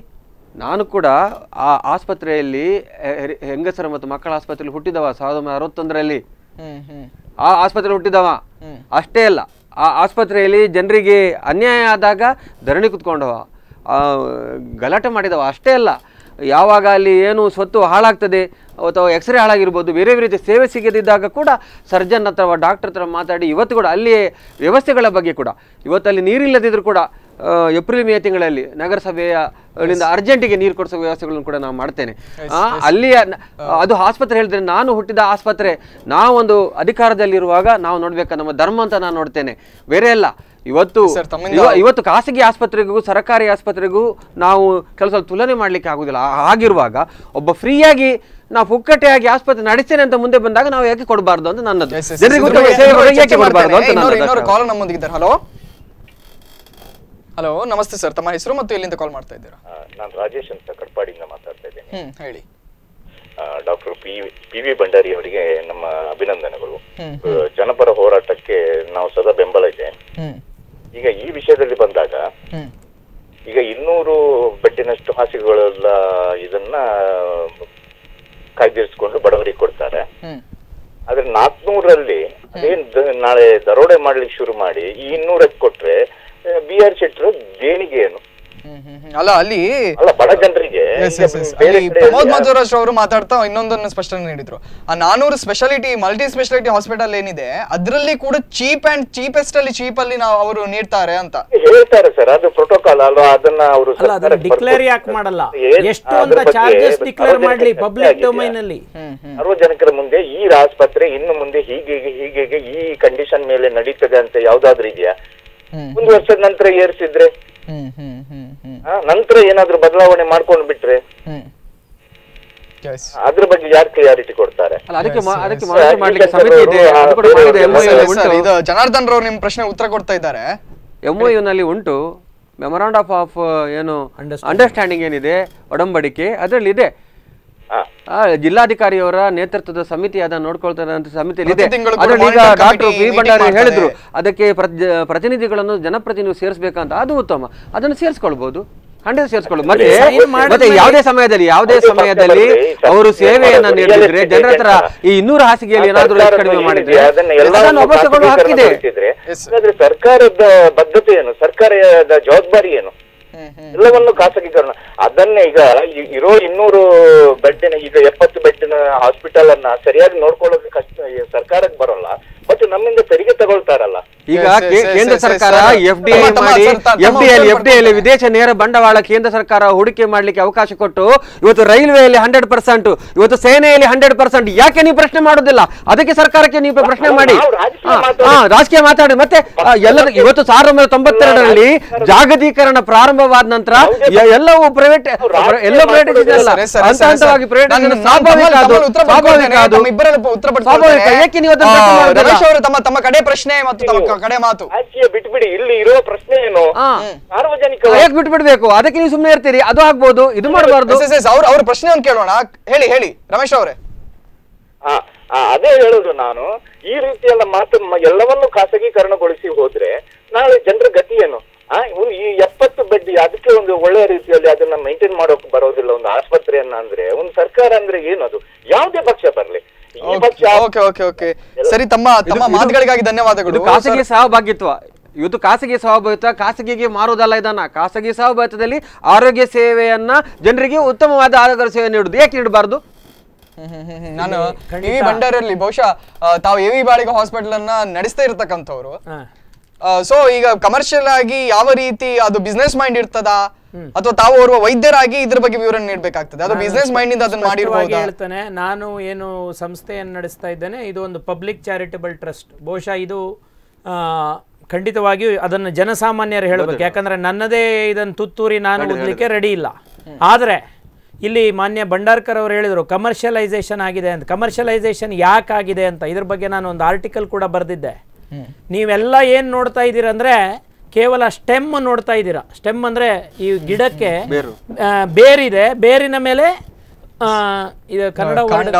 Speaker 4: ನಾನು ಕೂಡ ಆ ಆಸ್ಪತ್ರೆಯಲ್ಲಿ ಹೆ- ಹೆ- ಹೆಂಗಸರ ಮತ್ತು ಮಕ್ಕಳ ಆಸ್ಪತ್ರೆಯಲ್ಲಿ ಹುಟ್ಟಿದವ ಸಾವಿರದ ಒಂಬೈನೂರ ಅರವತ್ತೊಂದರಲ್ಲಿ
Speaker 2: ಹ್ಮ್ ಹ್ಮ್
Speaker 4: ಆ ಆಸ್ಪತ್ರೆ ಹುಟ್ಟಿದವ ಅಷ್ಟೇ ಅಲ್ಲ ಆ ಆಸ್ಪತ್ರೆಯಲ್ಲಿ ಜನರಿಗೆ ಅನ್ಯಾಯ ಆದಾಗ ಧರಣಿ ಕುತ್ಕೊಂಡವ ಆ, ಗಲಾಟೆ ಮಾಡಿದವ ಅಷ್ಟೇ ಅಲ್ಲ ಯಾವಾಗ ಅಲ್ಲಿ ಏನು ಸ್ವತ್ತು ಹಾಳಾಗ್ತದೆ ಅಥವಾ ಎಕ್ಸ್ರೇ ಹಾಳಾಗಿರ್ಬೋದು ಬೇರೆ ಬೇರೆ ರೀತಿಯ ಸೇವೆ ಸಿಗದಿದ್ದಾಗ ಕೂಡ ಸರ್ಜನ್ ಅಥವಾ ಡಾಕ್ಟರ್ ಹತ್ರ ಮಾತಾಡಿ ಇವತ್ತು ಕೂಡ ಅಲ್ಲಿ ವ್ಯವಸ್ಥೆಗಳ ಬಗ್ಗೆ ಕೂಡ ಇವತ್ತು ಅಲ್ಲಿ ನೀರಿಲ್ಲದಿದ್ರೂ ಕೂಡ ಆ, ಏಪ್ರಿಲ್ ಮೇ ತಿಂಗಳಲ್ಲಿ ನಗರಸಭೆಯ ಅಲ್ಲಿಂದ ಅರ್ಜೆಂಟಿಗೆ ನೀರು ಕೊಡಿಸೋ ವ್ಯವಸ್ಥೆಗಳನ್ನು ಕೂಡ ನಾವು ಮಾಡ್ತೇನೆ ಆ, ಅಲ್ಲಿಯ ನ- ಅದು ಆಸ್ಪತ್ರೆ ಹೇಳಿದ್ರೆ ನಾನು ಹುಟ್ಟಿದ ಆಸ್ಪತ್ರೆ ನಾವೊಂದು ಅಧಿಕಾರದಲ್ಲಿರುವಾಗ ನಾವು ನೋಡ್ಬೇಕಾ ನಮ್ಮ ಧರ್ಮ ಅಂತ ನಾನು ನೋಡ್ತೇನೆ ಬೇರೆ ಅಲ್ಲ ಇವತ್ತು
Speaker 2: ಸರ್, ತಮ್ಮಿಂದ-
Speaker 4: ಇವ- ಇವತ್ತು ಖಾಸಗಿ ಆಸ್ಪತ್ರೆಗೂ ಸರ್ಕಾರಿ ಆಸ್ಪತ್ರೆಗೂ ನಾವು ಕೆಲಸ ತುಲನೆ ಮಾಡ್ಲಿಕ್ಕೆ ಆಗುದಿಲ್ಲ ಆ- ಹಾಗಿರುವಾಗ ಒಬ್ಬ ಫ್ರೀಯಾಗಿ ನಾವು ಪುಕ್ಕಟೆಯಾಗಿ ಆಸ್ಪತ್ರೆ ನಡೆಸ್ತೇನೆ ಅಂತ ಮುಂದೆ ಬಂದಾಗ ನಾವು ಯಾಕೆ ಕೊಡಬಾರ್ದು ಅಂತ ನನ್ನದು
Speaker 2: Yes, yes, yes.
Speaker 4: ಜನರಿಗೆ
Speaker 2: ಇದ್ರ
Speaker 4: ಉತ್ತಮ
Speaker 2: ಬಗ್ಗೆ
Speaker 4: ಸೇವೆ
Speaker 2: ಇನ್ನೊಂದು
Speaker 4: ಯಾಕೆ
Speaker 2: ಚರ್ಚೆ
Speaker 4: ಕೊಡಬಾರ್ದು ಅಂತ
Speaker 2: ಮಾಡ್ತೇನೆ. ಇನ್ನೊಂದು-
Speaker 4: ನನ್ನದು
Speaker 2: ಇನ್ನೊಂದು
Speaker 4: ಅಷ್ಟೇ.
Speaker 2: ಕಾಲ್ ನಮ್ಮೊಂದಿಗಿದ್ದಾರೆ ಹಲೋ ಹಲೋ ನಮಸ್ತೆ ಸರ್ ತಮ್ಮ ಹೆಸರು ಮತ್ತು ಎಲ್ಲಿಂದ ಕಾಲ್ ಮಾಡ್ತಾ ಇದ್ದೀರಾ
Speaker 5: ನಾನು ರಾಜೇಶ್ ಅಂತ ಕಟ್ಪಾಡಿಯಿಂದ ಮಾತಾಡ್ತಾ ಇದ್ದೀನಿ
Speaker 2: ಹ್ಮ್ ಹೇಳಿ
Speaker 5: doctor P P V Bhandari ಅವರಿಗೆ ನಮ್ಮ ಅಭಿನಂದನೆಗಳು
Speaker 2: ಹ್ಮ್,
Speaker 5: ಆ, ಜನಪರ ಹೋರಾಟಕ್ಕೆ ನಾವು ಸದಾ ಬೆಂಬಲ ಇದೆ
Speaker 2: ಹ್ಮ್
Speaker 5: ಈಗ ಈ ವಿಷಯದಲ್ಲಿ ಬಂದಾಗ
Speaker 2: ಹ್ಮ್
Speaker 5: ಈಗ ಇನ್ನೂರು ಬೆಡ್ಡಿನಷ್ಟು ಹಾಸಿಗೆಗಳೆಲ್ಲ ಇದನ್ನ ಕಾಯ್ದಿರಿಸಿಕೊಂಡು ಬಡವರಿಗೆ ಕೊಡ್ತಾರೆ
Speaker 2: ಹ್ಮ್
Speaker 5: ಆದ್ರೆ ನಾಲ್ಕನೂರಲ್ಲಿ ಅದೇನ್ ದ- ನಾಳೆ ದರೋಡೆ ಮಾಡ್ಲಿಕ್ಕೆ ಶುರು ಮಾಡಿ ಈ ಇನ್ನೂರಕ್ಕೆ ಕೊಟ್ರೆ ಬಿ ಆರ್ ಶೆಟ್ರು ದೇಣಿಗೆ ಏನು
Speaker 2: ಹ್ಮ್, ಹ್ಮ್, ಹ್ಮ್. ಅಲ್ಲ ಅಲ್ಲಿ
Speaker 5: ಅಲ್ಲ ಬಡ ಜನರಿಗೆ
Speaker 2: Yes,
Speaker 5: ಈಗ
Speaker 2: yes, yes.
Speaker 5: ಬೇರೆ
Speaker 2: ಅಲ್ಲಿ
Speaker 5: ಕಡೆ
Speaker 2: ಪ್ರಮೋದ್
Speaker 5: ಎಲ್ಲ-
Speaker 2: ಮಂಜುರಾಜ್ ಅವರು ಮಾತಾಡ್ತಾ ಇನ್ನೊಂದನ್ನು ಸ್ಪಷ್ಟನೆ ನೀಡಿದ್ರು ಆ ನಾನೂರು ಸ್ಪೆಷಾಲಿಟಿ ಮಲ್ಟಿ ಸ್ಪೆಷಾಲಿಟಿ ಹಾಸ್ಪಿಟಲ್ ಏನಿದೆ ಅದರಲ್ಲಿ ಕೂಡ ಚೀಪ್ ಅಂಡ್ ಚೀಪೆಸ್ಟ್ ಅಲ್ಲಿ ಚೀಪ್ ಅಲ್ಲಿ ನಾವು ಅವರು ನೀಡ್ತಾರೆ ಅಂತ
Speaker 5: ಹೇಳ್ತಾರೆ ಸರ್ ಅದು ಪ್ರೋಟೋಕಾಲ್ ಅಲ್ವಾ ಅದನ್ನ ಅವರು
Speaker 3: ಅಲ್ಲ ಅದನ್ನ ಡಿಕ್ಲೇರ್ ಯಾಕೆ ಮಾಡಲ್ಲ ಎಷ್ಟು ಅಂತ ಚಾರ್ಜಸ್ ಡಿಕ್ಲೇರ್ ಮಾಡ್ಲಿ ಪಬ್ಲಿಕ್ ಡೊಮೈನ್ ಅಲ್ಲಿ
Speaker 2: ಹ್ಮ್ ಹ್ಮ್
Speaker 5: ಸಾರ್ವಜನಿಕರ ಮುಂದೆ ಈ ಆಸ್ಪತ್ರೆ ಇನ್ನು ಮುಂದೆ ಹೀಗೆ ಹೀಗೆ ಹೀಗೆ ಈ ಕಂಡೀಷನ್ ಮೇಲೆ ನಡೀತದೆ ಅಂತ ಯಾವ್ದಾದ್ರು ಇದೆಯಾ
Speaker 2: ಹ್ಮ್.
Speaker 5: ಒಂದು ವರ್ಷದ ನಂತರ ಏರ್ಸಿದ್ರೆ
Speaker 2: ಹ್ಮ್ ಹ್ಮ್ ಹ್ಮ್ ಹ್ಮ್
Speaker 5: ಆ, ನಂತರ ಏನಾದ್ರೂ ಬದಲಾವಣೆ ಮಾಡ್ಕೊಂಡು ಬಿಟ್ರೆ
Speaker 2: ಹ್ಮ್ Yes.
Speaker 5: ಅದ್ರ ಬಗ್ಗೆ ಯಾರು ಕ್ಲಿಯಾರಿಟಿ ಕೊಡ್ತಾರೆ
Speaker 4: ಅಲ್ಲ ಅದಕ್ಕೆ ಮಾ- ಅದಕ್ಕೆ
Speaker 5: yes.
Speaker 4: ಮಾನಿಟರ್ ಮಾಡ್ಲಿಕ್ಕೆ
Speaker 5: Agriculture
Speaker 4: ಸಮಿತಿ ಇದೆ
Speaker 5: ಅವರು
Speaker 4: ಅದು ಕೂಡ
Speaker 5: ಆ,
Speaker 4: ಮಾಡಿದೆ
Speaker 5: yes,
Speaker 4: MOU
Speaker 5: sir,
Speaker 2: ಸರ್,
Speaker 4: ಉಂಟು.
Speaker 2: ಸರ್, ಇದು ಜನಾರ್ದನ್ ರವ್ರು ನಿಮ್ ಪ್ರಶ್ನೆ ಉತ್ತರ ಕೊಡ್ತಾ ಇದ್ದಾರೆ
Speaker 4: ಎಂ ನಲ್ಲಿ ಉಂಟು ಮೆಮೊರಾಂಡಮ್ ಆಫ್ ಏನು
Speaker 3: Understanding.
Speaker 4: ಅಂಡರ್ಸ್ಟ್ಯಾಂಡಿಂಗ್ ಏನಿದೆ ಒಡಂಬಡಿಕೆ ಅದರಲ್ಲಿ ಇದೆ
Speaker 5: ಹಾ.
Speaker 4: ಆ, ಜಿಲ್ಲಾಧಿಕಾರಿಯವರ ನೇತೃತ್ವದ ಸಮಿತಿ ಅದನ್ನು ನೋಡ್ಕೊಳ್ತಾರೆ ಅಂತ ಸಮಿತಿಯಲ್ಲಿ ಇದೆ
Speaker 2: ಪ್ರತಿ ತಿಂಗಳು ಕೂಡ
Speaker 4: ಅದರಲ್ಲಿ ಈಗ
Speaker 2: monitor
Speaker 4: doctor
Speaker 2: committee
Speaker 4: V
Speaker 2: meeting
Speaker 4: Bhandari
Speaker 2: ಮಾಡ್ತದೆ.
Speaker 4: ಹೇಳಿದ್ರು ಅದಕ್ಕೆ ಪ್ರಜ- ಪ್ರತಿನಿಧಿಗಳನ್ನು ಜನಪ್ರತಿನಿಧಿ ಸೇರಿಸಬೇಕಂತ ಅದು ಉತ್ತಮ ಅದನ್ನು ಸೇರಿಸ್ಕೊಳ್ಬಹುದು ಖಂಡಿತ ಸೇರಿಸ್ಕೊಳ್ಳಿ ಮತ್ತೆ
Speaker 3: sign ಮಾಡಿದ್ಮೇಲೆ-
Speaker 4: ಮತ್ತೆ ಯಾವುದೇ ಸಮಯದಲ್ಲಿ ಯಾವುದೇ
Speaker 5: ಯಾವುದೇ
Speaker 4: ಸಮಯದಲ್ಲಿ
Speaker 5: ಪಕ್ಷ ಬರ್ಲಿ,
Speaker 4: ಅವರು
Speaker 5: ಏನ್
Speaker 4: ಸೇವೆಯನ್ನ
Speaker 5: ಮಾಡೋದು?
Speaker 4: ನೀಡಿದ್ರೆ
Speaker 5: real estate
Speaker 4: ಜನರ ಹತ್ರ
Speaker 5: agent
Speaker 4: ಈ ಇನ್ನೂರು ಹಾಸಿಗೆಯಲ್ಲಿ
Speaker 5: ಆ
Speaker 4: ಏನಾದರೂ ಹೆಚ್ಚು
Speaker 5: ಸರ್ಕಾರದ
Speaker 4: ಕಡಿಮೆ
Speaker 5: ಏನಿದೆ,
Speaker 4: ಮಾಡಿದ್ರೆ
Speaker 5: ಅದನ್ನ
Speaker 4: ಅದನ್ನು
Speaker 5: ಎಲ್ಲವನ್ನೂ
Speaker 4: ವಾಪಸ್ ತಗೊಳ್ಳುವ ಹಕ್ಕಿದೆ
Speaker 5: ಖಾಸಗೀಕರಣಗೊಳಿಸಿದ್ರೆ,
Speaker 2: Yes.
Speaker 5: ಹಾಗಾದ್ರೆ ಸರ್ಕಾರದ ಬದ್ಧತೆ ಏನು ಸರ್ಕಾರದ ಜವಾಬ್ದಾರಿ ಏನು
Speaker 2: ಹ್ಮ್ ಹ್ಮ್
Speaker 5: ಎಲ್ಲವನ್ನು ಖಾಸಗೀಕರಣ ಅದನ್ನೇ ಈಗ ಇ- ಇರೋ ಇನ್ನೂರು ಬೆಡ್ಡಿನ ಈಗ ಎಪ್ಪತ್ತು ಬೆಡ್ಡಿನ ಹಾಸ್ಪಿಟಲ್ ಅನ್ನ ಸರಿಯಾಗಿ ನೋಡ್ಕೊಳ್ಳೋಕೆ ಕಷ್ಟ ಈ ಸರ್ಕಾರಕ್ಕೆ ಬರೋಲ್ಲ ಬಟ್ ನಮ್ಮಿಂದ ತೆರಿಗೆ ತಗೊಳ್ತಾರಲ್ಲ
Speaker 4: ಈಗ
Speaker 2: Yes, yes,
Speaker 4: ಕೇ-
Speaker 2: yes,
Speaker 4: ಕೇಂದ್ರ
Speaker 2: yes,
Speaker 4: ಸರ್ಕಾರ
Speaker 2: sir.
Speaker 4: ಎಫ್ ಡಿ
Speaker 2: ತಮ್ಮ-
Speaker 4: ಐ
Speaker 2: ತಮ್ಮ
Speaker 4: ಮಾಡಿ
Speaker 2: ಸರ್, ತಮ್ಮ
Speaker 4: ಎಫ್ ಡಿ ಐ
Speaker 2: ಉತ್ತರ
Speaker 4: ಎಫ್ ಡಿ ಐ
Speaker 2: ಕೊಡ್ತಾರೆ.
Speaker 4: ವಿದೇಶ ನೇರ ಬಂಡವಾಳ ಕೇಂದ್ರ ಸರ್ಕಾರ ಹೂಡಿಕೆ ಮಾಡ್ಲಿಕ್ಕೆ ಅವಕಾಶ ಕೊಟ್ಟು ಇವತ್ತು ರೈಲ್ವೆಯಲ್ಲಿ ಹಂಡ್ರೆಡ್ ಪರ್ಸೆಂಟ್ ಇವತ್ತು ಸೇನೆಯಲ್ಲಿ ಹಂಡ್ರೆಡ್ ಪರ್ಸೆಂಟ್ ಯಾಕೆ ನೀವು ಪ್ರಶ್ನೆ ಮಾಡುದಿಲ್ಲ ಅದಕ್ಕೆ ಸರ್ಕಾರಕ್ಕೆ ನೀವು ಪ್ರಶ್ನೆ
Speaker 5: ನಾವು-
Speaker 4: ಮಾಡಿ
Speaker 5: ನಾವು ರಾಜಕೀಯ
Speaker 4: ಹಾ,
Speaker 5: ಮಾತಾಡಿ-
Speaker 4: ಹಾ, ರಾಜಕೀಯ ಮಾತಾಡಿ ಮತ್ತೆ ಆ, ಎಲ್ಲ ಇವತ್ತು ಸಾವಿರದ ಒಂಬೈನೂರ ತೊಂಬತ್ತೆರಡರಲ್ಲಿ ಜಾಗತೀಕರಣ ಪ್ರಾರಂಭವಾದ ನಂತರ ಎ- ಎಲ್ಲವೂ ಪ್ರೈವೇಟ್
Speaker 5: ರಾಜಕೀಯ
Speaker 4: ಎಲ್ಲ ಪ್ರೈವೇಟೈಸೇಷನ್ ಅಲ್ಲ
Speaker 2: ಸರಿ, ಸರಿ,
Speaker 4: ಹಂತ
Speaker 2: ಸರಿ,
Speaker 4: ಹಂತವಾಗಿ
Speaker 2: ಸರಿ.
Speaker 4: ಪ್ರೈವೇಟೈಸೇಷನ್
Speaker 2: ನಾನು- ನಾನು
Speaker 4: ಸ್ವಾಭಾವಿಕ
Speaker 2: ತಮ್ಮಲ್ಲಿ-
Speaker 4: ಅದು
Speaker 2: ತಮ್ಮಲ್ಲಿ ಉತ್ತರ
Speaker 4: ಸ್ವಾಭಾವಿಕ
Speaker 2: ಪಡ್ಕೊಳ್ತೇನೆ.
Speaker 4: ಅದು
Speaker 2: ತಮ್ಮ ಇಬ್ಬರಲ್ಲಿ ಉತ್ತರ
Speaker 4: ಸ್ವಾಭಾವಿಕ
Speaker 2: ಪಡ್ಕೊಳ್ತೇನೆ.
Speaker 4: ಯಾಕೆ ನೀವು ಅದನ್ನು
Speaker 2: ಆ,
Speaker 4: ಪ್ರಶ್ನೆ ಮಾಡೋದಿಲ್ಲ?
Speaker 2: ರಮೇಶ್ ಅವರು ತಮ್ಮ ತಮ್ಮ ಕಡೆ ಪ್ರಶ್ನೆ ಮತ್ತು ತಮ್ಮ ಕ- ಕಡೆ ಮಾತು
Speaker 5: ರಾಜಕೀಯ ಬಿಟ್ಬಿಡಿ ಇಲ್ಲಿ ಇರೋ ಪ್ರಶ್ನೆ ಏನು
Speaker 4: ಹಾ.
Speaker 5: ಸಾರ್ವಜನಿಕ
Speaker 4: ಯಾಕೆ ಬಿಟ್ಬಿಡ್ಬೇಕು ಅದಕ್ಕೆ ನೀವು ಸುಮ್ಮನೆ ಇರ್ತೀರಿ ಅದು ಆಗ್ಬೋದು ಇದು ಮಾಡಬಾರ್ದು
Speaker 2: ಎಸ್ ಎಸ್ ಎಸ್ ಅವ್ರ ಅವ್ರ ಪ್ರಶ್ನೆ ಒಂದು ಕೇಳೋಣ ಹೇಳಿ ಹೇಳಿ ರಮೇಶ್ ಅವರೇ
Speaker 5: ಆ, ಆ, ಅದೇ ಹೇಳುದು ನಾನು ಈ ರೀತಿಯೆಲ್ಲ ಮಾತು ಮ- ಎಲ್ಲವನ್ನು ಖಾಸಗೀಕರಣಗೊಳಿಸಿ ಹೋದ್ರೆ ನಾಳೆ ಜನರ ಗತಿ ಏನು ಆ ಒಂದು ಈ ಎಪ್ಪತ್ತು ಬೆಡ್ ಅದಕ್ಕೆ ಒಂದು ಒಳ್ಳೆಯ ರೀತಿಯಲ್ಲಿ ಅದನ್ನ ಮೇಂಟೈನ್ ಮಾಡೋಕೆ ಬರೋದಿಲ್ಲ ಒಂದು ಆಸ್ಪತ್ರೆಯನ್ನ ಅಂದ್ರೆ ಒಂದು ಸರ್ಕಾರ ಅಂದ್ರೆ ಏನದು ಯಾವುದೇ ಪಕ್ಷ ಬರ್ಲಿ ಈ ಪಕ್ಷ
Speaker 2: ಓಕೆ ಓಕೆ ಓಕೆ ಸರಿ ತಮ್ಮ ತಮ್ಮ
Speaker 4: ಇದು-
Speaker 2: ಮಾತುಗಳಿಗಾಗಿ ಧನ್ಯವಾದಗಳು
Speaker 4: ಇದು ಖಾಸಗಿ ಸಹಭಾಗಿತ್ವ ಇವತ್ತು ಖಾಸಗಿ ಸಹಭಾಗಿತ್ವ ಖಾಸಗಿಗೆ ಮಾರುವುದಲ್ಲ ಇದನ್ನ ಖಾಸಗಿ ಸಹಭಾಗಿತ್ವದಲ್ಲಿ ಆರೋಗ್ಯ ಸೇವೆಯನ್ನ ಜನರಿಗೆ ಉತ್ತಮವಾದ ಆರೋಗ್ಯ ಸೇವೆ ನೀಡುದು ಯಾಕೆ ನೀಡಬಾರ್ದು
Speaker 2: ಹ್ಮ್, ಹ್ಮ್, ಹ್ಮ್, ಹ್ಮ್. ನಾನು ಎ ವಿ ಭಂಡಾರಲ್ಲಿ ಬಹುಶಃ ಆ, ತಾವು ಎ ವಿ ಬಾಳಿಗ ಹಾಸ್ಪಿಟಲ್ ಅನ್ನ ನಡೆಸ್ತಾ ಇರ್ತಕ್ಕಂಥವ್ರು
Speaker 3: ಹಾ.
Speaker 2: ಸೊ ಈಗ ಕಮರ್ಷಿಯಲ್ ಆಗಿ ಯಾವ ರೀತಿ ಅದು ಬಿಸ್ನೆಸ್ ಮೈಂಡ್ ಇರ್ತದಾ ಅಥವಾ ತಾವು ಓರ್ವ ವೈದ್ಯರಾಗಿ ಇದ್ರ ಬಗ್ಗೆ ವಿವರಣೆ ನೀಡಬೇಕಾಗ್ತದೆ ಅದು ಬಿಸ್ನೆಸ್ ಮೈಂಡ್ ಇಂದ ಅದನ್ನ
Speaker 3: ಸ್ಪಷ್ಟವಾಗಿ
Speaker 2: ಮಾಡಿರ್ಬೋದಾ
Speaker 3: ಹೇಳ್ತಾನೆ ನಾನು ಏನು ಸಂಸ್ಥೆಯನ್ನು ನಡೆಸ್ತಾ ಇದ್ದೇನೆ ಇದು ಒಂದು ಪಬ್ಲಿಕ್ ಚಾರಿಟಬಲ್ ಟ್ರಸ್ಟ್ ಬಹುಶಃ ಇದು ಆ, ಖಂಡಿತವಾಗಿಯೂ ಅದನ್ನು ಜನಸಾಮಾನ್ಯರು ಹೇಳಬೇಕು ಯಾಕಂದ್ರೆ ನನ್ನದೇ ಇದನ್ನು ತುತ್ತೂರಿ ನಾನು ಓದಲಿಕ್ಕೆ ರೆಡಿ ಇಲ್ಲ ಆದರೆ ಇಲ್ಲಿ ಮಾನ್ಯ ಭಂಡಾರ್ಕರ್ ಅವರು ಹೇಳಿದರು ಕಮರ್ಷಿಯಲೈಸೇಷನ್ ಆಗಿದೆ ಅಂತ ಕಮರ್ಷಿಯಲೈಸೇಷನ್ ಯಾಕಾಗಿದೆ ಅಂತ ಇದ್ರ ಬಗ್ಗೆ ನಾನು ಒಂದು ಆರ್ಟಿಕಲ್ ಕೂಡ ಬರೆದಿದ್ದೆ ನೀವೆಲ್ಲ ಏನು ನೋಡ್ತಾ ಇದ್ದೀರಾ ಅಂದರೆ ಕೇವಲ ಸ್ಟೆಮ್ ನೋಡ್ತಾ ಇದ್ದೀರಾ ಸ್ಟೆಮ್ ಅಂದರೆ ಈ ಗಿಡಕ್ಕೆ ಆ, ಬೇರಿದೆ ಬೇರಿನ ಮೇಲೆ ಆ, ಇದು ಕನ್ನಡ
Speaker 2: ಕಾಂಡ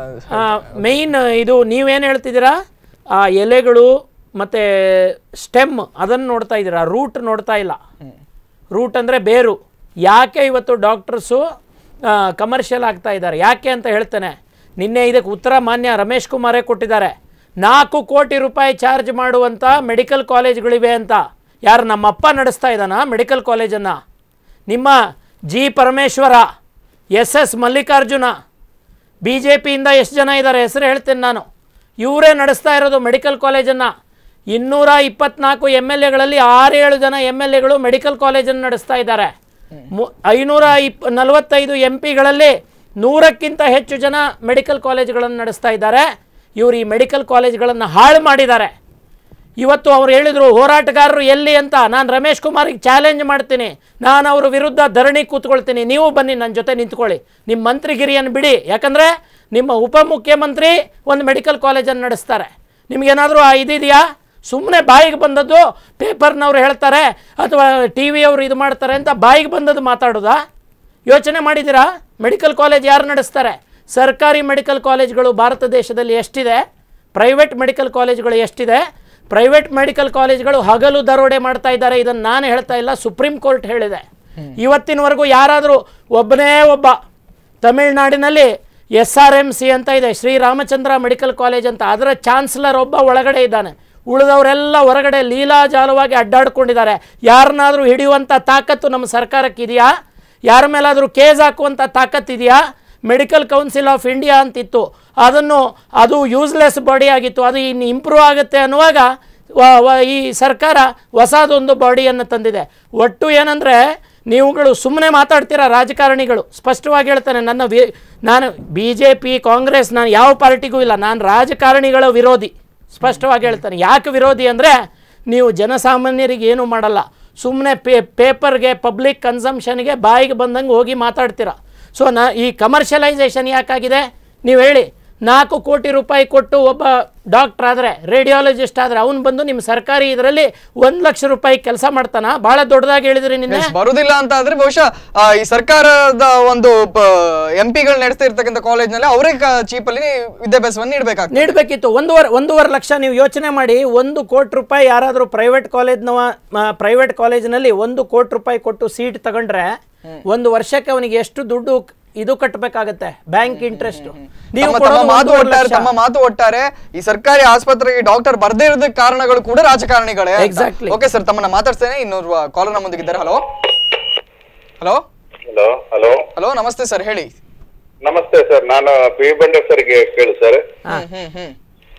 Speaker 3: ಮೇಯ್ನ್ ಇದು ನೀವೇನು ಹೇಳ್ತಿದ್ದೀರಾ ಆ ಎಲೆಗಳು ಮತ್ತು ಸ್ಟೆಮ್ ಅದನ್ನು ನೋಡ್ತಾ ಇದ್ದೀರಾ ರೂಟ್ ನೋಡ್ತಾ ಇಲ್ಲ ರೂಟ್ ಅಂದರೆ ಬೇರು ಯಾಕೆ ಇವತ್ತು ಡಾಕ್ಟರ್ಸು ಕಮರ್ಷಿಯಲ್ ಆಗ್ತಾ ಇದ್ದಾರೆ ಯಾಕೆ ಅಂತ ಹೇಳ್ತೇನೆ ನಿನ್ನೆ ಇದಕ್ಕೆ ಉತ್ತರ ಮಾನ್ಯ ರಮೇಶ್ ಕುಮಾರೇ ಕೊಟ್ಟಿದ್ದಾರೆ ನಾಲ್ಕು ಕೋಟಿ ರೂಪಾಯಿ ಚಾರ್ಜ್ ಮಾಡುವಂಥ ಮೆಡಿಕಲ್ ಕಾಲೇಜ್ಗಳಿವೆ ಅಂತ ಯಾರು ನಮ್ಮಪ್ಪ ನಡೆಸ್ತಾ ಇದ್ದಾನ ಮೆಡಿಕಲ್ ಕಾಲೇಜನ್ನು ನಿಮ್ಮ G Parameshwara S S Mallikarjuna B J ಪಿಯಿಂದ ಎಷ್ಟು ಜನ ಇದ್ದಾರೆ ಹೆಸರು ಹೇಳ್ತೇನೆ ನಾನು ಇವರೇ ನಡೆಸ್ತಾ ಇರೋದು ಮೆಡಿಕಲ್ ಕಾಲೇಜನ್ನು ಇನ್ನೂರ ಇಪ್ಪತ್ನಾಲ್ಕು ಎಮ್ ಎಲ್ ಎಗಳಲ್ಲಿ ಆರೇಳು ಜನ ಎಮ್ ಎಲ್ ಎಗಳು ಮೆಡಿಕಲ್ ಕಾಲೇಜನ್ನು ನಡೆಸ್ತಾ ಇದ್ದಾರೆ ಮು- ಐನೂರ ಇಪ್ ನಲವತ್ತೈದು ಎಂ ಪಿಗಳಲ್ಲಿ ನೂರಕ್ಕಿಂತ ಹೆಚ್ಚು ಜನ ಮೆಡಿಕಲ್ ಕಾಲೇಜ್ಗಳನ್ನು ನಡೆಸ್ತಾ ಇದ್ದಾರೆ ಇವರು ಈ ಮೆಡಿಕಲ್ ಕಾಲೇಜ್ಗಳನ್ನು ಹಾಳು ಮಾಡಿದ್ದಾರೆ ಇವತ್ತು ಅವ್ರು ಹೇಳಿದರು ಹೋರಾಟಗಾರರು ಎಲ್ಲಿ ಅಂತ ನಾನು ರಮೇಶ್ ಕುಮಾರಿಗೆ ಚಾಲೆಂಜ್ ಮಾಡ್ತೀನಿ ನಾನು ಅವ್ರ ವಿರುದ್ಧ ಧರಣಿ ಕೂತ್ಕೊಳ್ತೀನಿ ನೀವು ಬನ್ನಿ ನನ್ನ ಜೊತೆ ನಿಂತ್ಕೊಳ್ಳಿ ನಿಮ್ಮ ಮಂತ್ರಿಗಿರಿಯನ್ನು ಬಿಡಿ ಯಾಕಂದರೆ ನಿಮ್ಮ ಉಪಮುಖ್ಯಮಂತ್ರಿ ಒಂದು ಮೆಡಿಕಲ್ ಕಾಲೇಜನ್ನು ನಡೆಸ್ತಾರೆ ನಿಮಗೇನಾದರೂ ಆ ಇದಿದೆಯಾ ಸುಮ್ಮನೆ ಬಾಯಿಗೆ ಬಂದದ್ದು ಪೇಪರ್ನವ್ರು ಹೇಳ್ತಾರೆ ಅಥವಾ ಟಿ ವಿಯವರು ಇದು ಮಾಡ್ತಾರೆ ಅಂತ ಬಾಯಿಗೆ ಬಂದದ್ದು ಮಾತಾಡೋದಾ ಯೋಚನೆ ಮಾಡಿದ್ದೀರಾ ಮೆಡಿಕಲ್ ಕಾಲೇಜ್ ಯಾರು ನಡೆಸ್ತಾರೆ ಸರ್ಕಾರಿ ಮೆಡಿಕಲ್ ಕಾಲೇಜ್ಗಳು ಭಾರತ ದೇಶದಲ್ಲಿ ಎಷ್ಟಿದೆ ಪ್ರೈವೇಟ್ ಮೆಡಿಕಲ್ ಕಾಲೇಜ್ಗಳು ಎಷ್ಟಿದೆ ಪ್ರೈವೇಟ್ ಮೆಡಿಕಲ್ ಕಾಲೇಜ್ಗಳು ಹಗಲು ದರೋಡೆ ಮಾಡ್ತಾ ಇದ್ದಾರೆ ಇದನ್ನು ನಾನು ಹೇಳ್ತಾ ಇಲ್ಲ ಸುಪ್ರೀಂ ಕೋರ್ಟ್ ಹೇಳಿದೆ ಇವತ್ತಿನವರೆಗೂ ಯಾರಾದರೂ ಒಬ್ಬನೇ ಒಬ್ಬ ತಮಿಳುನಾಡಿನಲ್ಲಿ ಎಸ್ ಆರ್ ಎಮ್ ಸಿ ಅಂತ ಇದೆ ಶ್ರೀರಾಮಚಂದ್ರ ಮೆಡಿಕಲ್ ಕಾಲೇಜ್ ಅಂತ ಅದರ ಚಾನ್ಸಲರ್ ಒಬ್ಬ ಒಳಗಡೆ ಇದ್ದಾನೆ ಉಳಿದವರೆಲ್ಲ ಹೊರಗಡೆ ಲೀಲಾಜಾಲವಾಗಿ ಅಡ್ಡಾಡ್ಕೊಂಡಿದ್ದಾರೆ ಯಾರನ್ನಾದರೂ ಹಿಡಿಯುವಂಥ ತಾಕತ್ತು ನಮ್ಮ ಸರ್ಕಾರಕ್ಕೆ ಇದೆಯಾ ಯಾರ ಮೇಲಾದರೂ ಕೇಸ್ ಹಾಕುವಂಥ ತಾಕತ್ತಿದೆಯಾ ಮೆಡಿಕಲ್ ಕೌನ್ಸಿಲ್ ಆಫ್ ಇಂಡಿಯಾ ಅಂತಿತ್ತು ಅದನ್ನು ಅದು ಯೂಸ್ಲೆಸ್ ಬಾಡಿ ಆಗಿತ್ತು ಅದು ಇನ್ನು ಇಂಪ್ರೂವ್ ಆಗುತ್ತೆ ಅನ್ನುವಾಗ ವ- ವ- ಈ ಸರ್ಕಾರ ಹೊಸದೊಂದು ಬಾಡಿಯನ್ನು ತಂದಿದೆ ಒಟ್ಟು ಏನಂದರೆ ನೀವುಗಳು ಸುಮ್ಮನೆ ಮಾತಾಡ್ತೀರಾ ರಾಜಕಾರಣಿಗಳು ಸ್ಪಷ್ಟವಾಗಿ ಹೇಳ್ತಾನೆ ನನ್ನ ವಿ ನಾನು ಬಿ ಜೆ ಪಿ ಕಾಂಗ್ರೆಸ್ ನಾನು ಯಾವ ಪಾರ್ಟಿಗೂ ಇಲ್ಲ ನಾನು ರಾಜಕಾರಣಿಗಳ ವಿರೋಧಿ ಸ್ಪಷ್ಟವಾಗಿ ಹೇಳ್ತಾನೆ ಯಾಕೆ ವಿರೋಧಿ ಅಂದರೆ ನೀವು ಜನಸಾಮಾನ್ಯರಿಗೆ ಏನೂ ಮಾಡಲ್ಲ ಸುಮ್ಮನೆ ಪೇ ಪೇಪರ್ಗೆ ಪಬ್ಲಿಕ್ ಕನ್ಸಂಪ್ಷನ್ಗೆ ಬಾಯಿಗೆ ಬಂದಂಗೆ ಹೋಗಿ ಮಾತಾಡ್ತೀರಾ ಸೊ ನಾ ಈ ಕಮರ್ಷಿಯಲೈಸೇಷನ್ ಯಾಕಾಗಿದೆ ನೀವು ಹೇಳಿ ನಾಲ್ಕು ಕೋಟಿ ರೂಪಾಯಿ ಕೊಟ್ಟು ಒಬ್ಬ ಡಾಕ್ಟರ್ ಆದರೆ ರೇಡಿಯಾಲಜಿಸ್ಟ್ ಆದರೆ ಅವ್ನು ಬಂದು ನಿಮ್ಮ ಸರ್ಕಾರಿ ಇದರಲ್ಲಿ ಒಂದು ಲಕ್ಷ ರೂಪಾಯಿ ಕೆಲಸ ಮಾಡ್ತಾನ ಭಾಳ ದೊಡ್ಡದಾಗಿ ಹೇಳಿದ್ರಿ ನಿನ್ನೆ
Speaker 2: Yes, ಬರುದಿಲ್ಲ ಅಂತ ಆದ್ರೆ ಬಹುಶಃ ಆ, ಈ ಸರ್ಕಾರದ ಒಂದು ಎಂ ಪಿಗಳು ನಡೆಸ್ತಾ ಇರ್ತಕ್ಕಂಥ ಕಾಲೇಜ್ನಲ್ಲಿ ಅವರೇ ಚೀಪ್ ಅಲ್ಲಿ ವಿದ್ಯಾಭ್ಯಾಸವನ್ನು ನೀಡಬೇಕಾಗ್ತದೆ
Speaker 3: ನೀಡಬೇಕಿತ್ತು ಒಂದೂವರೆ ಒಂದೂವರೆ ಲಕ್ಷ ನೀವು ಯೋಚನೆ ಮಾಡಿ ಒಂದು ಕೋಟಿ ರೂಪಾಯಿ ಯಾರಾದರೂ ಪ್ರೈವೇಟ್ ಕಾಲೇಜ್ನವ ಪ್ರೈವೇಟ್ ಕಾಲೇಜಿನಲ್ಲಿ ಒಂದು ಕೋಟಿ ರೂಪಾಯಿ ಕೊಟ್ಟು ಸೀಟ್ ತಗೊಂಡ್ರೆ ಒಂದು ವರ್ಷಕ್ಕೆ ಅವನಿಗೆ ಎಷ್ಟು ದುಡ್ಡು ಇದು ಕಟ್ಟಬೇಕಾಗತ್ತೆ ಬ್ಯಾಂಕ್ ಇಂಟ್ರೆಸ್ಟ್ ನೀವು
Speaker 2: ತಮ್ಮ ತಮ್ಮ
Speaker 3: ಕೊಡೋದು
Speaker 2: ಮಾತು
Speaker 3: ಒಂದೂವರೆ
Speaker 2: ಒಟ್ಟಾರೆ
Speaker 3: ಲಕ್ಷ.
Speaker 2: ತಮ್ಮ ಮಾತು ಒಟ್ಟಾರೆ ಈ ಸರ್ಕಾರಿ ಆಸ್ಪತ್ರೆಗೆ ಡಾಕ್ಟರ್ ಬರ್ದೇ ಇರೋದಕ್ಕೆ ಕಾರಣಗಳು ಕೂಡ ರಾಜಕಾರಣಿಗಳೇ
Speaker 3: Exactly.
Speaker 2: ಓಕೆ ಸರ್ ತಮ್ಮನ್ನ ಮಾತಾಡ್ತೇನೆ ಇನ್ನೊರು ಕಾಲರ್ ನಮ್ಮೊಂದಿಗಿದ್ದಾರೆ hello hello
Speaker 5: hello hello
Speaker 2: hello ನಮಸ್ತೆ ಸರ್ ಹೇಳಿ
Speaker 5: ನಮಸ್ತೆ ಸರ್ ನಾನು ಪಿ ಬಂಡರ್ ಸರ್ಗೆ ಕೇಳಿ ಸರ್
Speaker 3: ಹಾ,
Speaker 2: ಹ್ಮ್ ಹ್ಮ್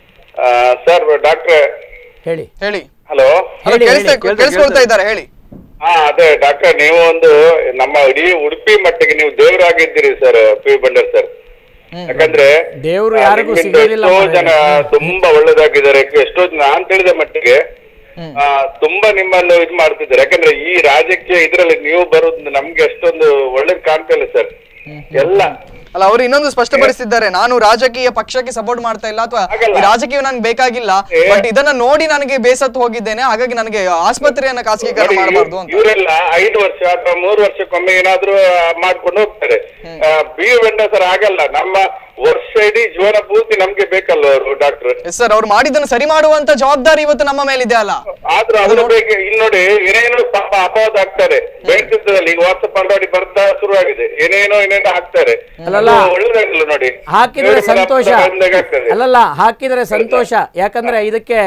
Speaker 5: ಸರ್ ಡಾಕ್ಟ್ರೆ
Speaker 3: ಹೇಳಿ
Speaker 2: ಹೇಳಿ
Speaker 5: ಹಲೋ
Speaker 2: ಹಲೋ
Speaker 3: ಹೇಳಿ,
Speaker 2: ಕೇಳಿಸ್ತಾ
Speaker 3: ಹೇಳಿ,
Speaker 2: ಕೇಳಿಸ್ಕೊಳ್ತಾ ಇದ್ದಾರೆ ಹೇಳಿ
Speaker 5: ಹಾ ಅದೇ ಡಾಕ್ಟರ್ ನೀವು ಒಂದು ನಮ್ಮ ಇಡೀ ಉಡುಪಿ ಮಟ್ಟಿಗೆ ನೀವು ದೇವರಾಗಿದ್ದೀರಿ ಸರ್ ಪಿ ಬಂಡರ್ ಸರ್ ಯಾಕಂದ್ರೆ
Speaker 3: ದೇವ್ರು
Speaker 5: ಆ,
Speaker 3: ಯಾರಿಗೂ
Speaker 5: ನಿಮ್ಮಿಂದ
Speaker 3: ಸಿಗೋದಿಲ್ಲ
Speaker 5: ಎಷ್ಟೋ
Speaker 3: ಮಾರ್ರೆ.
Speaker 5: ಜನ ತುಂಬಾ ಒಳ್ಳೇದಾಗಿದ್ದಾರೆ ಎಷ್ಟೋ ಜನ ನಾನ್ ತಿಳಿದ ಮಟ್ಟಿಗೆ ಆ, ತುಂಬಾ ನಿಮ್ಮನ್ನು ಇದು ಮಾಡ್ತಿದ್ದಾರೆ ಯಾಕಂದ್ರೆ ಈ ರಾಜಕೀಯ ಇದ್ರಲ್ಲಿ ನೀವು ಬರೋದು ನಮ್ಗೆ ಅಷ್ಟೊಂದು ಒಳ್ಳೇದ್ ಕಾಣ್ತಾ ಇಲ್ಲ ಸರ್ ಎಲ್ಲ
Speaker 2: ಅಲ್ಲ ಅವರು ಇನ್ನೊಂದು ಸ್ಪಷ್ಟಪಡಿಸಿದ್ದಾರೆ ನಾನು ರಾಜಕೀಯ ಪಕ್ಷಕ್ಕೆ ಸಪೋರ್ಟ್ ಮಾಡ್ತಾ ಇಲ್ಲ ಅಥವಾ
Speaker 5: ಹಾಗಲ್ಲ.
Speaker 2: ಈ ರಾಜಕೀಯ ನನಗೆ ಬೇಕಾಗಿಲ್ಲ
Speaker 5: ಏ.
Speaker 2: ಬಟ್ ಇದನ್ನ ನೋಡಿ ನನಗೆ ಬೇಸತ್ತು ಹೋಗಿದ್ದೇನೆ ಹಾಗಾಗಿ ನನಗೆ ಆಸ್ಪತ್ರೆಯನ್ನ ಖಾಸಗೀಕರಣ
Speaker 5: ನೋಡಿ,
Speaker 2: ಮಾಡಬಾರ್ದು ಅಂತ
Speaker 5: ಇವರೆಲ್ಲ ಐದು ವರ್ಷ ಅಥವಾ ಮೂರು ವರ್ಷಕ್ಕೊಮ್ಮೆ ಏನಾದ್ರೂ ಆ, ಮಾಡ್ಕೊಂಡು ಹೋಗ್ತಾರೆ ಬಿ ವೆಂಡ ಸರ್ ಆಗಲ್ಲ ನಮ್ಮ ವರ್ಷ ಇಡೀ ಜೀವನ ಪೂರ್ತಿ ನಮ್ಗೆ ಬೇಕಲ್ಲ ಅವರು ಡಾಕ್ಟರ್
Speaker 2: ಎಸ್ ಸರ್ ಅವ್ರು ಮಾಡಿದ್ದನ್ನು ಸರಿ ಮಾಡುವಂತ ಜವಾಬ್ದಾರಿ ಇವತ್ತು ನಮ್ಮ ಮೇಲಿದೆ ಅಲ್ಲ
Speaker 5: ಆದ್ರೂ ಅದ್ರ ಬಗ್ಗೆ ಇಲ್ಲಿ ನೋಡಿ ಏನೇನೋ ಪಾಪ ಅಪವಾದ ಹಾಕ್ತಾರೆ ಬೇಡ್ತಿದ್ದದಲ್ಲಿ ಈಗ ವಾಟ್ಸಪ್ ಅಂಗಡಿ ಬರ್ತಾ ಶುರುವಾಗಿದೆ ಏನೇನೋ ಏನೇನೋ ಹಾಕ್ತಾರೆ
Speaker 3: ಅಲ್ಲಲ್ಲ.
Speaker 5: ಅದು ಒಳ್ಳೇದಾಗಿಲ್ಲ ನೋಡಿ
Speaker 3: ಹಾಕಿದ್ರೆ
Speaker 5: ದೇವ್ರ ಮೇಲೆ
Speaker 3: ಸಂತೋಷ
Speaker 5: ಅಪವಾದ ಬಂದಾಗ ಆಗ್ತದೆ.
Speaker 3: ಅಲ್ಲಲ್ಲ ಹಾಕಿದ್ರೆ ಸಂತೋಷ ಯಾಕಂದ್ರೆ ಇದಕ್ಕೆ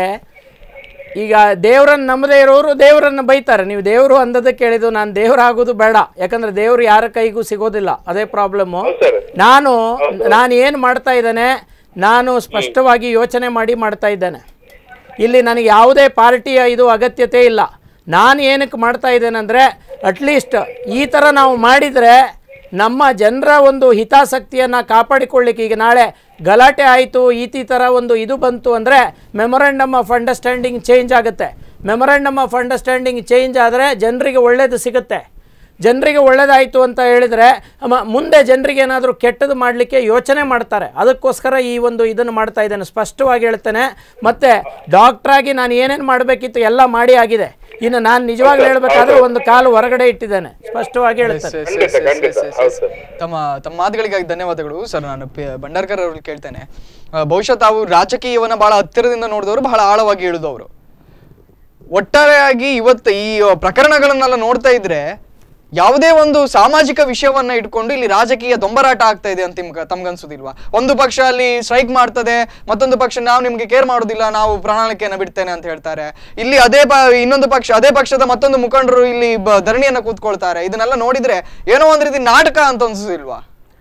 Speaker 3: ಈಗ ದೇವರನ್ನ ನಂಬದೇ ಇರೋರು ದೇವರನ್ನ ಬೈತಾರೆ ನೀವು ದೇವರು ಅಂದದಕ್ಕೆ ಹೇಳಿದ್ದು ನಾನು ದೇವ್ರು ಆಗೋದು ಬೇಡ ಯಾಕಂದ್ರೆ ದೇವರು ಯಾರ ಕೈಗೂ ಸಿಗೋದಿಲ್ಲ ಅದೇ ಪ್ರಾಬ್ಲಮ್ಮು
Speaker 5: ಹೌದು ಸರ್
Speaker 3: ನಾನು ನಾನು ಏನು ಮಾಡ್ತಾ ಇದ್ದೇನೆ ನಾನು ಸ್ಪಷ್ಟವಾಗಿ ಯೋಚನೆ ಮಾಡಿ ಮಾಡ್ತಾ ಇದ್ದೇನೆ ಇಲ್ಲಿ ನನಗೆ ಯಾವುದೇ ಪಾರ್ಟಿಯ ಇದು ಅಗತ್ಯತೆ ಇಲ್ಲ ನಾನು ಏನಕ್ಕೆ ಮಾಡ್ತಾ ಇದ್ದೇನೆಂದರೆ ಅಟ್ಲೀಸ್ಟ್ ಈ ಥರ ನಾವು ಮಾಡಿದರೆ ನಮ್ಮ ಜನರ ಒಂದು ಹಿತಾಸಕ್ತಿಯನ್ನು ಕಾಪಾಡಿಕೊಳ್ಳಿಕ್ಕೆ ಈಗ ನಾಳೆ ಗಲಾಟೆ ಆಯಿತು ಈ ಥರ ಒಂದು ಇದು ಬಂತು ಅಂದರೆ ಮೆಮೊರಂಡಮ್ ಆಫ್ ಅಂಡರ್ಸ್ಟ್ಯಾಂಡಿಂಗ್ ಚೇಂಜ್ ಆಗುತ್ತೆ ಮೆಮೊರಂಡಮ್ ಆಫ್ ಅಂಡರ್ಸ್ಟ್ಯಾಂಡಿಂಗ್ ಚೇಂಜ್ ಆದರೆ ಜನರಿಗೆ ಒಳ್ಳೆಯದು ಸಿಗುತ್ತೆ ಜನರಿಗೆ ಒಳ್ಳೇದಾಯಿತು ಅಂತ ಹೇಳಿದರೆ ಮ- ಮುಂದೆ ಜನರಿಗೆ ಏನಾದರೂ ಕೆಟ್ಟದ್ದು ಮಾಡಲಿಕ್ಕೆ ಯೋಚನೆ ಮಾಡ್ತಾರೆ ಅದಕ್ಕೋಸ್ಕರ ಈ ಒಂದು ಇದನ್ನು ಮಾಡ್ತಾ ಇದ್ದೇನೆ ಸ್ಪಷ್ಟವಾಗಿ ಹೇಳ್ತೇನೆ ಮತ್ತು ಡಾಕ್ಟ್ರಾಗಿ ನಾನು ಏನೇನು ಮಾಡಬೇಕಿತ್ತು ಎಲ್ಲ ಮಾಡಿ ಆಗಿದೆ ಇನ್ನು ನಾನು ನಿಜವಾಗ್ಲೂ ಹೇಳಬೇಕಾದ್ರೆ ಒಂದು ಕಾಲು ಹೊರಗಡೆ ಇಟ್ಟಿದ್ದೇನೆ ಸ್ಪಷ್ಟವಾಗಿ ಹೇಳ್ತೇನೆ
Speaker 5: ಖಂಡಿತ, ಖಂಡಿತ. ಹೌದು ಸರ್.
Speaker 2: ತಮ್ಮ ತಮ್ಮ ಮಾತುಗಳಿಗಾಗಿ ಧನ್ಯವಾದಗಳು ಸರ್ ನಾನು ಪಿ- ಭಂಡಾರ್ಕರ್ ಅವ್ರಿಗೆ ಕೇಳ್ತೇನೆ ಆ, ಬಹುಶಃ ತಾವು ರಾಜಕೀಯವನ್ನ ಬಹಳ ಹತ್ತಿರದಿಂದ ನೋಡಿದವರು ಬಹಳ ಆಳವಾಗಿ ಇಳಿದವರು ಒಟ್ಟಾರೆಯಾಗಿ ಇವತ್ತು ಈ ಪ್ರಕರಣಗಳನ್ನೆಲ್ಲ ನೋಡ್ತಾ ಇದ್ರೆ ಯಾವುದೇ ಒಂದು ಸಾಮಾಜಿಕ ವಿಷಯವನ್ನ ಇಟ್ಕೊಂಡು ಇಲ್ಲಿ ರಾಜಕೀಯ ದೊಂಬರಾಟ ಆಗ್ತಾ ಇದೆ ಅಂತ ನಿಮ್ಗೆ ತಮ್ಗನ್ಸುದಿಲ್ವಾ ಒಂದು ಪಕ್ಷ ಅಲ್ಲಿ ಸ್ಟ್ರೈಕ್ ಮಾಡ್ತದೆ ಮತ್ತೊಂದು ಪಕ್ಷ ನಾವು ನಿಮ್ಗೆ ಕೇರ್ ಮಾಡೋದಿಲ್ಲ ನಾವು ಪ್ರಣಾಳಿಕೆಯನ್ನ ಬಿಡ್ತೇನೆ ಅಂತ ಹೇಳ್ತಾರೆ ಇಲ್ಲಿ ಅದೇ ಪ ಇನ್ನೊಂದು ಪಕ್ಷ ಅದೇ ಪಕ್ಷದ ಮತ್ತೊಂದು ಮುಖಂಡರು ಇಲ್ಲಿ ಬ- ಧರಣಿಯನ್ನ ಕೂತ್ಕೊಳ್ತಾರೆ ಇದನ್ನೆಲ್ಲ ನೋಡಿದ್ರೆ ಏನೋ ಒಂದ್ ರೀತಿ ನಾಟಕ ಅಂತ ಅನ್ಸುದಿಲ್ವಾ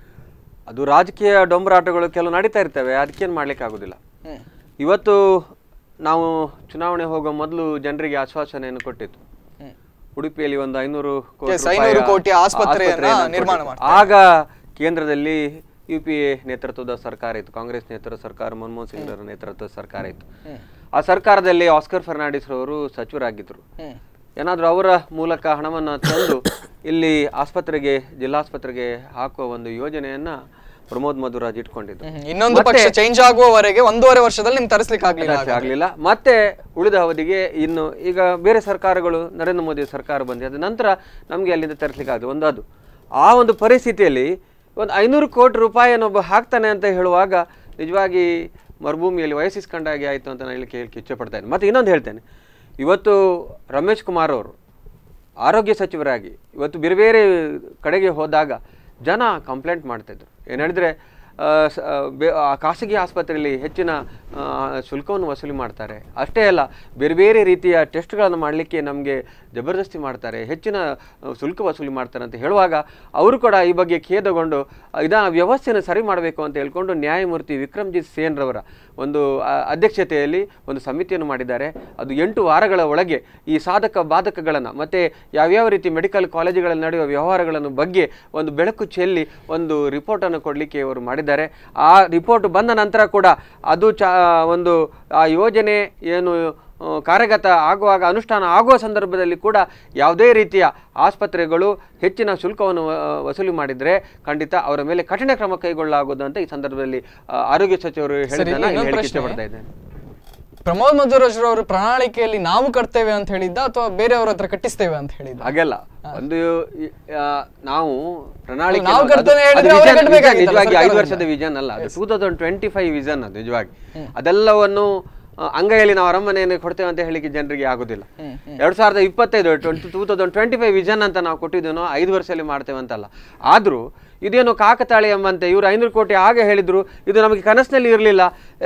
Speaker 4: ಅದು ರಾಜಕೀಯ ಡೊಂಬರಾಟಗಳು ಕೆಲವು ನಡೀತಾ ಇರ್ತವೆ ಅದಕ್ಕೇನು ಮಾಡ್ಲಿಕ್ಕೆ ಆಗೋದಿಲ್ಲ
Speaker 2: ಹ್ಮ್.
Speaker 4: ಇವತ್ತು ನಾವು ಚುನಾವಣೆ ಹೋಗೋ ಮೊದಲು ಜನರಿಗೆ ಆಶ್ವಾಸನೆಯನ್ನು ಕೊಟ್ಟಿತ್ತು
Speaker 2: ಹ್ಮ್.
Speaker 4: ಉಡುಪಿಯಲ್ಲಿ ಒಂದು ಐನೂರು ಕೋಟಿ
Speaker 2: Yes,
Speaker 4: ರೂಪಾಯಿಯ
Speaker 2: 500 ಕೋಟಿ ಆಸ್ಪತ್ರೆಯನ್ನ
Speaker 4: ಆಸ್ಪತ್ರೆಯನ್ನ
Speaker 2: ನಿರ್ಮಾಣ
Speaker 4: ಕೊಟ್ಟಿತ್ತು. ಆಗ ಕೇಂದ್ರದಲ್ಲಿ ಯು ಪಿ ಎ ನೇತೃತ್ವದ ಸರ್ಕಾರ ಇತ್ತು ಕಾಂಗ್ರೆಸ್ ನೇತೃತ್ವದ ಸರ್ಕಾರ ಮನಮೋಹನ್ ಸಿಂಗ್ ಅವರ ನೇತೃತ್ವದ ಸರ್ಕಾರ ಇತ್ತು ಆ ಸರ್ಕಾರದಲ್ಲಿ ಆಸ್ಕರ್ ಫರ್ನಾಂಡಿಸ್ ಅವರು ಸಚಿವರಾಗಿದ್ದರು
Speaker 2: ಹ್ಮ್.
Speaker 4: ಏನಾದರೂ ಅವರ ಮೂಲಕ ಹಣವನ್ನು ತಂದು ಇಲ್ಲಿ ಆಸ್ಪತ್ರೆಗೆ ಜಿಲ್ಲಾಸ್ಪತ್ರೆಗೆ ಹಾಕುವ ಒಂದು ಯೋಜನೆಯನ್ನ ಪ್ರಮೋದ್ ಮಧುರಾಜ್ ಇಟ್ಕೊಂಡಿದ್ರು
Speaker 2: ಹ್ಮ್. ಇನ್ನೊಂದು ಪಕ್ಷ ಚೇಂಜ್ ಆಗುವವರೆಗೆ ಒಂದೂವರೆ ವರ್ಷದಲ್ಲಿ ನಿಮ್ಗೆ ತರಿಸ್ಲಿಕ್ಕೆ ಆಗ್ಲಿಲ್ಲ
Speaker 4: ಅದಕ್ಕೆ ಆಗ್ಲಿಲ್ಲ ಮತ್ತೆ ಉಳಿದ ಅವಧಿಗೆ ಇನ್ನು ಈಗ ಬೇರೆ ಸರ್ಕಾರಗಳು ನರೇಂದ್ರ ಮೋದಿ ಸರ್ಕಾರ ಬಂದಿದೆ ಅದ ನಂತರ ನಮಗೆ ಅಲ್ಲಿಂದ ತರಿಸ್ಲಿಕ್ಕೆ ಆಗಿದೆ ಒಂದು ಅದು ಆ ಒಂದು ಪರಿಸ್ಥಿತಿಯಲ್ಲಿ ಒಂದು ಐನೂರು ಕೋಟಿ ರೂಪಾಯಿಯನ್ನು ಒಬ್ಬ ಹಾಕ್ತಾನೆ ಅಂತ ಹೇಳುವಾಗ ನಿಜವಾಗಿ ಮರುಭೂಮಿಯಲ್ಲಿ ವಯಸ್ಸಿಸ್ಕೊಂಡಾಗೆ ಆಯಿತು ಅಂತ ನಾನು ಹೇಳಲಿಕ್ಕೆ ಹೇಳಕ್ಕೆ ಇಚ್ಛೆ ಪಡ್ತೇನೆ ಮತ್ತು ಇನ್ನೊಂದು ಹೇಳ್ತೇನೆ ಇವತ್ತು ರಮೇಶ್ ಕುಮಾರ್ ಅವರು ಆರೋಗ್ಯ ಸಚಿವರಾಗಿ ಇವತ್ತು ಬೇರೆ ಬೇರೆ ಕಡೆಗೆ ಹೋದಾಗ ಜನ ಕಂಪ್ಲೇಂಟ್ ಮಾಡ್ತಾಯಿದ್ರು ಏನು ಹೇಳಿದ್ರೆ ಆ, ಸ- ಆ, ಬೆ- ಆ ಖಾಸಗಿ ಆಸ್ಪತ್ರೆಯಲ್ಲಿ ಹೆಚ್ಚಿನ ಆ, ಶುಲ್ಕವನ್ನು ವಸೂಲಿ ಮಾಡ್ತಾರೆ ಅಷ್ಟೇ ಅಲ್ಲ ಬೇರೆ ಬೇರೆ ರೀತಿಯ ಟೆಸ್ಟ್ಗಳನ್ನು ಮಾಡಲಿಕ್ಕೆ ನಮಗೆ ಜಬರ್ದಸ್ತಿ ಮಾಡ್ತಾರೆ ಹೆಚ್ಚಿನ ಆ, ಶುಲ್ಕ ವಸೂಲಿ ಮಾಡ್ತಾರೆ ಅಂತ ಹೇಳುವಾಗ ಅವರು ಕೂಡ ಈ ಬಗ್ಗೆ ಖೇದಗೊಂಡು ಆ, ಇದಾ ವ್ಯವಸ್ಥೆಯನ್ನು ಸರಿ ಮಾಡಬೇಕು ಅಂತ ಹೇಳ್ಕೊಂಡು ನ್ಯಾಯಮೂರ್ತಿ ವಿಕ್ರಮ್ಜಿತ್ ಸೇನ್ರವರ ಒಂದು ಆ, ಅಧ್ಯಕ್ಷತೆಯಲ್ಲಿ ಒಂದು ಸಮಿತಿಯನ್ನು ಮಾಡಿದ್ದಾರೆ ಅದು ಎಂಟು ವಾರಗಳ ಒಳಗೆ ಈ ಸಾಧಕ ಬಾಧಕಗಳನ್ನು ಮತ್ತು ಯಾವ್ಯಾವ ರೀತಿ ಮೆಡಿಕಲ್ ಕಾಲೇಜುಗಳಲ್ಲಿ ನಡೆಯುವ ವ್ಯವಹಾರಗಳನ್ನು ಬಗ್ಗೆ ಒಂದು ಬೆಳಕು ಚೆಲ್ಲಿ ಒಂದು ರಿಪೋರ್ಟನ್ನು ಕೊಡಲಿಕ್ಕೆ ಅವರು ಮಾಡಿದ್ದಾರೆ ಆ ರಿಪೋರ್ಟ್ ಬಂದ ನಂತರ ಕೂಡ ಅದು ಚ ಒಂದು ಆ ಯೋಜನೆ ಏನು ಆ, ಕಾರ್ಯಗತ ಆಗುವಾಗ ಅನುಷ್ಠಾನ ಆಗುವ ಸಂದರ್ಭದಲ್ಲಿ ಕೂಡ ಯಾವುದೇ ರೀತಿಯ ಆಸ್ಪತ್ರೆಗಳು ಹೆಚ್ಚಿನ ಶುಲ್ಕವನ್ನು ವ- ವಸೂಲಿ ಮಾಡಿದರೆ ಖಂಡಿತ ಅವರ ಮೇಲೆ ಕಠಿಣ ಕ್ರಮ ಕೈಗೊಳ್ಳಲಾಗುವುದು ಅಂತ ಈ ಸಂದರ್ಭದಲ್ಲಿ ಆ, ಆರೋಗ್ಯ ಸಚಿವರು ಹೇಳಿದ್ದನ್ನ ಇಲ್ಲಿ
Speaker 2: ಇನ್ನೊಂದು
Speaker 4: ಹೇಳಿಕ್ಕೆ
Speaker 2: ಪ್ರಶ್ನೆ.
Speaker 4: ಇಷ್ಟಪಡ್ತಾ ಇದ್ದೇನೆ
Speaker 2: ಪ್ರಮೋದ್ ಮಧ್ವರಾಜ್ ಅವರು ಪ್ರಣಾಳಿಕೆಯಲ್ಲಿ ನಾವು ಕಟ್ತೇವೆ ಅಂತ ಹೇಳಿದ್ದ ಅಥವಾ ಬೇರೆಯವ್ರ ಹತ್ರ ಕಟ್ಟಿಸ್ತೇವೆ ಅಂತ ಹೇಳಿದ್ದ
Speaker 4: ಹಾಗೆಲ್ಲ ಒಂದು ಈ- ಆ, ನಾವು ಪ್ರಣಾಳಿಕೆ
Speaker 2: ನಾವು
Speaker 4: ಅನ್ನೋದು-
Speaker 2: ಕಟ್ತೇವೆ
Speaker 4: ಅದು
Speaker 2: ಹೇಳಿದ್ರೆ
Speaker 4: vision-
Speaker 2: ಅವರೇ
Speaker 4: vision
Speaker 2: ಕಟ್ಬೇಕಾಗಿತ್ತಲ್ಲ
Speaker 4: ನಿಜವಾಗಿ ಐದು
Speaker 2: ಸರ್ಕಾರದಿಂದ.
Speaker 4: ವರ್ಷದ ವಿಷನ್ ಅಲ್ಲ ಅದು two thousand twenty five vision ಅದು ನಿಜವಾಗಿ ಅದೆಲ್ಲವನ್ನು ಆ, ಅಂಗೈಯಲ್ಲಿ ನಾವು ಅರಮನೆಯನ್ನು ಕೊಡ್ತೇವೆ ಅಂತ ಹೇಳಿಕ್ಕೆ ಜನರಿಗೆ ಆಗುದಿಲ್ಲ ಎರಡ್ ಸಾವಿರದ ಇಪ್ಪತ್ತೈದು twenty two thousand twenty five vision ಅಂತ ನಾವು ಕೊಟ್ಟಿದ್ದೇನೋ ಐದು ವರ್ಷದಲ್ಲಿ ಮಾಡ್ತೇವೆ ಅಂತಲ್ಲ ಆದ್ರೂ ಇದೇನು ಕಾಕತಾಳಿ ಎಂಬಂತೆ ಇವರು ಐನೂರು ಕೋಟಿ ಆಗ ಹೇಳಿದ್ರು ಇದು ನಮಗೆ ಕನಸಿನಲ್ಲಿ ಇರಲಿಲ್ಲ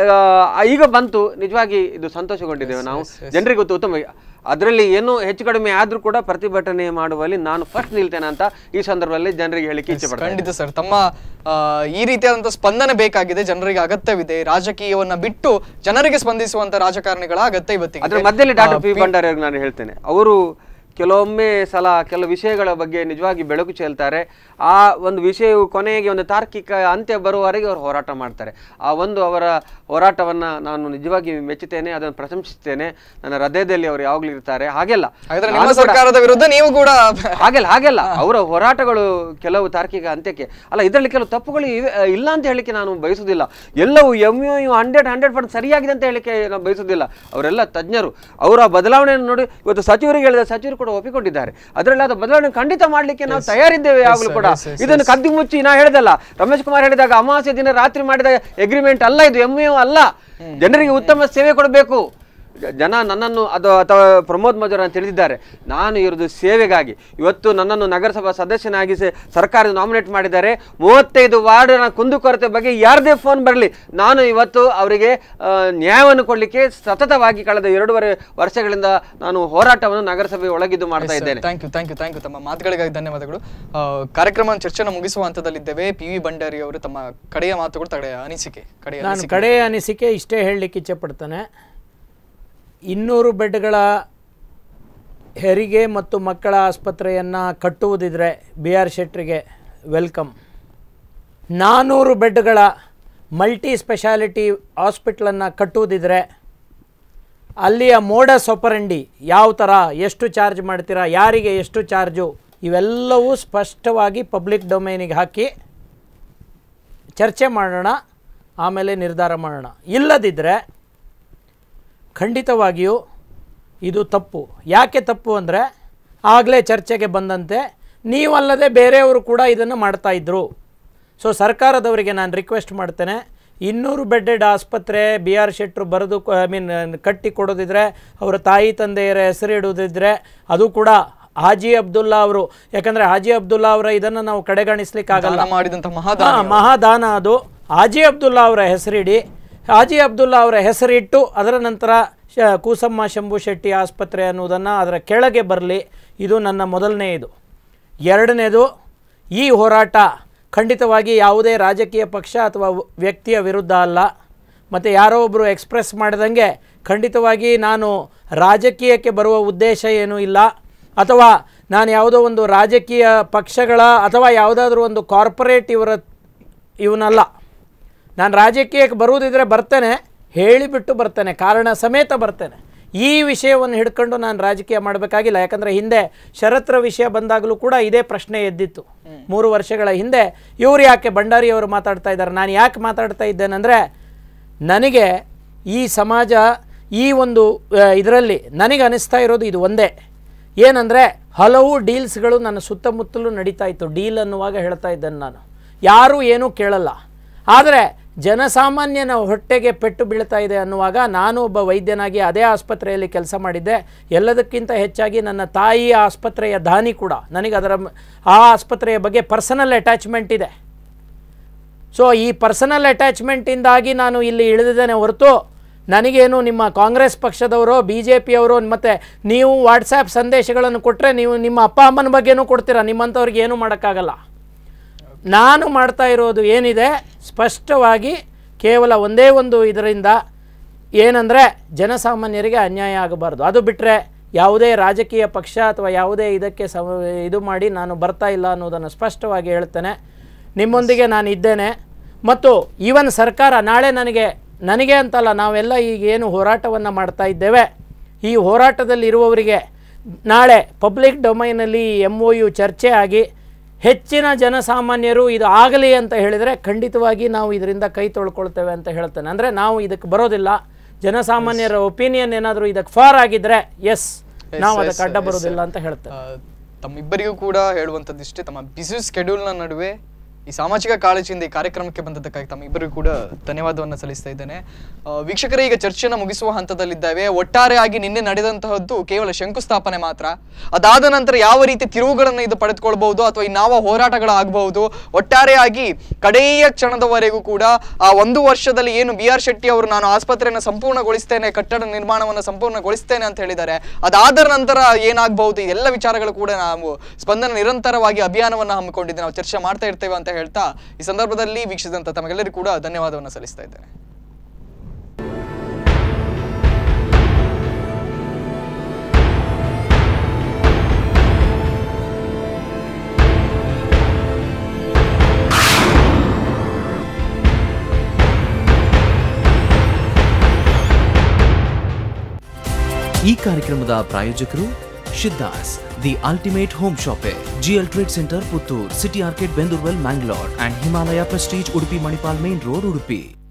Speaker 4: ಈಗ ಬಂತು ನಿಜವಾಗಿ ಇದು ಸಂತೋಷಗೊಂಡಿದ್ದೇವೆ ನಾವು ಜನರಿಗೆ ಗೊತ್ತು ಉತ್ತಮ ಅದರಲ್ಲಿ ಏನೋ ಹೆಚ್ಚು ಕಡಿಮೆ ಆದ್ರೂ ಕೂಡ ಪ್ರತಿಭಟನೆ ಮಾಡುವಲ್ಲಿ ನಾನು ಫಸ್ಟ್ ನಿಲ್ತೇನೆ ಅಂತ ಈ ಸಂದರ್ಭದಲ್ಲಿ ಜನರಿಗೆ ಹೇಳಿಕ್ಕೆ ಇಚ್ಛೆ ಪಡ್ತೇನೆ
Speaker 2: ಖಂಡಿತ ಸರ್ ತಮ್ಮ ಆ, ಈ ರೀತಿಯಾದಂತ ಸ್ಪಂದನೆ ಬೇಕಾಗಿದೆ ಜನರಿಗೆ ಅಗತ್ಯವಿದೆ ರಾಜಕೀಯವನ್ನ ಬಿಟ್ಟು ಜನರಿಗೆ ಸ್ಪಂದಿಸುವಂತ ರಾಜಕಾರಣಿಗಳ ಅಗತ್ಯ ಇವತ್ತಿಗೆ
Speaker 4: ಅದ್ರ ಮಧ್ಯದಲ್ಲಿ ಡಾಕ್ಟರ್ ಪಿ ಭಂಡಾರಿ ಅವ್ರಿಗೆ ನಾನು ಹೇಳ್ತೇನೆ ಅವರು ಕೆಲವೊಮ್ಮೆ ಸಲ ಕೆಲವು ವಿಷಯಗಳ ಬಗ್ಗೆ ನಿಜವಾಗಿ ಬೆಳಕು ಚೆಲ್ತಾರೆ ಆ ಒಂದು ವಿಷಯವು ಕೊನೆಗೆ ಒಂದು ತಾರ್ಕಿಕ ಅಂತ್ಯ ಬರುವವರೆಗೆ ಅವರು ಹೋರಾಟ ಮಾಡ್ತಾರೆ ಆ ಒಂದು ಅವರ ಹೋರಾಟವನ್ನ ನಾನು ನಿಜವಾಗಿ ಮೆಚ್ಚುತ್ತೇನೆ ಅದನ್ನು ಪ್ರಶಂಸಿಸ್ತೇನೆ ನನ್ನ ಹೃದಯದಲ್ಲಿ ಅವರು ಯಾವಾಗಲೂ ಇರ್ತಾರೆ ಹಾಗೆಲ್ಲ
Speaker 2: ಹಾಗಾದ್ರೆ
Speaker 4: ನಾನು
Speaker 2: ನಿಮ್ಮ
Speaker 4: ಕೂಡ-
Speaker 2: ಸರ್ಕಾರದ ವಿರುದ್ಧ ನೀವು ಕೂಡ
Speaker 4: ಹಾಗೆಲ್ಲ ಹಾಗೆಲ್ಲ ಅವರ ಹೋರಾಟಗಳು ಕೆಲವು ತಾರ್ಕಿಕ ಅಂತ್ಯಕ್ಕೆ ಅಲ್ಲ ಇದರಲ್ಲಿ ಕೆಲವು ತಪ್ಪುಗಳು ಇವೆ ಇಲ್ಲ ಅಂತ ಹೇಳಿಕ್ಕೆ ನಾನು ಬಯಸುವುದಿಲ್ಲ ಎಲ್ಲವೂ M U hundred hundred percent ಸರಿಯಾಗಿದೆ ಅಂತ ಹೇಳಿಕ್ಕೆ ನಾನು ಬಯಸುವುದಿಲ್ಲ ಅವರೆಲ್ಲ ತಜ್ಞರು ಅವರ ಬದಲಾವಣೆಯನ್ನು ನೋಡಿ ಇವತ್ತು ಸಚಿವರಿಗೆ ಹೇಳಿದ ಸಚಿವರು ಕೂಡ ಒಪ್ಪಿಕೊಂಡಿದ್ದಾರೆ ಅದರಲ್ಲಿ ಆದ ಬದಲಾವಣೆ ಖಂಡಿತ ಮಾಡಲಿಕ್ಕೆ ನಾವು ತಯಾರಿದ್ದೇವೆ ಯಾವಾಗಲೂ ಕೂಡ ಇದನ್ನು ಕದ್ದಿ ಮುಚ್ಚಿ ನಾ ಹೇಳಿದಲ್ಲ ರಮೇಶ್ ಕುಮಾರ್ ಹೇಳಿದಾಗ ಅಮಾವಾಸ್ಯ ದಿನ ರಾತ್ರಿ ಮಾಡಿದ ಎಗ್ರಿಮೆಂಟ್ ಅಲ್ಲ ಇದು ಎಮ್ ಯು ಅಲ್ಲ ಜನರಿಗೆ ಉತ್ತಮ ಸೇವೆ ಕೊಡಬೇಕು ಜ- ಜನ ನನ್ನನ್ನು ಅದು ಅಥವಾ ಪ್ರಮೋದ್ ಮಜೂರ್ ಅಂತ ತಿಳಿದಿದ್ದಾರೆ ನಾನು ಇರೋದು ಸೇವೆಗಾಗಿ ಇವತ್ತು ನನ್ನನ್ನು ನಗರಸಭಾ ಸದಸ್ಯನಾಗಿ ಸೆ- ಸರ್ಕಾರ ನಾಮಿನೇಟ್ ಮಾಡಿದ್ದಾರೆ ಮೂವತ್ತೈದು ವಾರ್ಡ್ನ ಕುಂದುಕೊರತೆ ಬಗ್ಗೆ ಯಾರದೇ ಫೋನ್ ಬರಲಿ ನಾನು ಇವತ್ತು ಅವರಿಗೆ ಆ, ನ್ಯಾಯವನ್ನು ಕೊಡಲಿಕ್ಕೆ ಸತತವಾಗಿ ಕಳೆದ ಎರಡೂವರೆ ವರ್ಷಗಳಿಂದ ನಾನು ಹೋರಾಟವನ್ನು ನಗರಸಭೆ ಒಳಗಿದ್ದು ಮಾಡ್ತಾ ಇದ್ದೇನೆ
Speaker 2: thank you thank you thank you ತಮ್ಮ ಮಾತುಗಳಿಗಾಗಿ ಧನ್ಯವಾದಗಳು ಆ, ಕಾರ್ಯಕ್ರಮ ಚರ್ಚೆನ ಮುಗಿಸುವ ಹಂತದಲ್ಲಿದ್ದೇವೆ ಪಿ ವಿ ಭಂಡಾರಿ ಅವರು ತಮ್ಮ ಕಡೆಯ ಮಾತುಗಳು ತಡೆಯ ಅನಿಸಿಕೆ ಕಡೆಯ
Speaker 3: ನಾನು
Speaker 2: ಅನಿಸಿಕೆ
Speaker 3: ಕಡೆಯ ಅನಿಸಿಕೆ ಇಷ್ಟೇ ಹೇಳಲಿಕ್ಕೆ ಇಚ್ಛೆಪಡ್ತಾನೆ ಇನ್ನೂರು ಬೆಡ್ಗಳ ಹೆರಿಗೆ ಮತ್ತು ಮಕ್ಕಳ ಆಸ್ಪತ್ರೆಯನ್ನು ಕಟ್ಟುವುದಿದ್ರೆ ಬಿ ಆರ್ ಶೆಟ್ರಿಗೆ ವೆಲ್ಕಮ್ ನಾನ್ನೂರು ಬೆಡ್ಗಳ ಮಲ್ಟಿ ಸ್ಪೆಷಾಲಿಟಿ ಹಾಸ್ಪಿಟ್ಲನ್ನು ಕಟ್ಟುವುದಿದ್ರೆ ಅಲ್ಲಿಯ ಮೋಡಸ್ ಒಪರಂಡಿ ಯಾವ ಥರ ಎಷ್ಟು ಚಾರ್ಜ್ ಮಾಡ್ತೀರಾ ಯಾರಿಗೆ ಎಷ್ಟು ಚಾರ್ಜು ಇವೆಲ್ಲವೂ ಸ್ಪಷ್ಟವಾಗಿ ಪಬ್ಲಿಕ್ ಡೊಮೇನಿಗೆ ಹಾಕಿ ಚರ್ಚೆ ಮಾಡೋಣ ಆಮೇಲೆ ನಿರ್ಧಾರ ಮಾಡೋಣ ಇಲ್ಲದಿದ್ದರೆ ಖಂಡಿತವಾಗಿಯೂ ಇದು ತಪ್ಪು ಯಾಕೆ ತಪ್ಪು ಅಂದರೆ ಆಗಲೇ ಚರ್ಚೆಗೆ ಬಂದಂತೆ ನೀವಲ್ಲದೆ ಬೇರೆಯವರು ಕೂಡ ಇದನ್ನು ಮಾಡ್ತಾಯಿದ್ರು ಸೊ ಸರ್ಕಾರದವರಿಗೆ ನಾನು ರಿಕ್ವೆಸ್ಟ್ ಮಾಡ್ತೇನೆ ಇನ್ನೂರು ಬೆಡ್ಡೆಡ್ ಆಸ್ಪತ್ರೆ ಬಿ ಆರ್ ಶೆಟ್ರು ಬರೆದು ಐ ಮೀನ್ ಕಟ್ಟಿ ಕೊಡೋದಿದ್ರೆ ಅವರ ತಾಯಿ ತಂದೆಯರ ಹೆಸರು ಇಡೋದಿದ್ರೆ ಅದು ಕೂಡ ಹಾಜಿ ಅಬ್ದುಲ್ಲಾ ಅವರು ಯಾಕಂದರೆ ಹಾಜಿ ಅಬ್ದುಲ್ಲಾ ಅವರ ಇದನ್ನು ನಾವು ಕಡೆಗಣಿಸ್ಲಿಕ್ಕಾಗಲ್ಲ
Speaker 2: ದಾನ ಮಾಡಿದಂತ ಮಹಾದಾನ
Speaker 3: ಹಾ, ಮಹಾದಾನ ಅದು ಹಾಜಿ ಅಬ್ದುಲ್ಲಾ ಅವರ ಹೆಸರಿಡಿ ಹಾಜಿ ಅಬ್ದುಲ್ಲಾ ಅವರ ಹೆಸರಿಟ್ಟು ಅದರ ನಂತರ ಶ ಕೂಸಮ್ಮ ಶಂಭು ಶೆಟ್ಟಿ ಆಸ್ಪತ್ರೆ ಅನ್ನುವುದನ್ನು ಅದರ ಕೆಳಗೆ ಬರಲಿ ಇದು ನನ್ನ ಮೊದಲನೇ ಇದು ಎರಡನೇದು ಈ ಹೋರಾಟ ಖಂಡಿತವಾಗಿ ಯಾವುದೇ ರಾಜಕೀಯ ಪಕ್ಷ ಅಥವಾ ವ್- ವ್ಯಕ್ತಿಯ ವಿರುದ್ಧ ಅಲ್ಲ ಮತ್ತು ಯಾರೋ ಒಬ್ಬರು ಎಕ್ಸ್ಪ್ರೆಸ್ ಮಾಡಿದಂಗೆ ಖಂಡಿತವಾಗಿ ನಾನು ರಾಜಕೀಯಕ್ಕೆ ಬರುವ ಉದ್ದೇಶ ಏನೂ ಇಲ್ಲ ಅಥವಾ ನಾನು ಯಾವುದೋ ಒಂದು ರಾಜಕೀಯ ಪಕ್ಷಗಳ ಅಥವಾ ಯಾವುದಾದ್ರೂ ಒಂದು ಕಾರ್ಪೊರೇಟ್ ಇವರ ಇವನಲ್ಲ ನಾನು ರಾಜಕೀಯಕ್ಕೆ ಬರುವುದಿದ್ರೆ ಬರ್ತೇನೆ ಹೇಳಿಬಿಟ್ಟು ಬರ್ತೇನೆ ಕಾರಣ ಸಮೇತ ಬರ್ತೇನೆ ಈ ವಿಷಯವನ್ನು ಹಿಡ್ಕೊಂಡು ನಾನು ರಾಜಕೀಯ ಮಾಡಬೇಕಾಗಿಲ್ಲ ಯಾಕಂದರೆ ಹಿಂದೆ ಷರತ್ರ ವಿಷಯ ಬಂದಾಗಲೂ ಕೂಡ ಇದೇ ಪ್ರಶ್ನೆ ಎದ್ದಿತ್ತು ಮೂರು ವರ್ಷಗಳ ಹಿಂದೆ ಇವರು ಯಾಕೆ ಭಂಡಾರಿಯವರು ಮಾತಾಡ್ತಾ ಇದ್ದಾರೆ ನಾನು ಯಾಕೆ ಮಾತಾಡ್ತಾ ಇದ್ದೇನೆಂದರೆ ನನಗೆ ಈ ಸಮಾಜ ಈ ಒಂದು ಇದರಲ್ಲಿ ನನಗೆ ಅನಿಸ್ತಾ ಇರೋದು ಇದು ಒಂದೇ ಏನಂದರೆ ಹಲವು ಡೀಲ್ಸ್ಗಳು ನನ್ನ ಸುತ್ತಮುತ್ತಲೂ ನಡೀತಾ ಇತ್ತು ಡೀಲ್ ಅನ್ನುವಾಗ ಹೇಳ್ತಾ ಇದ್ದೇನೆ ನಾನು ಯಾರೂ ಏನೂ ಕೇಳಲ್ಲ ಆದರೆ ಜನಸಾಮಾನ್ಯನ ಹೊಟ್ಟೆಗೆ ಪೆಟ್ಟು ಬೀಳ್ತಾ ಇದೆ ಅನ್ನುವಾಗ ನಾನು ಒಬ್ಬ ವೈದ್ಯನಾಗಿ ಅದೇ ಆಸ್ಪತ್ರೆಯಲ್ಲಿ ಕೆಲಸ ಮಾಡಿದ್ದೆ ಎಲ್ಲದಕ್ಕಿಂತ ಹೆಚ್ಚಾಗಿ ನನ್ನ ತಾಯಿಯ ಆಸ್ಪತ್ರೆಯ ದಾನಿ ಕೂಡ ನನಗೆ ಅದರ ಮ- ಆ ಆಸ್ಪತ್ರೆಯ ಬಗ್ಗೆ ಪರ್ಸನಲ್ ಅಟ್ಯಾಚ್ಮೆಂಟ್ ಇದೆ ಸೊ ಈ ಪರ್ಸನಲ್ ಅಟ್ಯಾಚ್ಮೆಂಟಿಂದಾಗಿ ನಾನು ಇಲ್ಲಿ ಇಳಿದಿದ್ದೇನೆ ಹೊರತು ನನಗೇನು ನಿಮ್ಮ ಕಾಂಗ್ರೆಸ್ ಪಕ್ಷದವರು ಬಿ ಜೆ ಪಿಯವರು ಮತ್ತು ನೀವು ವಾಟ್ಸಾಪ್ ಸಂದೇಶಗಳನ್ನು ಕೊಟ್ಟರೆ ನೀವು ನಿಮ್ಮ ಅಪ್ಪ ಅಮ್ಮನ ಬಗ್ಗೆನೂ ಕೊಡ್ತೀರಾ ನಿಮ್ಮಂಥವ್ರಿಗೆ ಏನೂ ಮಾಡೋಕ್ಕಾಗಲ್ಲ ನಾನು ಮಾಡ್ತಾ ಇರೋದು ಏನಿದೆ ಸ್ಪಷ್ಟವಾಗಿ ಕೇವಲ ಒಂದೇ ಒಂದು ಇದರಿಂದ ಏನಂದರೆ ಜನಸಾಮಾನ್ಯರಿಗೆ ಅನ್ಯಾಯ ಆಗಬಾರ್ದು ಅದು ಬಿಟ್ಟರೆ ಯಾವುದೇ ರಾಜಕೀಯ ಪಕ್ಷ ಅಥವಾ ಯಾವುದೇ ಇದಕ್ಕೆ ಸಮ ಇದು ಮಾಡಿ ನಾನು ಬರ್ತಾ ಇಲ್ಲ ಅನ್ನೋದನ್ನು ಸ್ಪಷ್ಟವಾಗಿ ಹೇಳ್ತೇನೆ ನಿಮ್ಮೊಂದಿಗೆ ನಾನು ಇದ್ದೇನೆ ಮತ್ತು ಈವನ್ ಸರ್ಕಾರ ನಾಳೆ ನನಗೆ ನನಗೆ ಅಂತಲ್ಲ ನಾವೆಲ್ಲ ಈಗ ಏನು ಹೋರಾಟವನ್ನು ಮಾಡ್ತಾ ಇದ್ದೇವೆ ಈ ಹೋರಾಟದಲ್ಲಿ ಇರುವವರಿಗೆ ನಾಳೆ ಪಬ್ಲಿಕ್ ಡೊಮೈನಲ್ಲಿ ಎಮ್ ಒ ಯು ಚರ್ಚೆ ಆಗಿ ಹೆಚ್ಚಿನ ಜನಸಾಮಾನ್ಯರು ಇದು ಆಗಲಿ ಅಂತ ಹೇಳಿದರೆ ಖಂಡಿತವಾಗಿ ನಾವು ಇದರಿಂದ ಕೈ ತೊಳ್ಕೊಳ್ತೇವೆ ಅಂತ ಹೇಳ್ತೇನೆ ಅಂದರೆ ನಾವು ಇದಕ್ಕೆ ಬರೋದಿಲ್ಲ ಜನಸಾಮಾನ್ಯರ ಒಪಿನಿಯನ್ ಏನಾದರೂ ಇದಕ್ಕೆ ಫಾರ್ ಆಗಿದ್ರೆ ಎಸ್ ನಾವು
Speaker 2: yes,
Speaker 3: ಅದಕ್ಕೆ ಅಡ್ಡ
Speaker 2: yes.
Speaker 3: ಬರೋದಿಲ್ಲ ಅಂತ ಹೇಳ್ತೇನೆ
Speaker 2: ಆ, ತಮ್ಮಿಬ್ಬರಿಗೂ ಕೂಡ ಹೇಳುವಂಥದ್ದಿಷ್ಟೇ ತಮ್ಮ ಬ್ಯುಸಿ ಸ್ಕೆಡ್ಯೂಲ್ನ ನಡುವೆ ಈ ಸಾಮಾಜಿಕ ಕಾಳಜಿಯಿಂದ ಈ ಕಾರ್ಯಕ್ರಮಕ್ಕೆ ಬಂದದ್ದಕ್ಕಾಗಿ ತಮ್ಮಿಬ್ಬರಿಗೂ ಕೂಡ ಧನ್ಯವಾದವನ್ನು ಸಲ್ಲಿಸ್ತಾ ಇದ್ದೇನೆ ಆ, ವೀಕ್ಷಕರೇ ಈಗ ಚರ್ಚೆಯನ್ನು ಮುಗಿಸುವ ಹಂತದಲ್ಲಿದ್ದಾವೆ ಒಟ್ಟಾರೆಯಾಗಿ ನಿನ್ನೆ ನಡೆದಂತಹದ್ದು ಕೇವಲ ಶಂಕುಸ್ಥಾಪನೆ ಮಾತ್ರ ಅದಾದ ನಂತರ ಯಾವ ರೀತಿ ತಿರುವುಗಳನ್ನು ಇದು ಪಡೆದುಕೊಳ್ಬಹುದು ಅಥವಾ ಇನ್ನಾವ ಹೋರಾಟಗಳಾಗಬಹುದು ಒಟ್ಟಾರೆಯಾಗಿ ಕಡೆಯ ಕ್ಷಣದವರೆಗೂ ಕೂಡ ಆ ಒಂದು ವರ್ಷದಲ್ಲಿ ಏನು ಬಿ ಆರ್ ಶೆಟ್ಟಿ ಅವರು ನಾನು ಆಸ್ಪತ್ರೆಯನ್ನು ಸಂಪೂರ್ಣಗೊಳಿಸ್ತೇನೆ ಕಟ್ಟಡ ನಿರ್ಮಾಣವನ್ನು ಸಂಪೂರ್ಣಗೊಳಿಸ್ತೇನೆ ಅಂತ ಹೇಳಿದ್ದಾರೆ ಅದಾದ ನಂತರ ಏನಾಗಬಹುದು ಎಲ್ಲ ವಿಚಾರಗಳು ಕೂಡ ನಾವು ಸ್ಪಂದನ ನಿರಂತರವಾಗಿ ಅಭಿಯಾನವನ್ನು ಹಮ್ಮಿಕೊಂಡಿದ್ದೆ ನಾವು ಚರ್ಚೆ ಮಾಡ್ತಾ ಇರ್ತೇವೆ ಅಂತ ಹೇಳ್ತಾ ಈ ಸಂದರ್ಭದಲ್ಲಿ ವೀಕ್ಷಿಸಿದಂತ ತಮಗೆಲ್ಲರಿಗೂ ಕೂಡ ಧನ್ಯವಾದವನ್ನು ಸಲ್ಲಿಸ್ತಾ ಇದ್ದೇನೆ
Speaker 1: ಈ ಕಾರ್ಯಕ್ರಮದ ಪ್ರಾಯೋಜಕರು ಶಿದ್ದಾಸ್ the ultimate home shoppe GL trade centre Puttur city ಆರ್ಕೆಟ್ ಬೆಂದೂರ್ವೆಲ್ Mangalore and Himalaya prestige Udupi Manipal main road Udupi